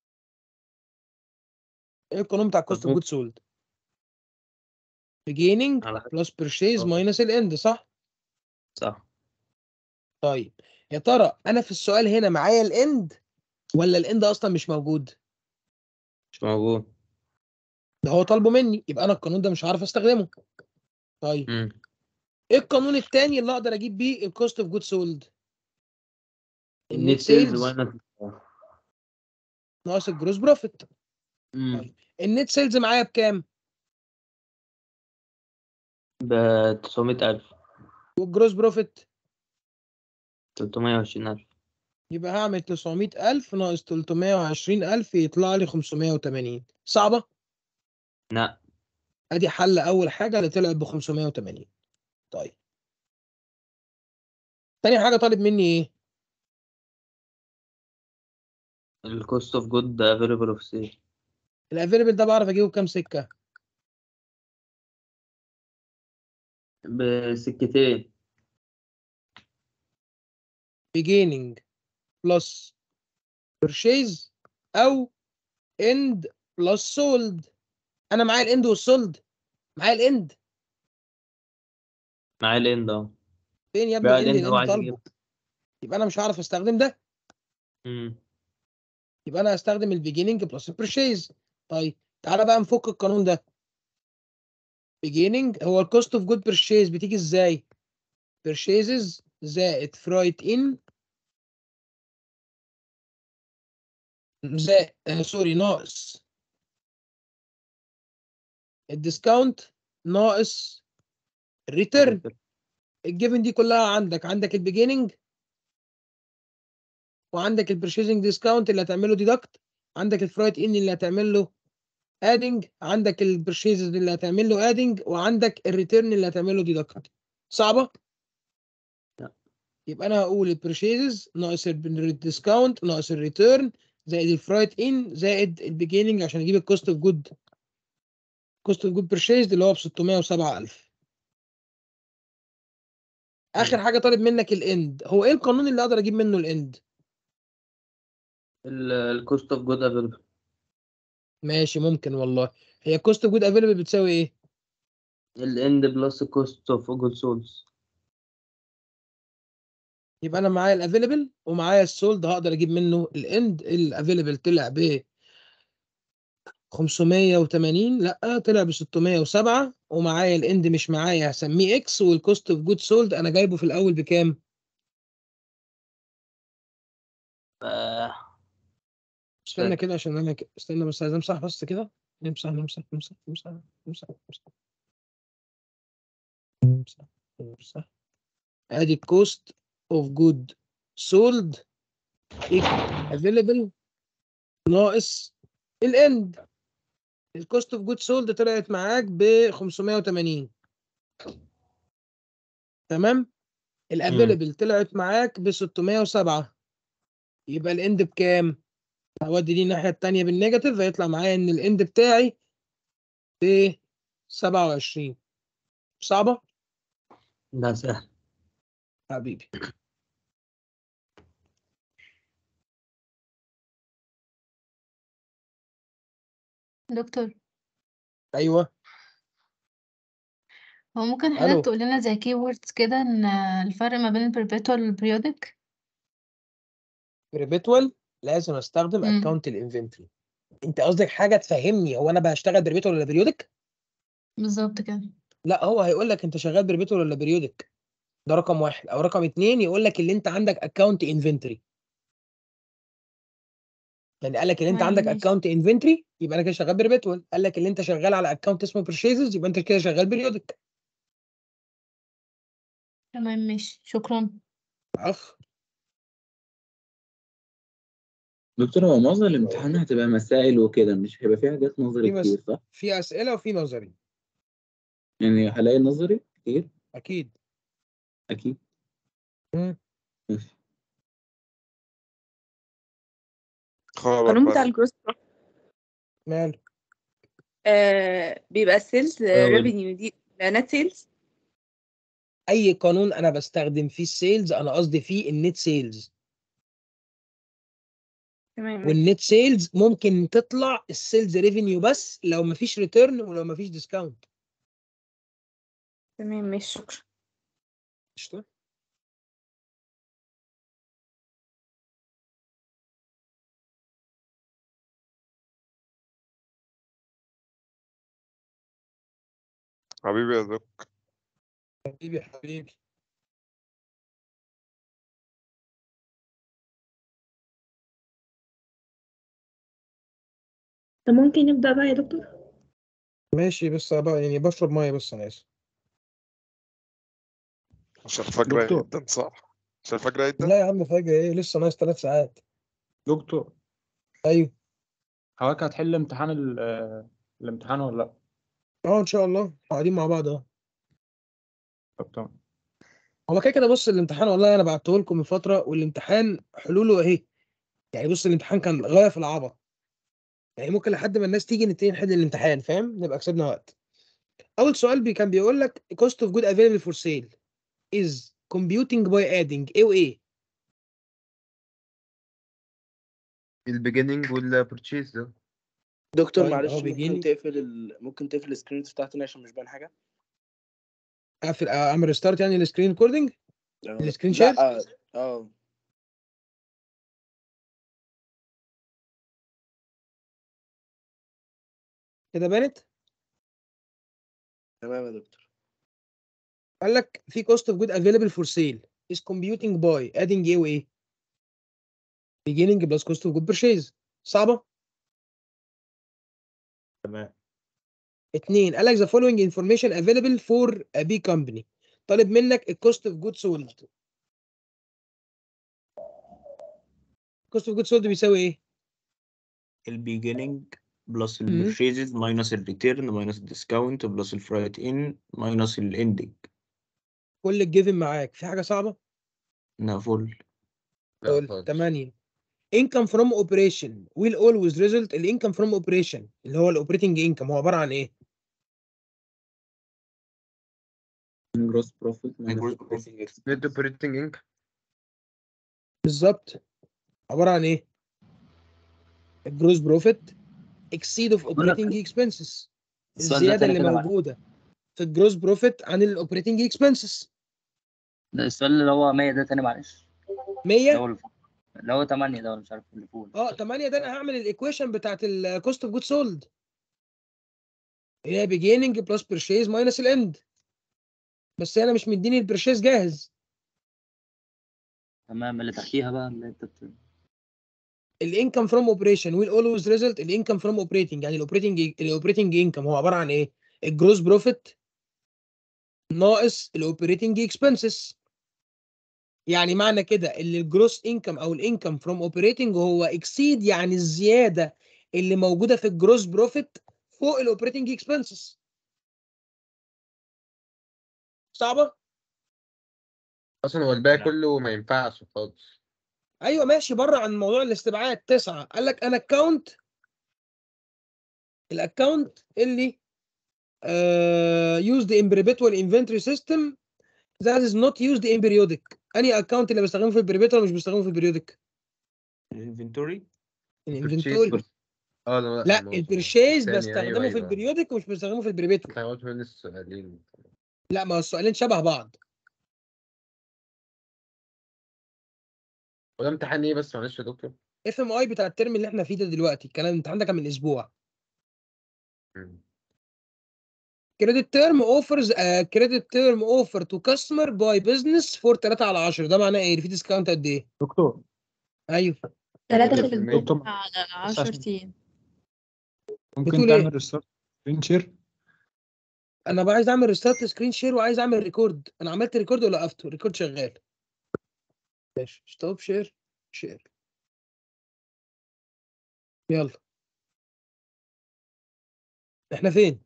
ايه القانون بتاع الكوست اوف جود سولد beginning على حسب بلس purchase آه. minus الاند صح صح طيب يا ترى انا في السؤال هنا معايا الاند ولا الاند اصلا مش موجود مش موجود ده هو طالبه مني يبقى انا القانون ده مش هعرف استخدمه طيب مم. ايه القانون التاني اللي اقدر اجيب بيه الكوست اوف جود سولد النت سيلز وانا ناقص الجروس بروفيت مم. النت سيلز معايا بكام ب 900000 والجروس بروفيت 320000 يبقى هعمل 900000 ناقص 320000 يطلع لي 580 صعبة؟ لا ادي حل اول حاجة اللي طلعت ب 580 طيب تاني حاجة طالب مني ايه؟ الكوست اوف جود افيلبل اوف سيل الافيلبل ده بعرف اجيبه بكام سكة؟ بسكتين beginning plus purchase او end plus sold انا معايا الاند والسولد معايا الاند معاه الاند اه فين يا ابني بقى الاند الاند هو الاند عايز طالبه يجيب يبقى انا مش هعرف استخدم ده مم. يبقى انا هستخدم البيجيننج بلس البرشيز طيب تعالى بقى نفك القانون ده beginning هو الكوست اوف جود purchase بتيجي ازاي purchases زائد فرايت ان زائد آه سوري ناقص الديسكاونت ناقص الريتيرن الجيفن دي كلها عندك عندك البيجيننج وعندك البرشيزنج ديسكاونت اللي هتعمله ديدكت عندك الفرايت ان اللي هتعمل له ادنج عندك البرشيزز اللي هتعمل له ادنج وعندك الريتيرن اللي هتعمل له ديدكت صعبه لا. يبقى انا هقول البرشيزز ناقص الديسكاونت ناقص الريتيرن زائد الفرايت ان زائد البيجيننج عشان اجيب الكوست اوف جود كوست اوف جود برشيز اللي هو ب 607000 اخر حاجه طالب منك الاند هو ايه القانون اللي اقدر اجيب منه الاند الكوست اوف جود افيلبل ماشي ممكن والله هي كوست اوف جود افيلبل بتساوي ايه الاند بلس كوست اوف جود سولز يبقى انا معايا الافيلبل ومعايا السولد هقدر اجيب منه الاند الافيلبل طلع ب 580 لا طلع ب 607 ومعايا الاند مش معايا هسميه اكس والكوست اوف جود سولد انا جايبه في الاول بكام استنى كده عشان انا ك... استنى بس عايز امسح بس كده نمسح نمسح نمسح نمسح نمسح نمسح نمسح نمسح ادي الكوست اوف جود سولد افيلبل ناقص الاند الكوست اوف جود سولد طلعت معاك ب 580 تمام الافيلبل طلعت معاك ب 607 يبقى الاند بكام هودي دي الناحيه الثانيه بالنيجاتيف هيطلع معايا ان الاند بتاعي ب 27 صعبه لا سهل حبيبي دكتور ايوه هو ممكن ألو. حضرتك تقول لنا زي كي ووردز كده ان الفرق ما بين البربيتوال والبريودك بريبيتوال لازم استخدم مم. اكونت الانفنتوري انت قصدك حاجه تفهمني هو انا بشتغل بريبيتوال ولا بريودك بالظبط كده لا هو هيقول لك انت شغال بريبيتوال ولا بريودك ده رقم واحد او رقم اتنين يقول لك اللي انت عندك اكونت انفنتوري يعني قال لك اللي انت تمام، عندك ماشي. اكونت انفنتوري يبقى انا كده شغال بريبيتوال قال لك اللي انت شغال على اكونت اسمه برشيزز يبقى انت كده شغال بريودك تمام ماشي شكرا عفو دكتور هو معظم الامتحان هتبقى مسائل وكده مش هيبقى فيه حاجات في نظري مس... كتير صح؟ في اسئله وفي نظري يعني هلاقي نظري كتير اكيد أكيد مم. ماشي القانون بتاع الجروس ماله آه بيبقى السيلز أيوة. ريفينيو دي نت سيلز اي قانون انا بستخدم فيه السيلز انا قصدي فيه النت سيلز تمام ماشي. والنت سيلز ممكن تطلع السيلز ريفينيو بس لو مفيش ريتيرن ولو مفيش ديسكاونت تمام ماشي شكرا قشطة حبيبي يا زك حبيبي حبيبي طب ممكن نبدأ بقى يا دكتور ماشي بس بقى يعني بشرب ميه بس انا اسف عشان الفجر دكتور. جدا صح عشان الفجر جدا لا يا عم فجأة ايه لسه ناقص ثلاث ساعات دكتور ايوه حضرتك هتحل امتحان ال- آه، الامتحان ولا لا؟ اه ان شاء الله قاعدين مع بعض اه طب تمام هو كده كده بص الامتحان والله انا بعته لكم من فتره والامتحان حلوله اهي يعني بص الامتحان كان غايه في العبط يعني ممكن لحد ما الناس تيجي نبتدي نحل الامتحان فاهم نبقى كسبنا وقت اول سؤال بي كان بيقول لك cost of good available for sale is computing by adding ايه وايه البيجيننج والبرتشيز ده دكتور طيب، معلش أهو ممكن بيجيلي. تقفل ال... ممكن تقفل السكرين بتاعتنا عشان مش باين حاجه اقفل اعمل ريستارت يعني السكرين ريكوردنج آه، السكرين شير لا اه كده بانت تمام يا دكتور قال لك في cost of good available for sale is computing by adding ايه وايه beginning plus cost of good purchase صعبه تمام اتنين قال لك the following information available for a B company طالب منك ال cost of goods sold cost of goods sold بيساوي ايه؟ البيجيننج بلس مم. البرشيزز ماينس الريتيرن ماينس الديسكاونت بلس الفرايت ان ماينس الاندنج كل الجيفن معاك في حاجه صعبه؟ نافول قول 8 income from operation will always result ال income from operation اللي هو الاوبريتنج income هو عباره عن ايه؟ جروس بروفيت نت اوبريتنج انك بالظبط عباره عن ايه؟ الجروس بروفيت exceed of operating expenses السؤال ده الزياده تاني اللي كده معلش. موجوده في الجروس بروفيت عن الاوبريتنج expenses ده السؤال اللي هو 100 ده تاني معلش 100 اللي هو اللي فوق. اللي هو 8 ده ولا مش عارف اللي فوق اه 8 ده انا هعمل الايكويشن بتاعت الكوست اوف جود سولد اللي هي beginning بلس purchase ماينس الاند بس انا مش مديني البرشيز جاهز تمام اللي تحتيها بقى اللي انت بت... الانكم فروم اوبريشن ويل اولويز ريزلت الانكم فروم اوبريتنج يعني الاوبريتنج الاوبريتنج انكم هو عباره عن ايه؟ الجروس بروفيت ناقص الاوبريتنج اكسبنسز يعني معنى كده ان الجروس انكم او الانكم فروم اوبريتنج هو اكسيد يعني الزياده اللي موجوده في الجروس بروفيت فوق الاوبريتنج اكسبنسز صعبه؟ اصلا هو الباقي كله ما ينفعش خالص ايوه ماشي بره عن موضوع الاستبعاد تسعه قال لك انا اكونت الاكونت اللي uh, used in perpetual inventory system that is not used in periodic انهي اكونت اللي بستخدمه في البريبيتوال مش بستخدمه في البريودك الانفنتوري الانفنتوري اه لا لا ما هو البرشيز الثاني، بستخدمه أيوة، في أيوة. البريودك ومش بستخدمه في البريبيتوال اتلخبطت بين السؤالين لا ما هو السؤالين شبه بعض وده امتحان ايه بس معلش يا دكتور اف ام اي بتاع الترم اللي احنا فيه ده دلوقتي الكلام الامتحان ده كان من اسبوع كريدت تيرم اوفرز كريدت تيرم اوفر تو كاستمر باي بزنس فور 3 على 10 ده معناه ايه في ديسكاونت قد ايه دكتور ايوه ثلاثة في دكتور الدكتور مع- على بس 10 عشان- ايام ممكن بتقول إيه؟ تعمل ريستارت سكرين شير انا بقى عايز اعمل ريستارت سكرين شير وعايز اعمل ريكورد انا عملت ريكورد ولا وقفته ريكورد شغال ماشي ستوب شير شير يلا احنا فين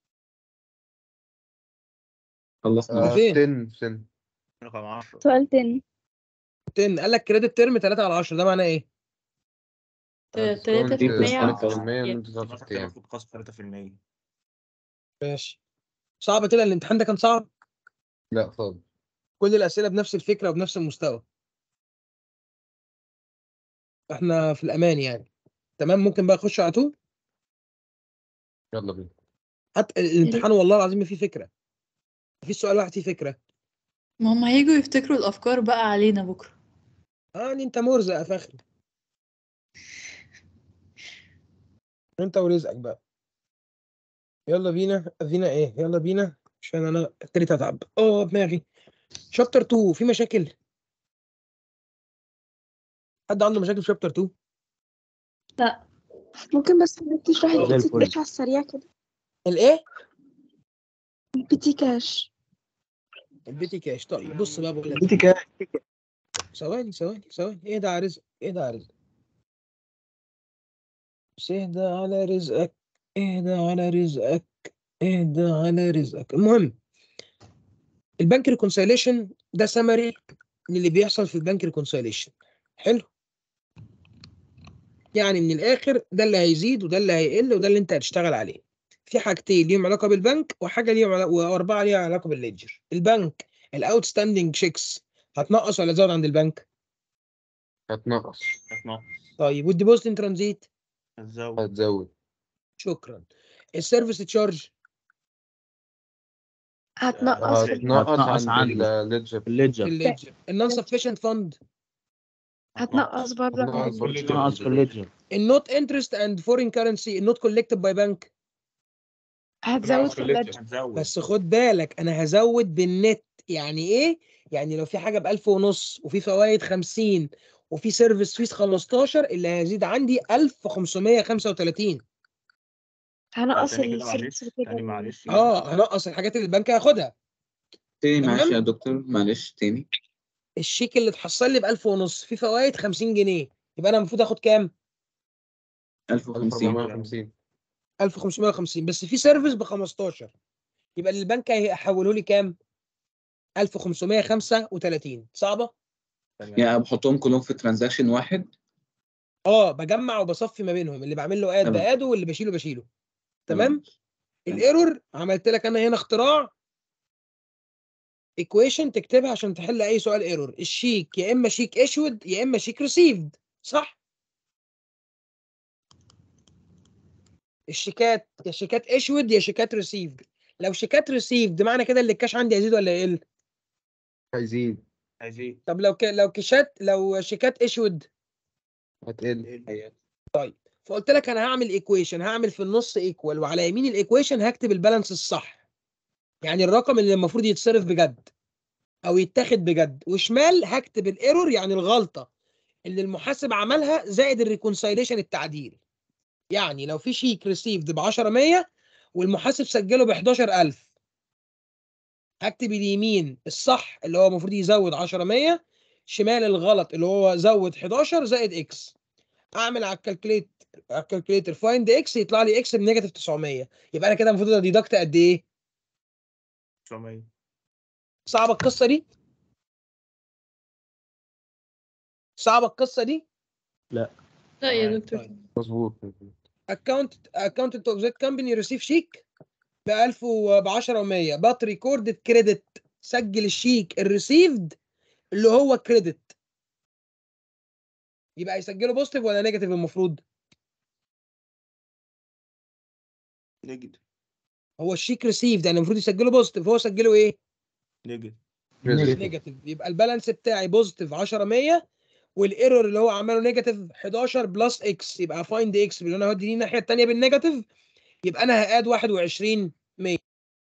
خلصنا آه، فين؟ سن سن رقم 10 سؤال تاني 10 قال لك كريدت تيرم 3 على 10 ده معناه ايه تلاتة في المية على في المية أيام. من 19 ايام المفروض خاص 3% ماشي صعب كده الامتحان ده كان صعب لا خالص كل الاسئله بنفس الفكره وبنفس المستوى احنا في الامان يعني تمام ممكن بقى اخش على طول يلا بينا حتى الامتحان والله العظيم فيه فكره في سؤال واحد فيه فكره ما هم هيجوا يفتكروا الأفكار بقى علينا بكرة يعني انت مرزق يا فخري انت ورزقك بقى يلا بينا ادينا ايه يلا بينا عشان انا ابتديت اتعب اه دماغي شابتر 2 في مشاكل حد عنده مشاكل في شابتر 2 لا ممكن بس تشرح زي البي تي الفل. كاش على السريع كده الايه البي تي كاش البيتي كاش طيب بص بقى بقول لك بيتي كاش ثواني ثواني ثواني اهدى على رزق اهدى على رزق بس اهدى على رزقك اهدى على رزقك اهدى على رزقك المهم البنك ريكونسيليشن ده سمري للي بيحصل في البنك ريكونسيليشن حلو يعني من الاخر ده اللي هيزيد وده اللي هيقل وده اللي انت هتشتغل عليه في حاجتين ليهم علاقه بالبنك وحاجه ليهم علاقه واربعه ليها علاقه بالليدجر البنك الاوت ستاندنج شيكس هتنقص ولا تزود عند البنك هتنقص هتنقص طيب والديبوزيت ان ترانزيت هتزود هتزود شكرا السيرفيس تشارج هتنقص في هتنقص عند عنده. الليدجر الليدجر الليدجر النون سفيشنت فند هتنقص برضه عند هتنقص الليدجر. هتنقص في الليدجر النوت انترست اند فورين كرنسي النوت كولكتد باي بنك هتزود في الليدجر هتزود بس خد بالك انا هزود بالنت يعني ايه يعني لو في حاجه ب 1000 ونص وفي فوائد 50 وفي سيرفيس فيس 15 اللي هيزيد عندي 1535 هنقص تاني كده السيرفيس معلش تاني معلش اه هنقص الحاجات اللي البنك هياخدها تاني معلش تمام؟ يا دكتور معلش تاني الشيك اللي اتحصل لي ب 1000 ونص فيه فوائد 50 جنيه يبقى انا المفروض اخد كام 1050 1450 1550 بس في سيرفيس ب 15 يبقى اللي البنك هيحوله لي كام 1535 صعبه يعني بحطهم كلهم في ترانزاكشن واحد اه بجمع وبصفي ما بينهم اللي بعمل له اد تمام. باده واللي بشيله بشيله تمام الايرور عملت لك انا هنا اختراع ايكويشن تكتبها عشان تحل اي سؤال ايرور الشيك يا اما شيك اشود يا اما شيك ريسيفد صح الشيكات يا شيكات اشود يا شيكات ريسيفد لو شيكات ريسيفد معنى كده اللي الكاش عندي هيزيد ولا يقل هيزيد هيزيد طب لو ك... لو كيشات لو شيكات اشود هتقل فقلت لك انا هعمل ايكويشن هعمل في النص ايكوال وعلى يمين الايكويشن هكتب البالانس الصح يعني الرقم اللي المفروض يتصرف بجد او يتاخد بجد وشمال هكتب الايرور يعني الغلطه اللي المحاسب عملها زائد الريكونسايليشن التعديل يعني لو في شيك ريسيفد ب 10 100 والمحاسب سجله ب 11000 هكتب اليمين الصح اللي هو المفروض يزود 10 100 شمال الغلط اللي هو زود 11 زائد اكس اعمل على الكالكليت على الكالكليتر فايند اكس يطلع لي اكس بنيجاتيف 900 يبقى انا كده المفروض اديدكت قد ايه 900 صعبه القصه دي صعبه القصه دي لا لا يا دكتور مظبوط account accountant of that company receive شيك ب 1000 وب 10 و100 but recorded credit سجل الشيك الريسيفد اللي هو كريدت يبقى يسجله بوزيتيف ولا نيجاتيف المفروض نيجاتيف هو الشيك ريسيفد يعني المفروض يسجله بوزيتيف هو سجله ايه نيجاتيف نيجاتيف يبقى البالانس بتاعي بوزيتيف 10 100 والايرور اللي هو عمله نيجاتيف 11 بلس اكس يبقى فايند اكس اللي انا هودي دي الناحيه الثانيه بالنيجاتيف يبقى انا هقاد 21 100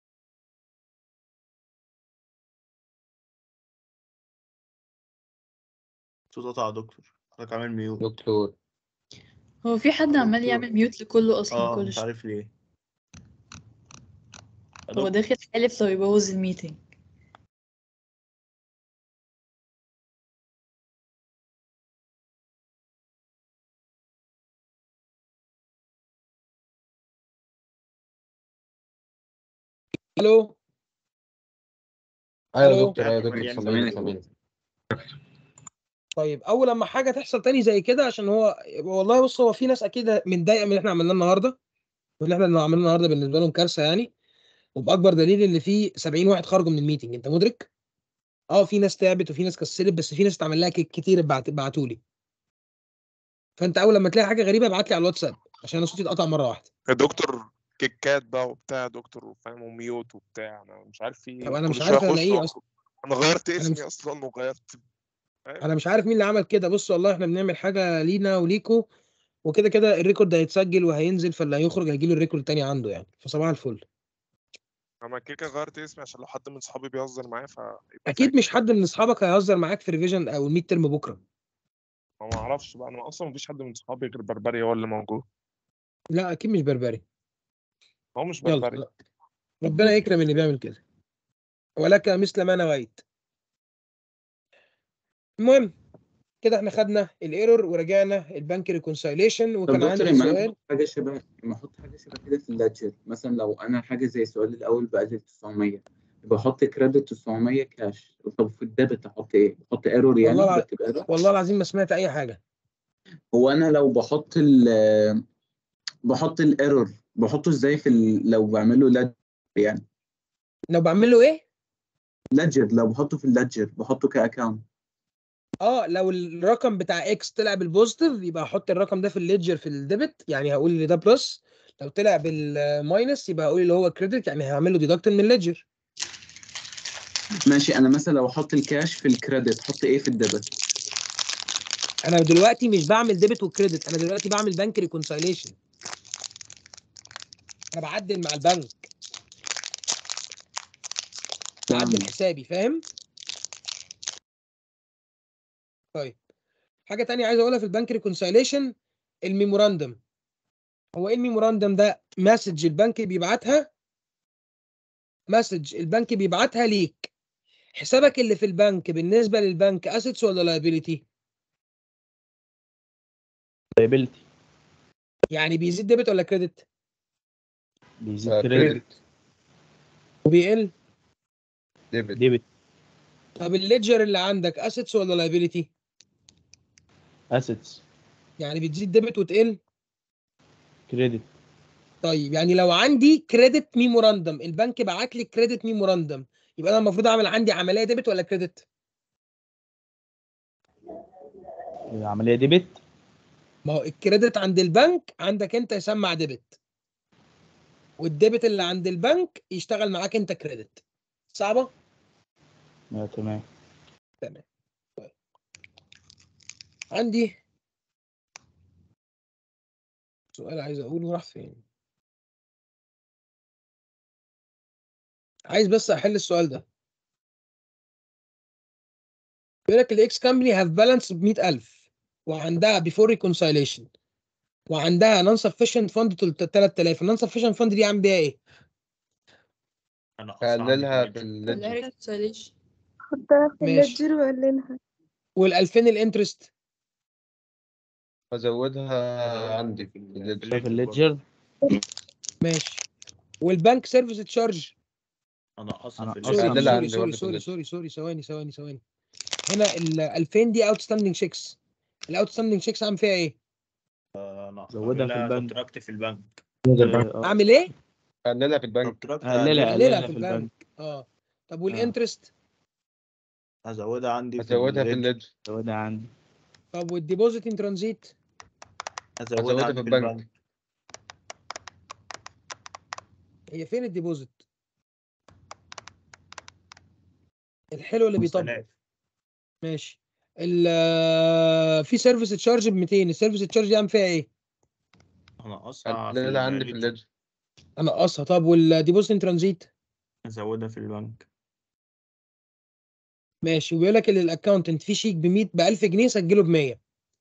صوت قطع يا دكتور حضرتك عامل ميوت دكتور هو في حد عمال يعمل ميوت لكله اصلا اه كل مش شويه عارف ليه يا هو دكتور داخل حالف لو يبوظ الميتنج الو ايوه يا ألو؟ دكتور ايوه يا دكتور سامعني سامعني طيب اول لما حاجه تحصل تاني زي كده عشان هو والله بص هو في ناس اكيد متضايقه من اللي احنا عملناه النهارده واللي احنا عملناه النهارده بالنسبه لهم كارثه يعني وباكبر دليل ان في 70 واحد خرجوا من الميتنج انت مدرك؟ اه في ناس تعبت وفي ناس كسلت بس في ناس اتعمل لها كيك كتير بعتوا لي فانت اول لما تلاقي حاجه غريبه ابعت لي على الواتساب عشان انا صوتي اتقطع مره واحده يا دكتور كيكات بقى وبتاع يا دكتور وفاهم وميوت وبتاع انا مش عارف في ايه طب انا كل مش شويه عارف انا اخش ايه وأخرج. اصلا انا غيرت انا اسمي مش اصلا وغيرت فاهم انا مش عارف مين اللي عمل كده بص والله احنا بنعمل حاجه لينا وليكو وكده كده الريكورد هيتسجل وهينزل فاللي هيخرج هيجي له الريكورد تاني عنده يعني فصباح الفل انا كيكه غيرت اسمي عشان لو حد من صحابي بيهزر معايا ف اكيد مش حد من اصحابك هيهزر معاك في ريفيجن او الميد ترم بكره ما اعرفش بقى انا اصلا مفيش حد من صحابي غير بربري هو اللي موجود لا اكيد مش بربري هو مش يلا بربري لا. ربنا يكرم اللي بيعمل كده ولك مثل ما نويت المهم كده احنا خدنا الايرور ورجعنا البنك ريكونسايليشن طب وكان عندي دكتور لما انا سؤال بحط حاجه شبه لما احط حاجه شبه كده في الليدجر مثلا لو انا حاجه زي السؤال الاول بقلل 900 بحط كريدت 900 كاش طب في الديبت احط ايه؟ بحط ايرور يعني والله الع... بكتب ايرور والله العظيم ما سمعت اي حاجه هو انا لو بحط ال بحط الايرور بحطه ازاي في ال... لو بعمله ليدجر يعني لو بعمل له ايه ليدجر لو بحطه في الليدجر بحطه كاكونت اه لو الرقم بتاع اكس طلع بالبوزيتيف يبقى احط الرقم ده في الليدجر في الديبت يعني هقول ان ده بلس لو طلع بالماينس يبقى هقول اللي هو كريدت يعني هعمل له ديدكت من الليدجر ماشي انا مثلا لو احط الكاش في الكريدت احط ايه في الديبت انا دلوقتي مش بعمل ديبت وكريدت انا دلوقتي بعمل بنك ريكونسايليشن انا بعدل مع البنك بعدل حسابي فاهم طيب حاجه تانية عايز اقولها في البنك ريكونسايليشن الميموراندم هو ايه الميموراندم ده مسج البنك بيبعتها مسج البنك بيبعتها ليك حسابك اللي في البنك بالنسبه للبنك اسيتس ولا لايبيليتي liability يعني بيزيد ديبت ولا كريدت بيزيد آه، كريدت وبيقل ديبت ديبت طب الليدجر اللي عندك اسيتس ولا لايبيليتي assets يعني بتزيد ديبت وتقل كريدت طيب يعني لو عندي كريدت ميموراندم البنك بعت لي كريدت ميموراندم يبقى انا المفروض اعمل عندي عمليه ديبت ولا كريدت عملية ديبت ما هو الكريدت عند البنك عندك انت يسمع ديبت والديبت اللي عند البنك يشتغل معاك انت كريدت صعبه آه، تمام تمام طيب عندي سؤال عايز اقوله راح فين عايز بس احل السؤال ده بيقول لك الاكس كامباني هاف بالانس ب 100000 وعندها بيفور ريكونسايليشن وعندها نون سفيشنت فند 3000 النون سفيشنت فند دي عامل بيها ايه؟ قللها في الليدجر reconciliation حطها في ماشي. الليدجر وقللها وال2000 الانترست ازودها عندي في الليدجر في الليدجر ماشي والبنك سيرفيس تشارج انقصها في سوري هقللها سوري عندي سوري برضه في سوري الليدجر. سوري سوري ثواني ثواني ثواني هنا ال 2000 دي اوت ستاندنج شيكس الاوت ستاندنج شيكس عامل فيها ايه؟ زودها في البنك كونتراكت في البنك آه، اعمل ايه؟ قللها في البنك قللها قللها قللها في في البنك البنك اه طب والانترست هزودها عندي في ازودها في الليدجر الليدجر زودها عندي طب والديبوزيت ان ترانزيت هزودها هزودها عندي في في البنك. البنك هي فين الديبوزيت؟ الحلو اللي بيطبق 5000 ماشي ال في سيرفيس تشارج ب 200 السيرفيس تشارج دي عامل فيها ايه؟ هنقصها في قللها عندي في الليدجر الليدجر انقصها طب والديبوزيت ان ترانزيت هزودها في البنك ماشي وبيقول لك ان الاكونتنت في شيك ب 100 ب 1000 جنيه سجله ب 100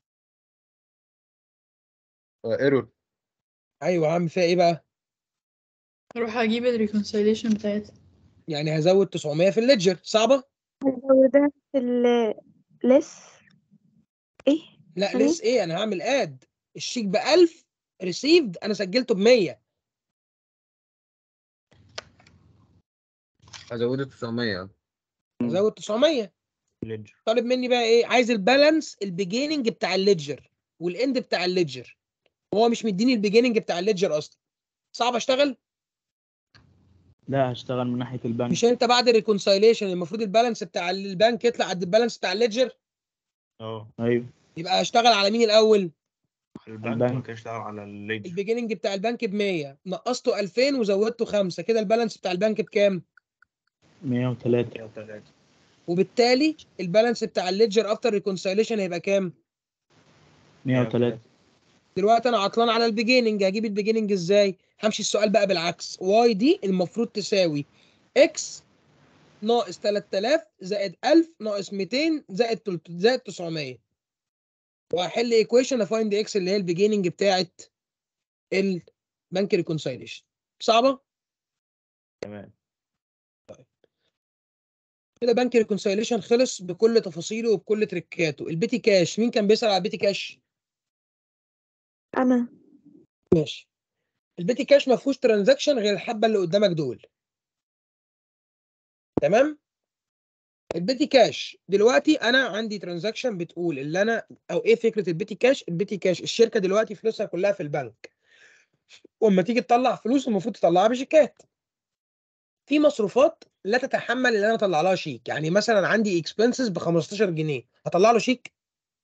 ايرور ايوه هعمل فيها ايه بقى؟ اروح اجيب الريكونسيليشن بتاعتها يعني هزود 900 في الليدجر صعبه؟ هزودها في ال لس ايه لا ثانية؟ لسه ايه انا هعمل اد الشيك ب 1000 ريسيفد انا سجلته ب 100 ازودها 900 هزود 900 الليدجر طالب مني بقى ايه عايز البالانس البيجيننج بتاع الليدجر والاند بتاع الليدجر وهو مش مديني البيجيننج بتاع الليدجر اصلا صعب اشتغل لا هشتغل من ناحية البنك مش انت بعد الريكونسايليشن المفروض البالانس بتاع البنك يطلع قد البالانس بتاع الليدجر اه ايوه يبقى اشتغل على مين الاول البنك البنك. ممكن يشتغل على الليدجر البيجيننج بتاع البنك ب 100 نقصته 2000 وزودته 5 كده البالانس بتاع البنك بكام 103 وبالتالي البالانس بتاع الليدجر افتر ريكونسايليشن هيبقى كام 103 دلوقتي انا عطلان على البيجيننج هجيب البيجيننج ازاي همشي السؤال بقى بالعكس واي دي المفروض تساوي اكس ناقص 3000 زائد 1000 ناقص 200 زائد 300 زائد 900 وهحل ايكويشن افايند اكس اللي هي البيجيننج بتاعت البنك ريكونسايليشن صعبه تمام كده بنك ريكونسيليشن خلص بكل تفاصيله وبكل تريكاته البيتي كاش مين كان بيسأل على البيتي كاش انا ماشي البيتي كاش ما فيهوش ترانزاكشن غير الحبه اللي قدامك دول تمام البيتي كاش دلوقتي انا عندي ترانزاكشن بتقول اللي انا او ايه فكره البيتي كاش البيتي كاش الشركه دلوقتي فلوسها كلها في البنك واما تيجي تطلع فلوس المفروض تطلعها بشيكات في مصروفات لا تتحمل ان انا اطلع لها شيك يعني مثلا عندي اكسبنسز ب 15 جنيه هطلع له شيك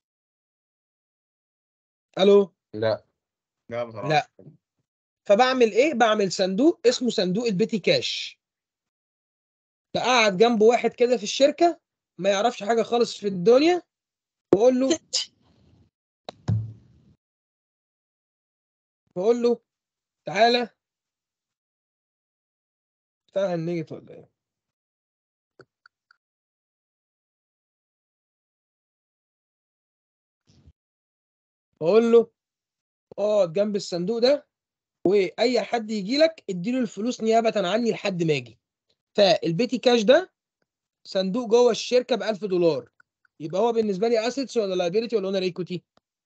الو لا لا بصراحة لا فبعمل ايه بعمل صندوق اسمه صندوق البيتي كاش بقعد جنبه واحد كده في الشركه ما يعرفش حاجه خالص في الدنيا واقول له بقول له تعالى بتاع النيجت ولا ايه بقول له اقعد جنب الصندوق ده واي حد يجي لك اديله الفلوس نيابه عني لحد ما اجي فالبيتي كاش ده صندوق جوه الشركه ب 1000 دولار يبقى هو بالنسبه لي اسيتس ولا لايبيلتي ولا اونر ايكوتي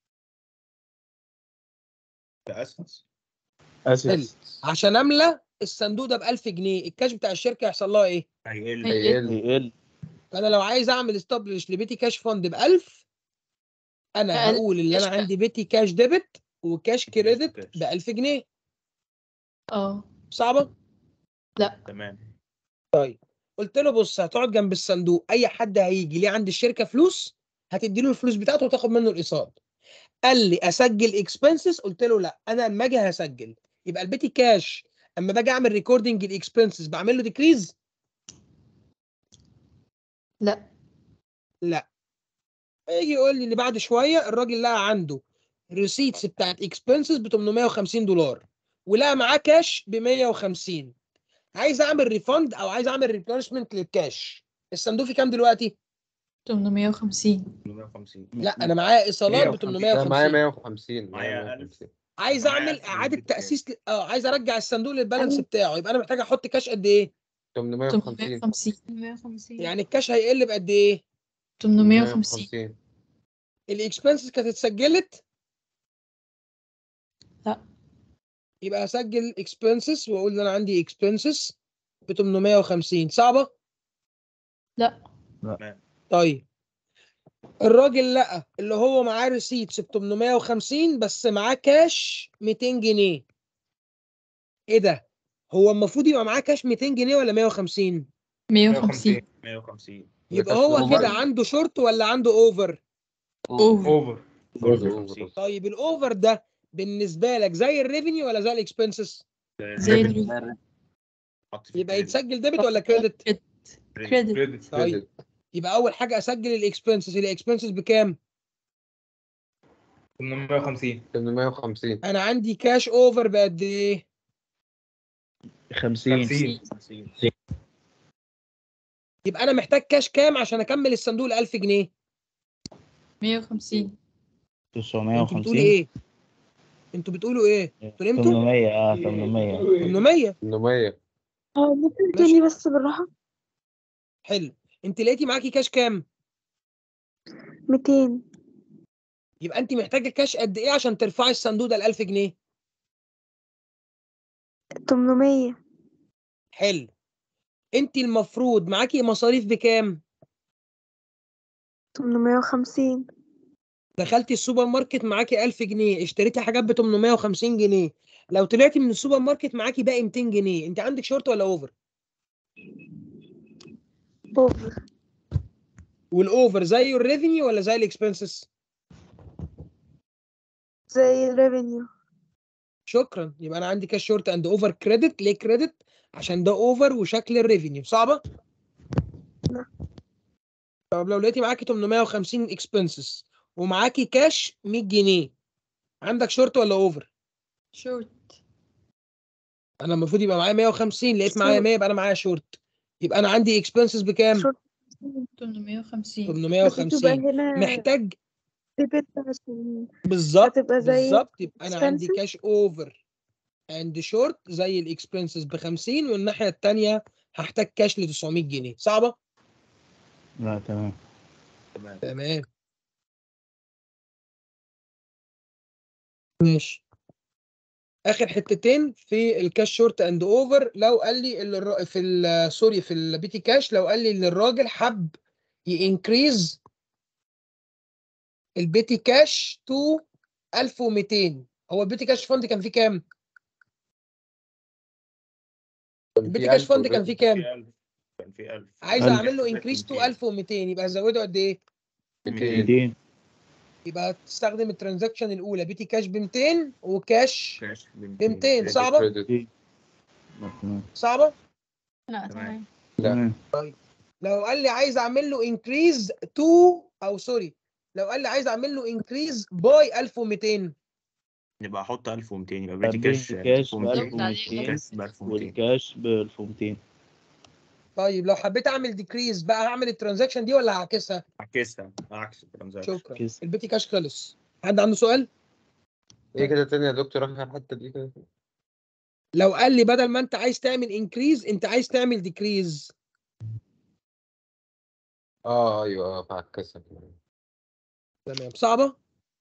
ده اسيتس حلو عشان املى الصندوق ده ب 1000 جنيه الكاش بتاع الشركه يحصل لها ايه هيقل هيقل فانا لو عايز اعمل استابلش لبيتي كاش فند ب 1000 انا أقل هقول ان انا كاش عندي بيتي كاش ديبت وكاش كريدت ب 1000 جنيه اه صعبه لا تمام طيب قلت له بص هتقعد جنب الصندوق اي حد هيجي ليه عند الشركه فلوس هتدي له الفلوس بتاعته وتاخد منه الايصال قال لي اسجل اكسبنسز قلت له لا انا لما اجي هسجل يبقى البيتي كاش اما باجي اعمل ريكوردنج الاكسبنسز بعمل له ديكريز لا لا يجي يقول لي اللي بعد شويه الراجل لقى عنده ريسيتس بتاعت اكسبنسز ب 850 دولار ولقى معاه كاش ب 150 عايز اعمل ريفند او عايز اعمل ريبلانشمنت للكاش الصندوق فيه كام دلوقتي 850 850 لا انا معايا ايصالات ب 150. لا معايا 850 150 معايا معايا 1000 عايز معايا اعمل 1000 اعاده بالبيت كاش. تاسيس ل- اه عايز ارجع الصندوق للبالانس بتاعه يبقى انا محتاج احط كاش قد ايه 850 850 150 يعني الكاش هيقل بقد ايه 850 الاكسبنسز كانت اتسجلت لا يبقى اسجل اكسبنسز واقول ان انا عندي اكسبنسز ب 850 صعبه لا لا طيب الراجل لقى اللي هو معاه ريسيتس ب 850 بس معاه كاش 200 جنيه ايه ده هو المفروض يبقى معاه كاش 200 جنيه ولا 150 150 150 يبقى هو أوفر. كده عنده شورت ولا عنده اوفر اوفر اوفر طيب الاوفر ده بالنسبه لك زي الريفينيو ولا زي الاكسبنسز زي الريفينيو يبقى يتسجل ديبت ولا كريدت كريدت طيب يبقى اول حاجه اسجل الاكسبنسز الاكسبنسز بكام 850 850 انا عندي كاش اوفر بقد ايه 50 50 يبقى انا محتاج كاش كام عشان اكمل الصندوق ال 1000 جنيه 150 انتوا بتقولوا 950 ايه انتوا بتقولوا ايه انتوا نمتوا 800 اه 800 800 800 اه ممكن ماشي. تاني بس بالراحة حلو انت لقيتي معاكي كاش كام 200 يبقى انت محتاجه كاش قد ايه عشان ترفعي الصندوق ده ل 1000 جنيه 800 حلو انت المفروض معاكي مصاريف بكام 850 دخلتي السوبر ماركت معاكي 1000 جنيه اشتريتي حاجات ب 850 جنيه لو طلعتي من السوبر ماركت معاكي باقي 200 جنيه انت عندك شورت ولا اوفر اوفر والاوفر زي الريفينيو ولا زي الاكسبنسز زي الريفينيو شكرا يبقى انا عندي كاش شورت اند اوفر كريدت ليه كريدت عشان ده اوفر وشكل الريفينيو صعبه لا. طب لو لقيتي معاكي 850 اكسبنسز ومعاكي كاش 100 جنيه عندك شورت ولا اوفر شورت انا المفروض يبقى معايا 150 لقيت معايا 100 يبقى انا معايا شورت يبقى انا عندي اكسبنسز بكام شورت 850 بس تبقى 850 هنا محتاج ديبت عشان بالظبط هتبقى زي بالظبط يبقى انا عندي expenses. كاش اوفر اند شورت زي الاكسبنسز ب 50 والناحيه الثانيه هحتاج كاش ل 900 جنيه صعبه لا تمام تمام ماشي اخر حتتين في الكاش شورت اند اوفر لو قال لي ال- الر- في ال- سوري في البيتي كاش لو قال لي ان الراجل حب ينكريز البيتي كاش تو 1200 هو البيتي كاش فند كان فيه كام؟ البيتي كاش فند كان فيه كام؟ كان في 1000 عايز ألف. اعمل له انكريز تو 1200 يبقى هزوده قد ايه؟ 200 يبقى تستخدم الترانزاكشن الاولى بيتي كاش ب 200 وكاش كاش ب 200 صعبه؟ لا تمام صعبه؟ لا تمام تمام لو قال لي عايز اعمل له انكريز تو او سوري لو قال لي عايز اعمل له انكريز باي 1200 يبقى احط 1200 يبقى بيتي البيتي كاش كاش ب 1200 1200 كاش ب 1200 والكاش ب 1200 طيب لو حبيت اعمل ديكريز بقى هعمل الترانزاكشن دي ولا هعكسها؟ عكسها عكس الترانزاكشن شكرا البيتي كاش خلص حد عنده سؤال؟ ايه كده تاني يا دكتور اخر الحته دي كده لو قال لي بدل ما انت عايز تعمل انكريز انت عايز تعمل ديكريز اه ايوه اه بعكسها تمام صعبه؟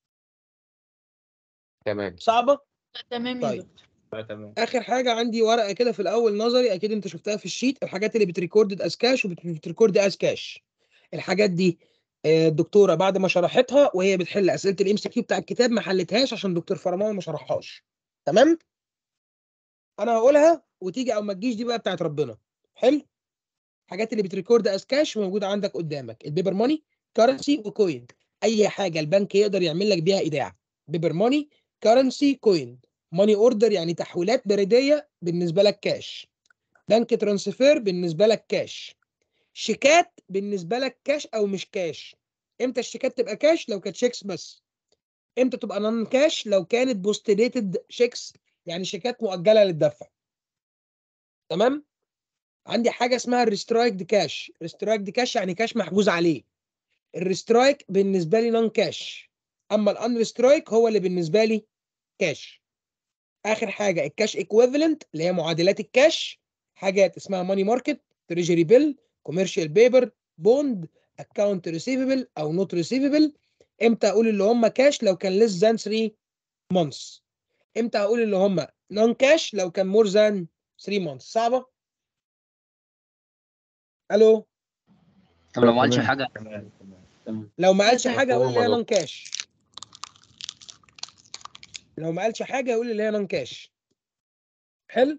تمام صعبه؟ تمام يا طيب دكتور لا تمام اخر حاجه عندي ورقه كده في الاول نظري اكيد انت شفتها في الشيت الحاجات اللي بتريكورد از كاش وبتريكورد از كاش الحاجات دي آه، الدكتوره بعد ما شرحتها وهي بتحل اسئله الام سي كيو بتاع الكتاب ما حلتهاش عشان دكتور فرمان ما شرحهاش تمام انا هقولها وتيجي او ما تجيش دي بقى بتاعت ربنا حلو الحاجات اللي بتريكورد از كاش موجوده عندك قدامك البيبر ماني كرنسي وكوين اي حاجه البنك يقدر يعمل لك بيها ايداع بيبر ماني كرنسي كوين ماني اوردر يعني تحويلات بريديه بالنسبه لك كاش بنك ترانسفير بالنسبه لك كاش شيكات بالنسبه لك كاش او مش كاش امتى الشيكات تبقى كاش لو كانت شيكس بس امتى تبقى نون كاش لو كانت بوستليتد شيكس يعني شيكات مؤجله للدفع تمام عندي حاجه اسمها الريسترايكد كاش ريسترايكد كاش يعني كاش محجوز عليه الريسترايك بالنسبه لي نون كاش اما الان ريسترايك هو اللي بالنسبه لي كاش اخر حاجه الكاش ايكويفالنت اللي هي معادلات الكاش حاجات اسمها ماني ماركت تريجري بيل كوميرشال بيبر بوند اكونت ريسيفبل او نوت ريسيفبل امتى اقول اللي هم كاش لو كان less than 3 months امتى اقول اللي هم نون كاش لو كان more than 3 months صعبه الو طب لو ما قالش تمام. حاجه لو ما قالش تمام. حاجه اقول اللي هي تمام يا نون كاش لو ما قالش حاجه يقول اللي هي نون كاش حلو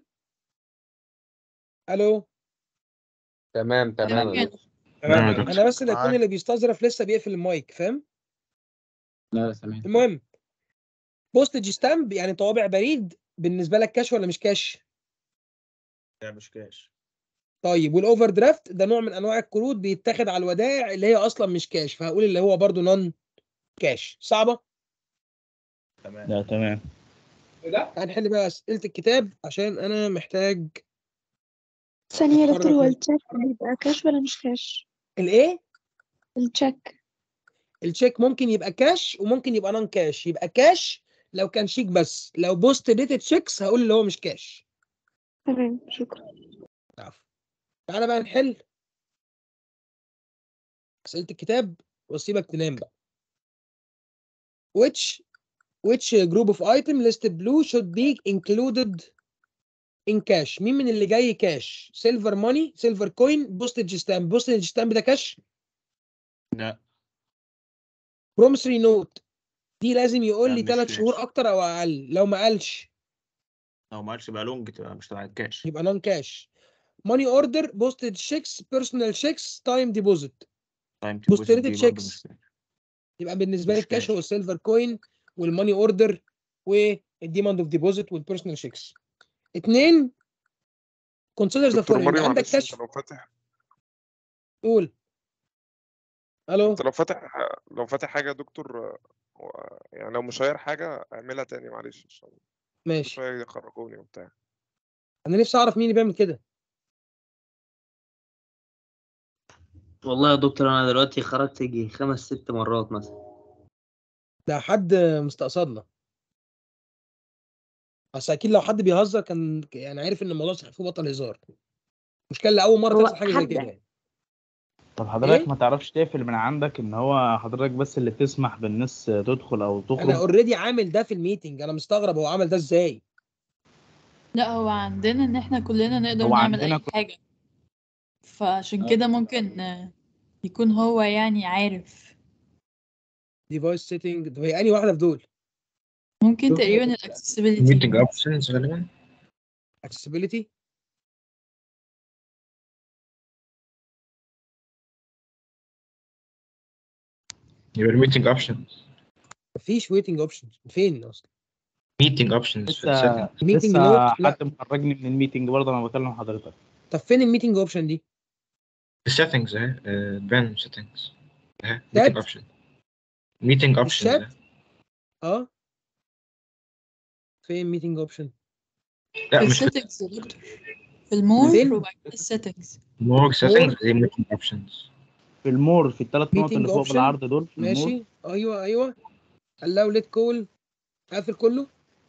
الو تمام تمام يا دكتور تمام يا دكتور. انا بس اللي يكون اللي بيستظرف لسه بيقفل المايك فاهم لا لا سامعين المهم بوستج ستامب يعني طوابع بريد بالنسبه لك كاش ولا مش كاش لا مش كاش طيب والاوفر درافت ده نوع من انواع القروض بيتاخد على الودائع اللي هي اصلا مش كاش فهقول اللي هو برضو نون كاش صعبه تمام لا تمام هنحل بقى اسئله الكتاب عشان انا محتاج ثانية يا دكتور هو أتحرك. التشيك بيبقى كاش ولا مش كاش؟ الايه التشيك التشيك ممكن يبقى كاش وممكن يبقى نون كاش يبقى كاش لو كان شيك بس لو بوست ديتد شيكس هقول اللي هو مش كاش تمام شكرا عفوا تعالى بقى نحل اسئله الكتاب واسيبك تنام بقى which which group of item listed blue should be included in cash مين من اللي جاي كاش سيلفر ماني سيلفر كوين بوستج ستامب بوستج ستامب ده كاش لا برومسري نوت دي لازم يقول لا، لي مش ثلاث كاش. شهور اكتر او اقل لو ما قالش لو ما قالش بقى لونج تبقى مش تبع الكاش يبقى نون كاش ماني اوردر بوستج شيكس بيرسونال شيكس تايم ديبوزيت تايم بوستريتد شيكس يبقى بالنسبه لي مش الكاش كاش. هو السيلفر كوين والماني اوردر والديماند اوف ديبوزيت والبيرسونال شيكس اثنين كونسيدر ذا دكتور فولوينج مريم عندك معلش انت كشف لو فاتح قول الو انت لو فاتح لو فاتح حاجه يا دكتور و- يعني لو مشير حاجه اعملها تاني معلش عشان كل ماشي شويه يخرجوني وبتاع انا نفسي اعرف مين اللي بيعمل كده والله يا دكتور انا دلوقتي خرجت يجي خمس ست مرات مثلا ده حد مستقصدنا بس اكيد لو حد بيهزر كان يعني عارف ان الموضوع سخيف وبطل هزار مشكله اللي اول مره هو تحصل حاجه زي حد- كده يعني طب حضرتك إيه؟ ما تعرفش تقفل من عندك ان هو حضرتك بس اللي تسمح بالناس تدخل او انا تخرج اوريدي عامل ده في الميتنج انا مستغرب هو عمل ده ازاي لا هو عندنا ان احنا كلنا نقدر هو نعمل عندنا اي كل- حاجة فعشان آه. كده ممكن آه، يكون هو يعني عارف ديفايس سيتنج هي انهي واحده في دول ممكن تقريبا الاكسسبيليتي ميتنج اوبشنز غالبا accessibility يبقى الميتنج اوبشنز مفيش ويتنج اوبشن فين اصلا ميتنج اوبشنز في لسه السيتنج Meeting لسه notes؟ لا. حد مخرجني من الميتنج برضه انا بكلم حضرتك طب فين الميتنج اوبشن دي السيتنجز اهي براند سيتنجز اهي That- ميتنج اوبشن ميتنج اوبشنز الشات اه فين ميتنج اوبشن لا في مش في السيتنجز يا دكتور في المور فين؟ وبعد كده السيتنجز مور سيتنجز زي ميتنج اوبشنز في المور في الثلاث نقط Meeting اللي فوق option. بالعرض دول في المور ماشي ايوه ايوه allow let call قافل كله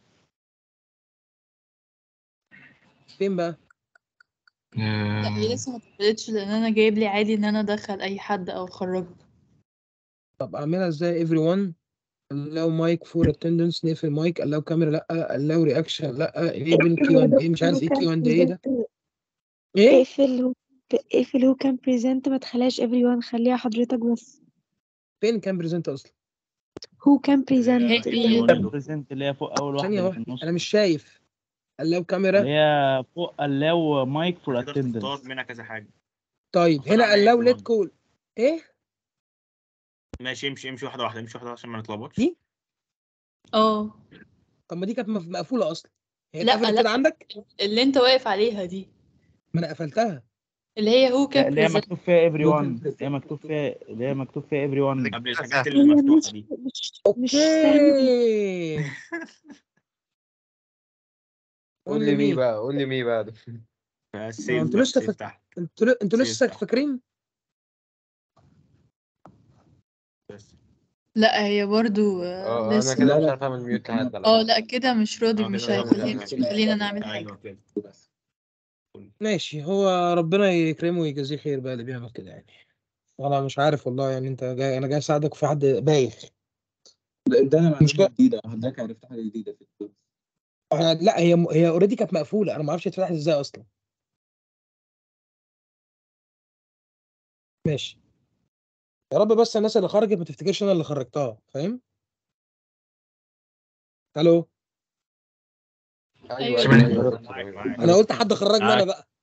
فين بقى لا هي لسه ما اتقفلتش لان انا جايب لي عادي ان انا ادخل اي حد او اخرجه طب اعملها ازاي everyone allow mic for attendance نقفل مايك allow كاميرا لا allow reaction لا enable Q&A مش عارف ايه Q&A ده ايه اقفل هو اقفل هو كان بريزنت ما تخليهاش everyone خليها حضرتك بس فين كان بريزنت اصلا هو كان بريزنت بريزنت اللي هي فوق اول واحده ثانيه اللي في واحده النص انا مش شايف allow كاميرا اللي هي فوق allow مايك فور تقدر اتندنس تختار منها كذا حاجه طيب اختار هنا عليها allow let everyone. call ايه ماشي امشي امشي واحده واحده امشي واحده واحدة عشان ما نتلخبطش دي اه طب ما دي كانت مف- مقفوله اصلا هي لا اتقفلت كده لا عندك اللي انت واقف عليها دي ما انا قفلتها اللي هي هو لا، كان اللي هي بريزنت مكتوب فيها everyone اللي هي مكتوب فيها اللي هي مكتوب فيها everyone قبل الحاجات اللي هي مفتوحه مش دي مش مش سهلة اوكي قول لي مي بقى قول لي مي بقى ده ما السيف انتوا بقى لسه السيف فك... تحت انتوا ل- انتوا سيف لسه تحت. فاكرين بس لا هي برضو آه، اه انا لسه كده مش عارف اعمل ميوت لحد اه لا كده مش راضي اه مش كده هيخلينا لا، مش هيخلينا نعمل حاجة ايوه كده ماشي هو ربنا يكرمه ويجازيه خير بقى اللي بيعمل كده يعني انا مش عارف والله يعني انت جاي انا جاي اساعدك وفي حد بايخ ده ده انا مش معلومه جديده حضرتك عرفت حاجه جديده في الكورس انا لا هي هي اوريدي كانت مقفوله انا ما اعرفش اتفتحت ازاي اصلا ماشي يا رب بس الناس اللي خرجت ما تفتكرش انا اللي خرجتها فاهم الو ايوه أيوة. ايوه ايوه يا دكتور، معاك أيوة. معاك انا قلت حد خرجني انا بقى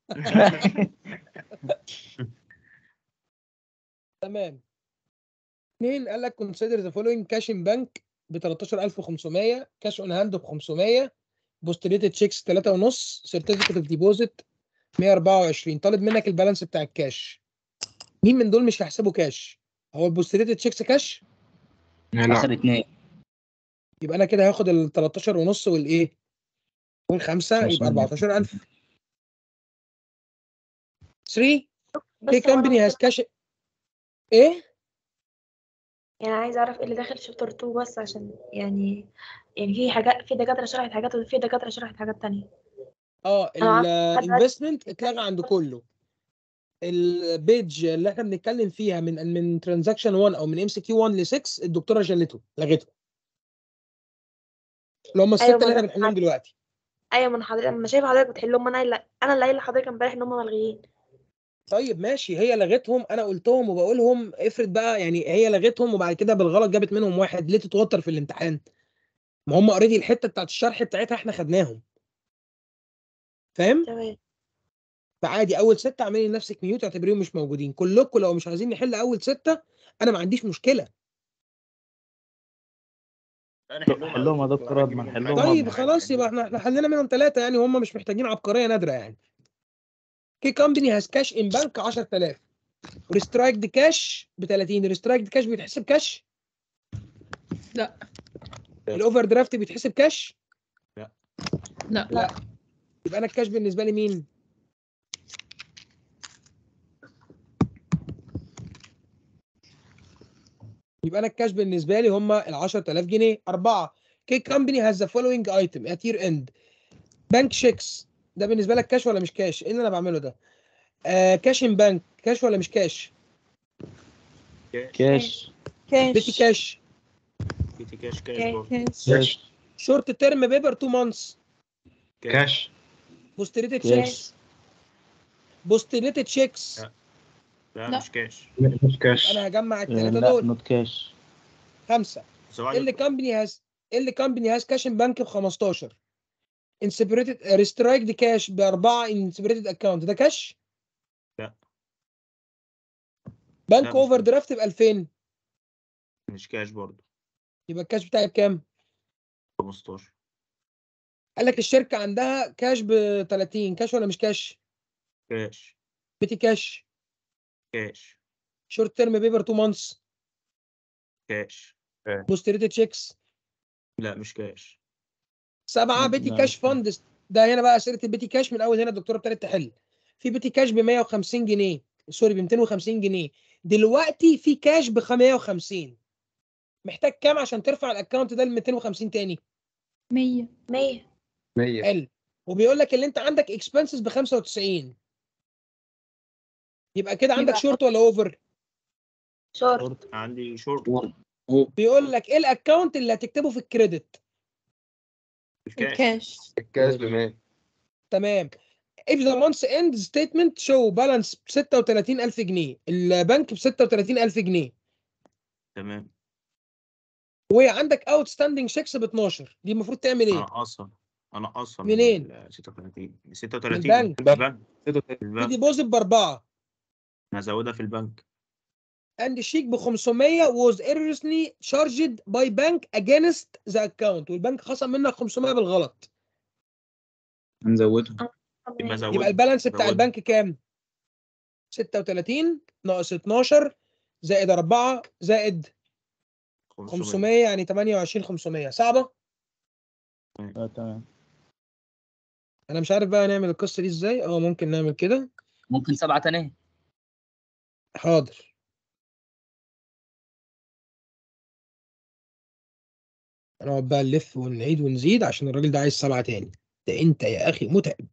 تمام اثنين قال لك consider the following cash in bank ب 13500 كاش اون هاند ب 500 بوستريتد تشيكس 3 ونص سيرتيفيكت اوف ديبوزيت 124 طالب منك البالانس بتاع الكاش مين من دول مش هيحسبه كاش هو البوستريتد تشيكس كاش اخر لا اتنين يبقى انا كده هاخد ال 13 ونص والايه والخمسه يبقى 14000 3 بس A هو أنا company has ممكن- cash ايه يعني عايزة أعرف إيه اللي داخل شابتر 2 بس عشان يعني يعني في حاجات في دكاترة شرحت حاجات وفي دكاترة شرحت حاجات تانية اه أنا عارفة لحد دلوقتي- الانفستمنت اتلغى عند كله البيج اللي احنا بنتكلم فيها من من ترانزاكشن 1 او من ام سي كيو 1 ل 6 الدكتوره شلته لغته اللي هم السته أيوة، اللي ما احنا ده- بنحلهم دلوقتي أيوة من حضرتك أنا شايفة حضرتك بتحلهم أنا اللي أنا اللي قايلة لحضرتك امبارح إن هم ملغيين طيب ماشي هي لغتهم انا قلتهم وبقولهم افرض بقى يعني هي لغتهم وبعد كده بالغلط جابت منهم واحد ليه تتوتر في الامتحان ما هم اوريدي الحته بتاعت الشرح بتاعتها احنا خدناهم فاهم تمام فعادي اول سته اعملي لنفسك ميوت اعتبريهم مش موجودين كلكم لو مش عايزين نحل اول سته انا ما عنديش مشكله حلهم يا دكتور رد ما نحلهم طيب رد. خلاص يبقى احنا احنا حلينا منهم ثلاثه يعني هم مش محتاجين عبقريه نادره يعني كي كومباني هاز كاش ان بنك 10000 ريسترايك دي كاش ب 30 ريسترايك دي كاش بيتحسب كاش لا الاوفر درافت بيتحسب كاش لا لا يبقى انا الكاش بالنسبه لي مين يبقى انا الكاش بالنسبه لي هم ال 10000 جنيه أربعة كي كومباني هاز ذا فولوينج ايتم ات يير اند بنك شيكس ده بالنسبه لك كاش ولا مش كاش ايه اللي انا بعمله ده آه كاش ان بنك كاش ولا مش كاش كاش بيتي كاش بيتي كاش كاش كاش. برضه كاش شورت تيرم بيبر 2 مانثs كاش بوستريتد كاش. شيكس بوستريتد شيكس لا لا لا. مش كاش مش كاش انا هجمع الثلاثه لا دول نوت كاش خمسه ثواني اللي كامباني هاز اللي كامباني هاز كاش ان بنك ب 15 ان سيبريتد ريسترايكد كاش باربعه ان سيبريتد اكونت ده كاش لا بنك لا، مش اوفر كاش. درافت ب 2000 مش كاش برضه يبقى الكاش بتاعي بكام؟ 15 قال لك الشركه عندها كاش ب 30 كاش ولا مش كاش؟ كاش بيتي كاش كاش شورت تيرم بيبر 2 مانثs كاش بوستريتد شيكس لا مش كاش سبعه بيتي لا، كاش مش كاش. فاند ده هنا بقى اسئله البيتي كاش من اول هنا الدكتوره ابتدت تحل في بيتي كاش ب 150 جنيه سوري ب 250 جنيه دلوقتي في كاش ب 150 محتاج كام عشان ترفع الاكونت ده ل 250 تاني 100 100 100 حلو وبيقول لك اللي انت عندك اكسبنسز ب 95 يبقى كده عندك يبقى شورت ولا اوفر شورت عندي شورت بيقول لك ايه الاكونت اللي هتكتبه في الكريدت الكاش الكاش الكاش ب 100 تمام if the month end statement show balance ب 36000 جنيه البنك ب 36000 جنيه تمام وعندك اوت ستاندنج شيكس ب 12 دي المفروض تعمل ايه؟ انقصها انقصها منين؟ من ال 36 36 البنك. البنك في البنك ديبوزيت باربعه هزودها في البنك and شيك ب 500 was erroneously charged by bank against the account والبنك خصم منك 500 بالغلط هنزودهم يبقى زودها يبقى البالانس بتاع زودها. البنك كام؟ 36 ناقص 12 زائد 4 زائد 500 يعني 28 500 صعبه؟ اه تمام انا مش عارف بقى نعمل القصه دي ازاي اه ممكن نعمل كده ممكن سبعة تانية حاضر هنقعد بقى نلف ونعيد ونزيد عشان الراجل ده عايز سبعة تاني ده انت يا اخي متعب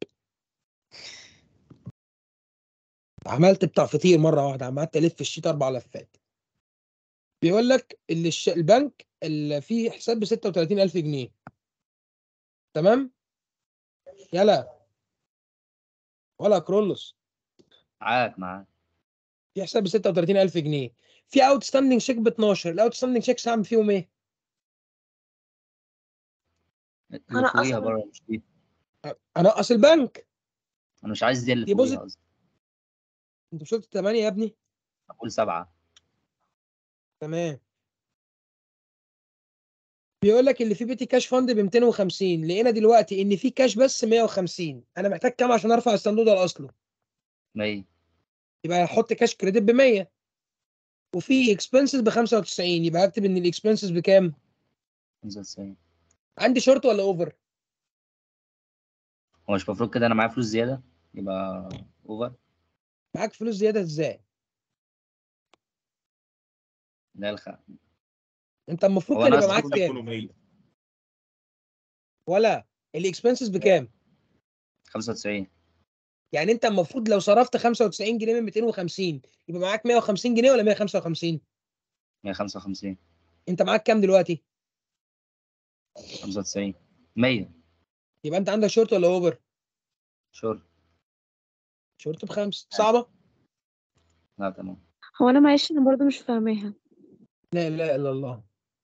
عملت بتاع فطير مره واحده عملت الف الشيت اربع لفات بيقول لك اللي الش... البنك اللي فيه حساب ب 36000 جنيه تمام يلا ولا كرولوس معاك معاك في حساب ب 36000 جنيه في اوت ستاندنج شيك ب 12 الاوت ستاندنج شيك هعمل فيهم ايه؟ اللي فوقيها أصلاً- بره مش دي انقص البنك انا مش عايز دي اللي ديبوزيت. فوقيها قصدي انت وصلت 8 يا ابني اقول سبعة تمام بيقول لك اللي فيه بيتي كاش فند ب 250 لقينا دلوقتي ان في كاش بس 150 انا محتاج كام عشان ارفع الصندوق ده لاصله 100 يبقى هحط كاش كريدت ب 100 وفي اكسبنسز ب 95 يبقى هكتب ان الاكسبنسز بكام 95 عندي شورت ولا اوفر هو مش المفروض كده انا معايا فلوس زيادة يبقى اوفر معاك فلوس زياده ازاي ده الخ انت المفروض هو كان أنا يبقى معاك أصلاً كام يكونوا 100 ولا الاكسبنسز بكام 95 يعني انت المفروض لو صرفت 95 جنيه من 250 يبقى معاك 150 جنيه ولا 155 155 انت معاك كام دلوقتي 95 100 يبقى انت عندك شورت ولا اوفر شورت شورت بخمس صعبه لا تمام هو انا معلش انا برضو مش فاهماها لا اله الا الله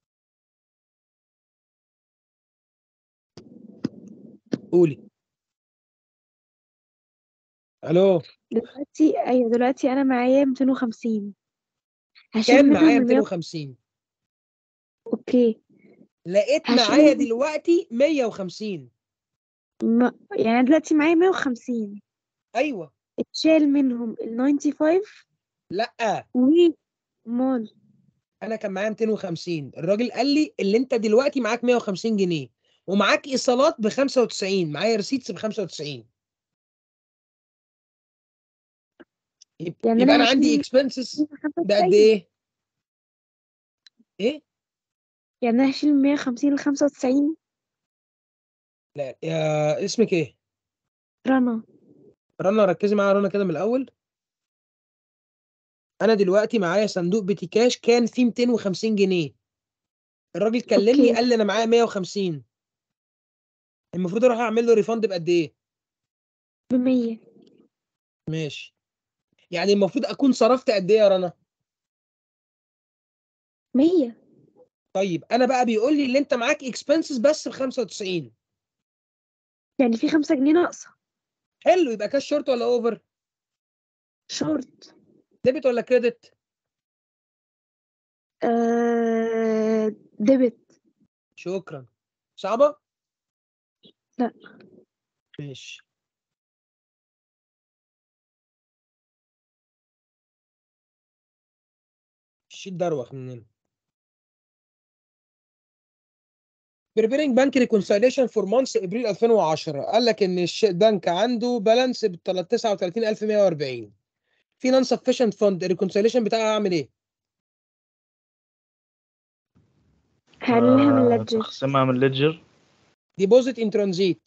قولي الو دلوقتي ايوه دلوقتي انا معايا 250 هشيل كام منهم معايا ال 100 250 اوكي لقيت هشيل معايا منهم- دلوقتي 150 ما... يعني أنا دلوقتي معايا 150 ايوه اتشال منهم ال 95 لا و مال انا كان معايا 250 الراجل قال لي اللي انت دلوقتي معاك 150 جنيه ومعاك ايصالات ب 95 معايا ريسيتس ب 95 يب- يعني يبقى أنا انا عندي هشيل اكسبنسز ده 95 قد ايه؟ ايه؟ يعني أنا هشيل من 150 ل 95 لا يا اسمك ايه؟ رنا رنا ركزي معايا رنا كده من الاول انا دلوقتي معايا صندوق بتي كاش كان فيه 250 جنيه الراجل كلمني اوكي قال لي انا معايا 150 المفروض اروح اعمل له ريفند بقد ايه بمية ماشي يعني المفروض اكون صرفت قد ايه يا رنا مية طيب انا بقى بيقول لي اللي انت معاك اكسبنسز بس ب 95 يعني في خمسة جنيه ناقصة حلو يبقى كاش شورت ولا اوفر شورت ديبت ولا كريدت آه ديبت شكرا صعبه لا ماشي الشيت دروخ مننا preparing bank reconciliation for months ابريل 2010 قال لك ان الش- البنك عنده بالانس ب 39140 في نون سفيشنت فند الريكونسيليشن بتاعها هعمل ايه؟ هعملها من آه، الليدجر تخصمها من الليدجر ديبوزيت ان ترانزيت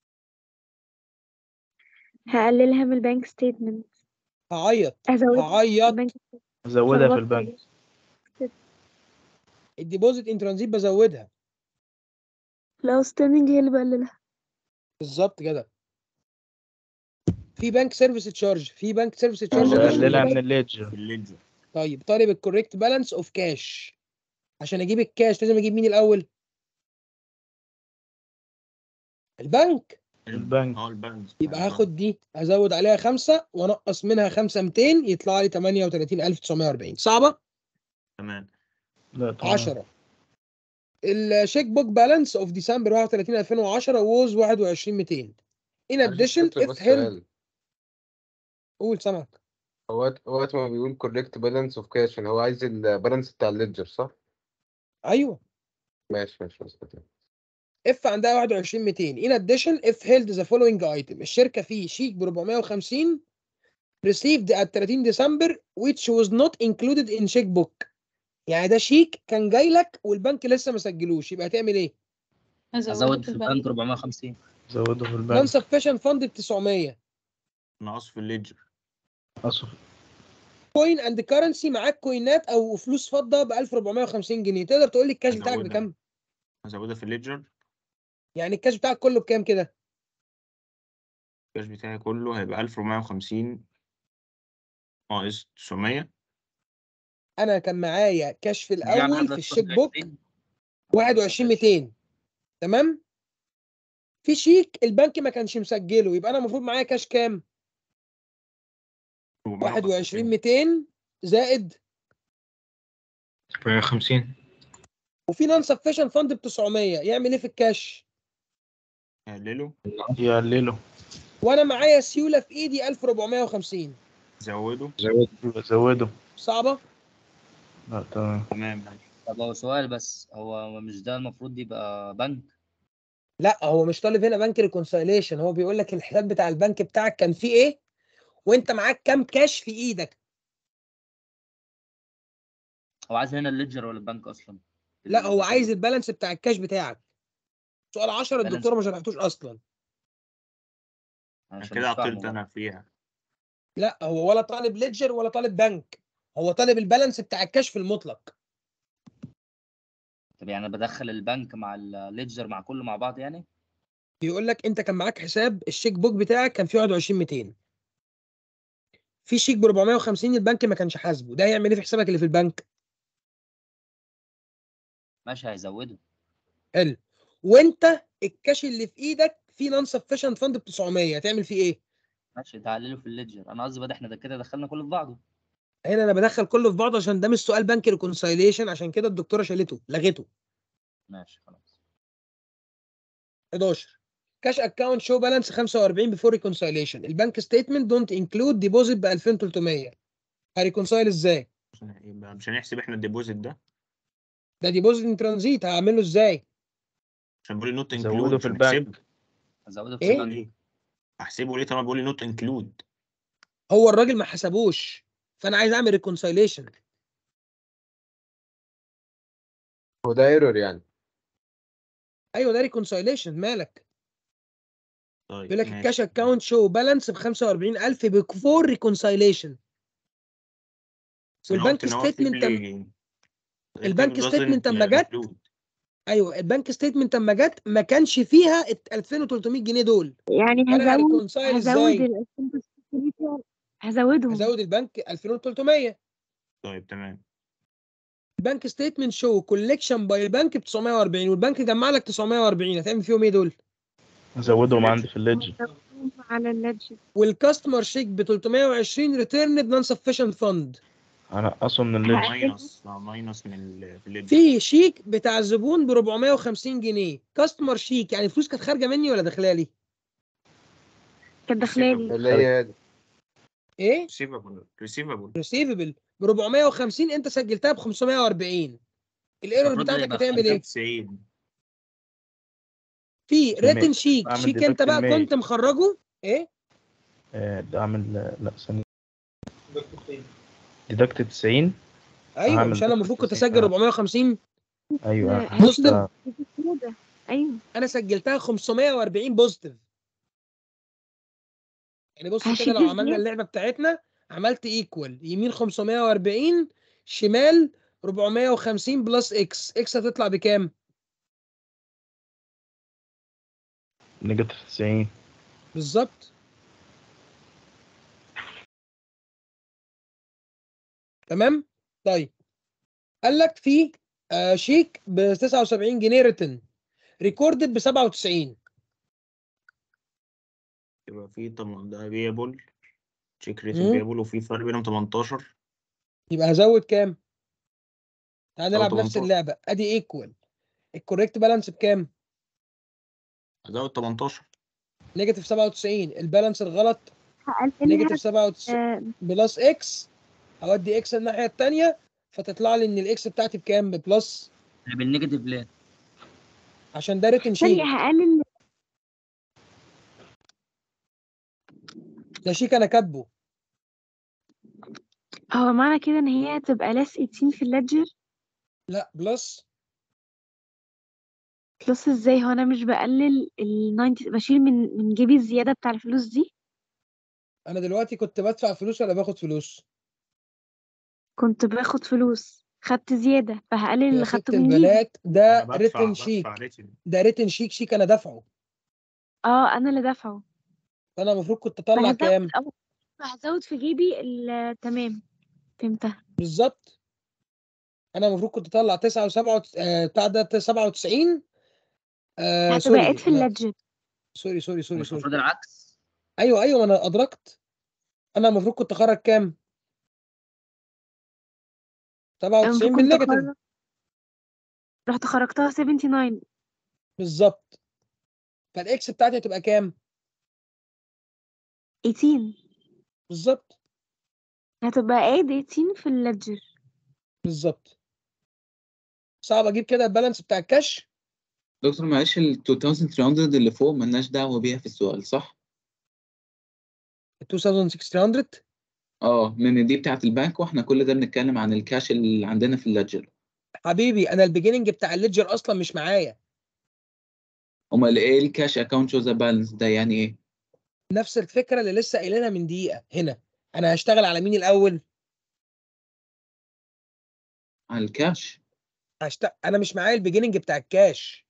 هقللها من البنك ستيتمنت هعيط هزودها هعيط البنك زودها في خلاص البنك الديبوزيت ان ترانزيت بزودها لو ستاندنج هي اللي بقللها بالظبط كده في بنك سيرفيس تشارج في بنك سيرفيس تشارج بقللها من الليدجر الليدجر طيب طالب الكوريكت بالانس اوف كاش عشان اجيب الكاش لازم اجيب مين الاول البنك البنك اه البنك يبقى هاخد دي ازود عليها خمسة وانقص منها خمسة 200 يطلع لي 38940 صعبة تمام لا تمام 10 الشيك بوك بالانس اوف ديسمبر 31 2010 ووز 21200 in addition دكتور if بس held سؤال قول سمك هو وقت وقت ما بيقول كوريكت بالانس اوف كاش يعني هو عايز البالانس بتاع الليدجر صح؟ ايوه ماشي ماشي ماشي اف عندها 21200 in addition if held the following item الشركه فيه شيك ب 450 received at 30 ديسمبر which was not included in check book يعني ده شيك كان جاي لك والبنك لسه ما سجلوش يبقى هتعمل ايه؟ ازود في البنك 450 زوده في non البنك sufficient fund ب 900 ناقص في الليدجر أصف كوين اند كرنسي معاك كوينات او فلوس فضه ب 1450 جنيه تقدر تقول لي الكاش بتاعك أزودها. بكام؟ ازودها في الليدجر يعني الكاش بتاعك كله بكام كده؟ الكاش بتاعي كله هيبقى 1450 ناقص 900 انا كان معايا كاش في دي عاملة الاول في بلس الشيك بوك 21 21200 تمام؟ في شيك البنك ما كانش مسجله يبقى انا المفروض معايا كاش كام؟ 21200 زائد 450 وفي نون سفيشنت فند ب 900 يعمل ايه في الكاش؟ يقلله يقلله وانا معايا سيوله في ايدي 1450 زوده زوده زوده صعبه؟ لا تمام تمام طب هو سؤال بس هو مش ده المفروض يبقى بنك لا هو مش طالب هنا بنك ريكونسيليشن هو بيقول لك الحساب بتاع البنك بتاعك كان فيه ايه وانت معاك كام كاش في ايدك هو عايز هنا الليدجر ولا البنك اصلا لا هو عايز البالانس بتاع الكاش بتاعك سؤال 10 بالانس الدكتوره ما شرحتوش اصلا عشان كده مش فاهمه عطلت انا فيها لا هو ولا طالب ليدجر ولا طالب بنك هو طالب البالانس بتاع الكاش في المطلق طب يعني بدخل البنك مع الليدجر مع كله مع بعض يعني بيقول لك انت كان معاك حساب الشيك بوك بتاعك كان فيه 21200 في شيك ب 450 البنك ما كانش حاسبه ده هيعمل ايه في حسابك اللي في البنك ماشي هيزوده حلو وانت الكاش اللي في ايدك فيه نون سفيشنت فند ب 900 هتعمل فيه ايه ماشي تعلله في الليدجر انا قصدي بقى احنا ده كده دخلنا كله في بعضه هنا انا بدخل كله في بعضه عشان ده مش سؤال بنك ريكونسيليشن عشان كده الدكتوره شالته لغته ماشي خلاص 11 كاش اكونت شو بالانس 45 بيفور ريكونسيليشن البنك ستيتمنت دونت انكلود ديبوزيت ب 2300 هريكونسايل ازاي يبقى مش هنحسب احنا الديبوزيت ده ده ديبوزيت ان ترانزيت هعمله ازاي عشان بيقول لي نوت زوده انكلود في البنك. هزوده في ايه البنك احسبه ليه طالما بيقول لي نوت انكلود هو الراجل ما حسبوش فانا عايز اعمل ريكونسيليشن هو ده ايرور يعني ايوه ده ريكونسيليشن مالك طيب بيقول لك ماشي. الكاش اكونت شو بالانس ب 45000 بيفور ريكونسيليشن بس أنا والبنك قلت إن هو ستيتمنت في أم- لي البنك written ستيتمنت doesn't اما جت include. ايوه البنك ستيتمنت اما جت ما كانش فيها ال 2300 جنيه دول يعني فانا هزود هريكونسايل هزود ازاي ال هزودهم هزود البنك 2300 طيب تمام البنك ستيتمنت شو كوليكشن باي البنك ب 940 والبنك جمع لك 940 هتعمل فيهم ايه دول؟ زودهم عندي في الليدج على الليدج والكاستمر شيك ب 320 ريتيرن بنون سفيشنت فند هنقصه من الليدج ماينس ماينس من ال- في الليدج في شيك بتاع الزبون ب 450 جنيه كاستمر شيك يعني فلوس كانت خارجه مني ولا داخله لي؟ كانت داخلالي اللي هي ايه؟ ريسيفبل ريسيفبل ريسيفبل ب 450 انت سجلتها ب 540 الايرور المفروض بتاعتك يبقى هتعمل ايه؟ 95 في كمية. ريتن شيك أعمل شيك انت deduct بقى المية. كنت مخرجه ايه؟ آه، ده اعمل لا ثانية ديدكت 90 ايوه هعمل مش انا deduct المفروض كنت 90. اسجل آه. 450 ايوه لا، بوزيتيف آه. كده ايوه انا سجلتها 540 بوزيتيف يعني بص كده هشيل لو عملنا زيادة. اللعبه بتاعتنا عملت ايكوال يمين 540 شمال 450 بلس اكس اكس هتطلع بكام؟ نيجاتيف 90 بالظبط تمام طيب قال لك في آه شيك ب 79 جنيه ريتن ريكوردد ب 97 يبقى في طم... ده بيبل تشيك ريت مم. بيبل وفي فرق بينهم 18 يبقى هزود كام؟ تعال أو نلعب نفس 18. اللعبه ادي ايكوال الكوريكت بالانس بكام؟ هزود 18 نيجاتيف 97 البالانس الغلط هقللها نيجاتيف 97 آه، بلس اكس اودي اكس الناحيه الثانيه فتطلع لي ان الاكس بتاعتي بكام؟ ببلس بالنيجاتيف ليه؟ عشان ده ريتن ثانية شيك هقلل ده شيك انا كاتبه هو معنى كده ان هي هتبقى less 18 في الليدجر لا بلس بلس ازاي هو انا مش بقلل ال 90 بشيل من من جيبي الزيادة بتاع الفلوس دي انا دلوقتي كنت بدفع فلوس ولا باخد فلوس؟ كنت باخد فلوس خدت زيادة فهقلل يا اللي ست خدته من جيبي البنات ده انا بدفع ريتن بدفع شيك ريتن ده ريتن شيك شيك انا دافعه اه انا اللي دافعه فانا المفروض كنت اطلع فهزود كام؟ أو هزود في جيبي ال- تمام فهمتها بالظبط انا المفروض كنت اطلع 9 و7 بتاع ده 97 آه هتبقى سوري ايد في أنا- الليدجر سوري سوري سوري مش سوري المفروض العكس ايوه ايوه ما انا ادركت انا المفروض كنت اخرج كام؟ 97 المفروض كنت بالنيجاتيف أخرج رحت خرجتها 79 بالظبط فالاكس بتاعتي هتبقى كام؟ 18 بالظبط هتبقى ايد 18 في الليدجر بالظبط صعب اجيب كده البالانس بتاع الكاش دكتور معلش ال 2300 اللي فوق ملناش دعوة بيها في السؤال صح؟ 2600 اه لأن دي بتاعة البنك واحنا كل ده بنتكلم عن الكاش اللي عندنا في الليدجر حبيبي انا البيجيننج بتاع الليدجر اصلا مش معايا امال ايه الكاش اكونت شو ذا بالانس ده يعني ايه؟ نفس الفكره اللي لسه قايلينها من دقيقه هنا انا هشتغل على مين الاول على الكاش هشت... انا مش معايا البيجيننج بتاع الكاش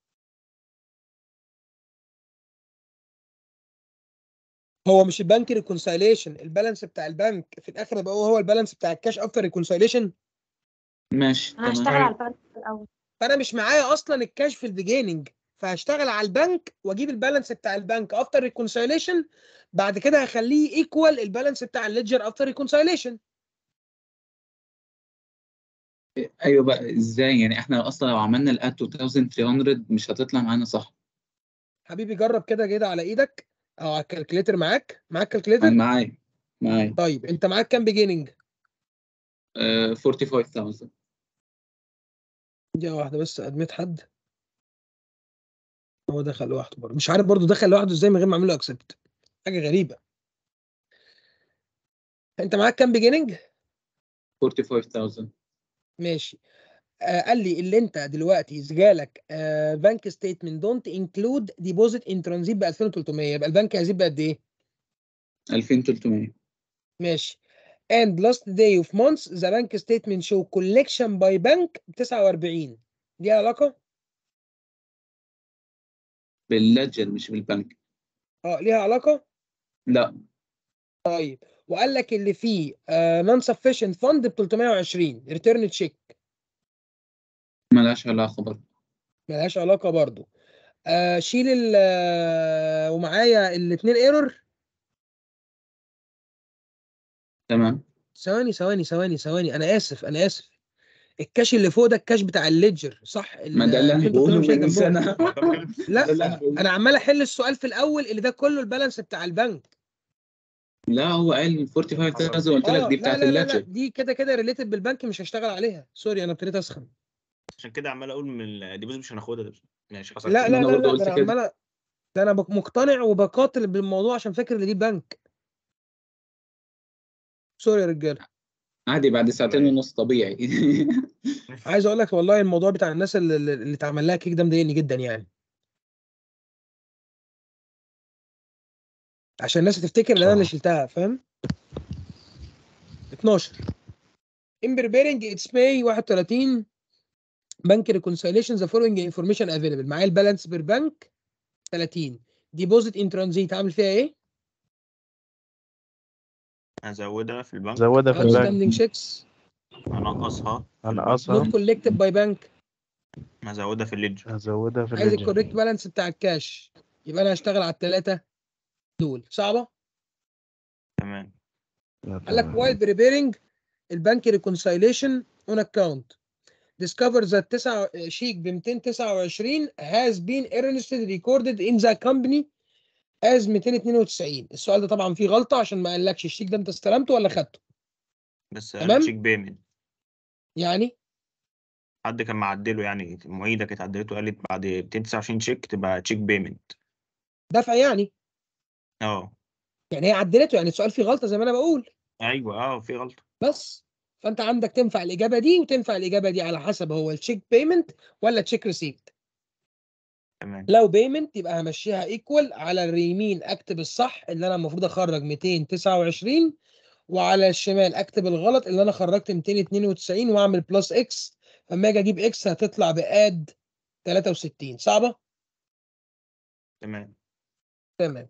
هو مش البنك ريكونسايليشن البالانس بتاع البنك في الاخر يبقى هو هو البالانس بتاع الكاش افتر ريكونسايليشن ماشي انا هشتغل على البنك الاول فانا مش معايا اصلا الكاش في البيجيننج فهشتغل على البنك واجيب البالانس بتاع البنك افتر ريكونسايليشن بعد كده هخليه ايكوال البالانس بتاع الليدجر افتر ريكونسايليشن ايوه بقى ازاي يعني احنا اصلا لو عملنا الاد 2300 مش هتطلع معانا صح حبيبي جرب كده كده على ايدك او على الكالكليتر معاك معاك كالكليتر انا معايا معايا طيب انت معاك كام بيجيننج آه 45000 دي واحده بس ادميت حد هو دخل لوحده برضه مش عارف برضه دخل لوحده ازاي من غير ما اعمل له اكسبت حاجه غريبه انت معاك كام بيجيننج 45000 ماشي آه قال لي اللي انت دلوقتي جالك آه بنك ستيتمنت دونت انكلود ديبوزيت ان ترانزيت ب 2300 يبقى البنك هيزيد بقد ايه 2300 ماشي and last day of month the bank statement show collection by bank 49 ليها علاقة؟ باللجر مش بالبنك اه ليها علاقة؟ لا طيب وقال لك اللي فيه نون سفيشنت فند ب 320 ريتيرن تشيك ملهاش علاقة برضه ملهاش علاقة برضو آه شيل ال آه، ومعايا الاثنين ايرور تمام ثواني ثواني ثواني ثواني انا اسف انا اسف الكاش اللي فوق ده الكاش بتاع الليدجر صح ما ده اللي انا انتوا بقوله بتقولوا مش من جنبهم. سنة لا ده اللي أنا بقوله. انا عمال احل السؤال في الاول اللي ده كله البالانس بتاع البنك لا هو قال 45000 قلت لك اه دي لا بتاعت لا لا, لا اللجر دي كده كده ريليتد بالبنك مش هشتغل عليها سوري انا ابتديت اسخن عشان كده عمال اقول من الديبوزيت مش هناخدها ده ماشي حصل لا كده. لا لا لا ده انا عمال أ- ده انا بك- مقتنع وبقاتل بالموضوع عشان فاكر ان دي بنك سوري يا رجاله عادي بعد ساعتين ونص طبيعي عايز اقول لك والله الموضوع بتاع الناس اللي, اللي اللي اتعمل لها كيك ده مضايقني جدا يعني عشان الناس تفتكر ان انا اللي شلتها فاهم 12 in preparing its May 31 bank reconciliation the following information available معايا البالانس بير بنك 30 deposit in transit عامل فيها ايه؟ هزودها في البنك زودها في البنك outstanding checks هنقصها هنقصها not collected by bank هزودها في الليدجر هزودها في عايز الليدجر الكوريكت بالانس بتاع الكاش يبقى انا هشتغل على الثلاثه دول صعبه تمام قال لك while preparing البنك reconciliation on account discover that تسعة شيك ب 229 has been erroneously recorded in the company as 292 السؤال ده طبعا فيه غلطه عشان ما قالكش الشيك ده انت استلمته ولا خدته بس تمام. تشيك بيمنت يعني حد كان معدله يعني المعيدة كانت عدلته قالت بعد 229 تشيك تبقى تشيك بيمنت دفع يعني اه يعني هي عدلته يعني السؤال فيه غلطه زي ما انا بقول ايوه اه في غلطة بس فانت عندك تنفع الاجابه دي وتنفع الاجابه دي على حسب هو التشيك بيمنت ولا تشيك ريسيبت تمام لو بيمنت يبقى همشيها ايكوال على اليمين اكتب الصح اللي انا المفروض اخرج 229 وعلى الشمال اكتب الغلط اللي انا خرجت 292 واعمل بلس اكس فلما اجي اجيب اكس هتطلع باد 63 صعبه تمام تمام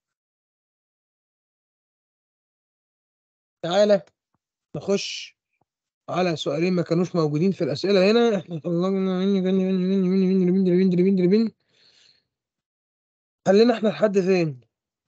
تعالى نخش على سؤالين ما كانوش موجودين في الأسئلة هنا احنا خرجنا مني مني مني مني مني مني مني مني مني مني خلينا احنا لحد فين؟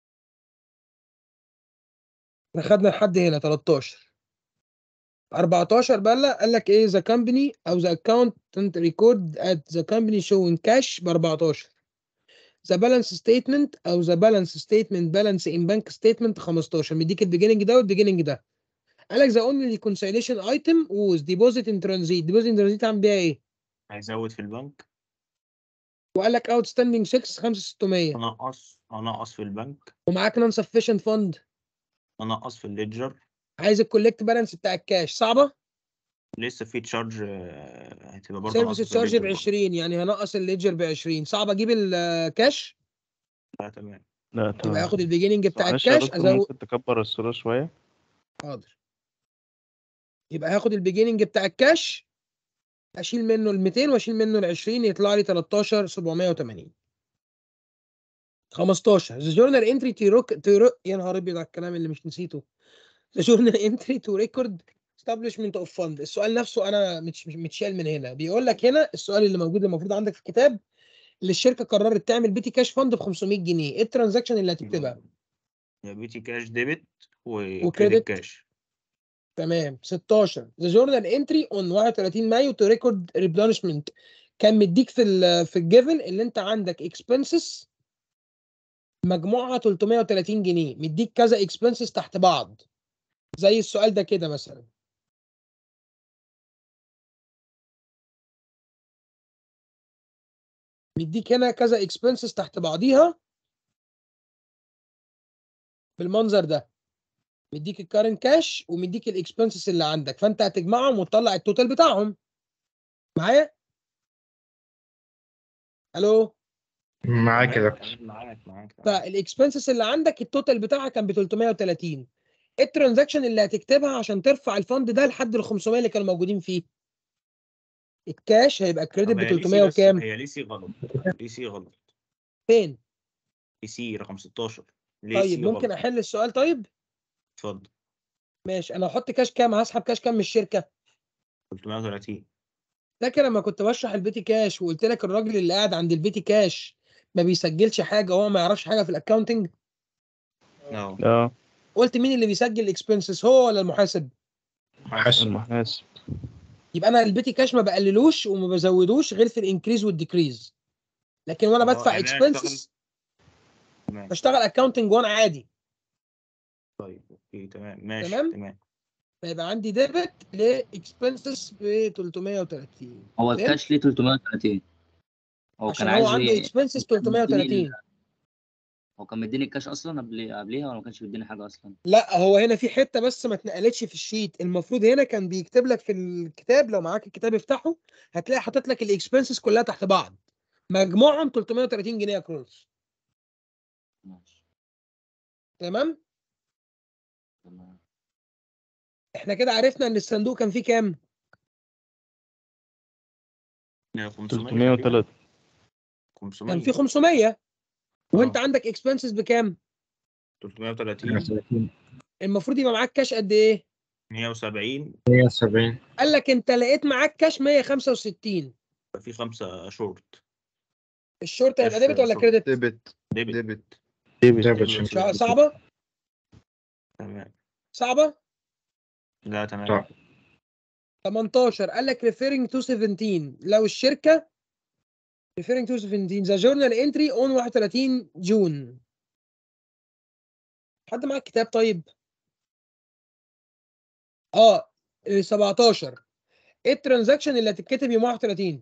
احنا خدنا لحد هنا 13 14 بقى لا قال لك ايه ذا كامباني او ذا اكونت ريكورد ات ذا كامباني شوينج كاش ب 14 ذا بالانس ستيتمنت او ذا بالانس ستيتمنت بالانس ان بانك ستيتمنت 15 مديك البيجيننج ده والبيجيننج ده قال لك ذا اونلي ريكونسيليشن ايتم ووز ديبوزيت ان ترانزيت ديبوزيت ان ترانزيت عامل بيها ايه؟ هيزود في البنك وقال لك اوت ستاندينج 6 5600 انقص انقص في البنك ومعاك نون سفيشنت فند انقص في الليدجر عايز الكولكت بالانس بتاع الكاش صعبه؟ لسه في تشارج آه، هتبقى برضه سيرفيس ناقصة في تشارج ب الليدجر 20 يعني هنقص الليدجر ب 20 صعب اجيب الكاش لا تمام لا يبقى تمام اخد البيجيننج بتاع معلش يا الكاش دكتور ازود ممكن تكبر الصورة شوية حاضر يبقى هاخد البيجيننج بتاع الكاش اشيل منه ال 200 واشيل منه ال 20 يطلع لي 13 780 15 ذا جورنال انتري تو روك تو يا نهار ابيض على الكلام اللي مش نسيته ذا جورنال انتري تو ريكورد establishment اوف فند السؤال نفسه انا مش مش متشال من هنا بيقول لك هنا السؤال اللي موجود المفروض عندك في الكتاب اللي الشركه قررت تعمل بيتي كاش فند ب 500 جنيه ايه الترانزاكشن اللي هتكتبها يا بيتي كاش ديبت وكريدت وكريدت كاش تمام 16 ذا جورنال انتري اون 31 مايو تو ريكورد ريبلانشمنت كان مديك في ال في الجيفن اللي انت عندك اكسبنسز مجموعها 330 جنيه مديك كذا اكسبنسز تحت بعض زي السؤال ده كده مثلا مديك هنا كذا اكسبنسز تحت بعضيها بالمنظر ده مديك الكارنت كاش ومديك الاكسبنسز اللي عندك فانت هتجمعهم وتطلع التوتال بتاعهم معايا الو معاك يا دكتور معاك معاك فالاكسبنسز اللي عندك التوتال بتاعها كان ب 330 ايه الترانزاكشن اللي هتكتبها عشان ترفع الفند ده لحد ال 500 اللي كانوا موجودين فيه الكاش هيبقى كريدت طب ب هي ليه 300 سي بس وكام هي ليه سي غلط ليه سي غلط فين ليه سي رقم 16 ليه طيب سي ممكن غلط احل السؤال طيب اتفضل ماشي انا هحط كاش كام هسحب كاش كام من الشركه 330 فاكر لما كنت بشرح البيتي كاش وقلت لك الراجل اللي قاعد عند البيتي كاش ما بيسجلش حاجه وهو ما يعرفش حاجه في الاكاونتنج اه اه قلت مين اللي بيسجل الاكسبنسز هو ولا المحاسب المحاسب يبقى انا البيتي كاش ما بقللوش وما بزودوش غير في الانكريز والديكريز لكن وانا اه بدفع يعني انا اشتغل اكسبنسز تمام بشتغل اكاونتنج وانا عادي طيب اوكي تمام ماشي تمام تمام فيبقى عندي ديبت لاكسبنسز ب 330 هو فهمت؟ الكاش ليه 330 هو عشان كان هو عايزه عنده ي- اكسبنسز كان مديني 330 ال- هو كان مديني الكاش اصلا قبل قبليها ولا ما كانش مديني حاجه اصلا لا هو هنا في حته بس ما اتنقلتش في الشيت المفروض هنا كان بيكتب لك في الكتاب لو معاك الكتاب افتحه هتلاقي حاطط لك الاكسبنسز كلها تحت بعض مجموعهم 330 جنيه يا كروز تمام احنا كده عرفنا ان الصندوق كان فيه كام 500 303 كان 500 فيه 500 وانت عندك اكسبنسز بكام 330 المفروض يبقى معاك كاش قد ايه 170 170 قال لك انت لقيت معاك كاش 165 يبقى في خمسة شورت الشورت هيبقى كاش ديبت ولا شورت. كريدت ديبت ديبت ديبت ديبت شع- صعبه تمام صعبه لا تمام 18 قال لك referring to 17 لو الشركه referring to 17 the journal entry on 31 جون حد معاك كتاب طيب اه ال 17 ايه الترانزاكشن اللي هتتكتب يوم 31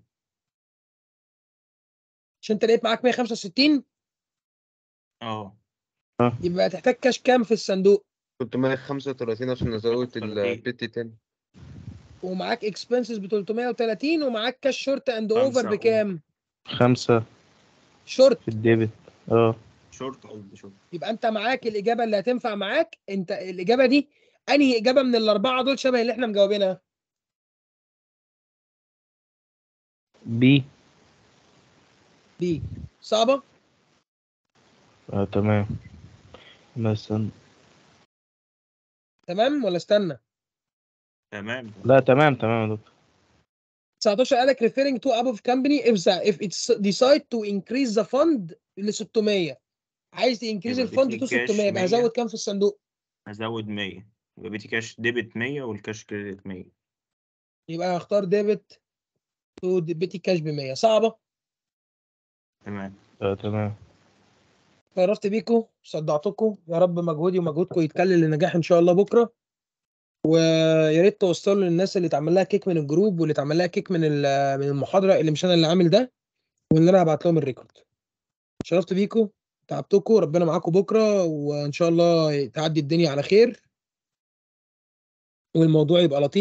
عشان انت لقيت معاك 165 اه يبقى هتحتاج كاش كام في الصندوق 335 عشان ازود البت تاني ومعاك اكسبنسز ب 330 ومعاك كاش شورت اند خمسة اوفر بكام خمسة شورت في الديبت اه شورت قصدي شورت يبقى انت معاك الاجابه اللي هتنفع معاك انت الاجابه دي انهي اجابه من الاربعه دول شبه اللي احنا مجاوبينها بي بي صعبه اه تمام مثلا تمام ولا استنى تمام لا تمام تمام يا دكتور 19 قال لك referring to above company if the if it's decide to increase the fund ل 600 عايز تنكريز يبقى الفند بيتي تو كاش 600 يبقى 100. هزود كام في الصندوق هزود 100 يبقى بيتي كاش ديبت 100 والكاش كريدت 100 يبقى هختار ديبت تو بيتي كاش ب 100 صعبه تمام اه تمام شرفت بيكم صدعتكم يا رب مجهودي ومجهودكم يتكلل للنجاح ان شاء الله بكره ويا ريت توصلوا للناس اللي اتعمل لها كيك من الجروب واللي اتعمل لها كيك من ال- من المحاضره اللي مش انا اللي عامل ده وان انا هبعت لهم الريكورد شرفت بيكم تعبتكم ربنا معاكم بكره وان شاء الله تعدي الدنيا على خير والموضوع يبقى لطيف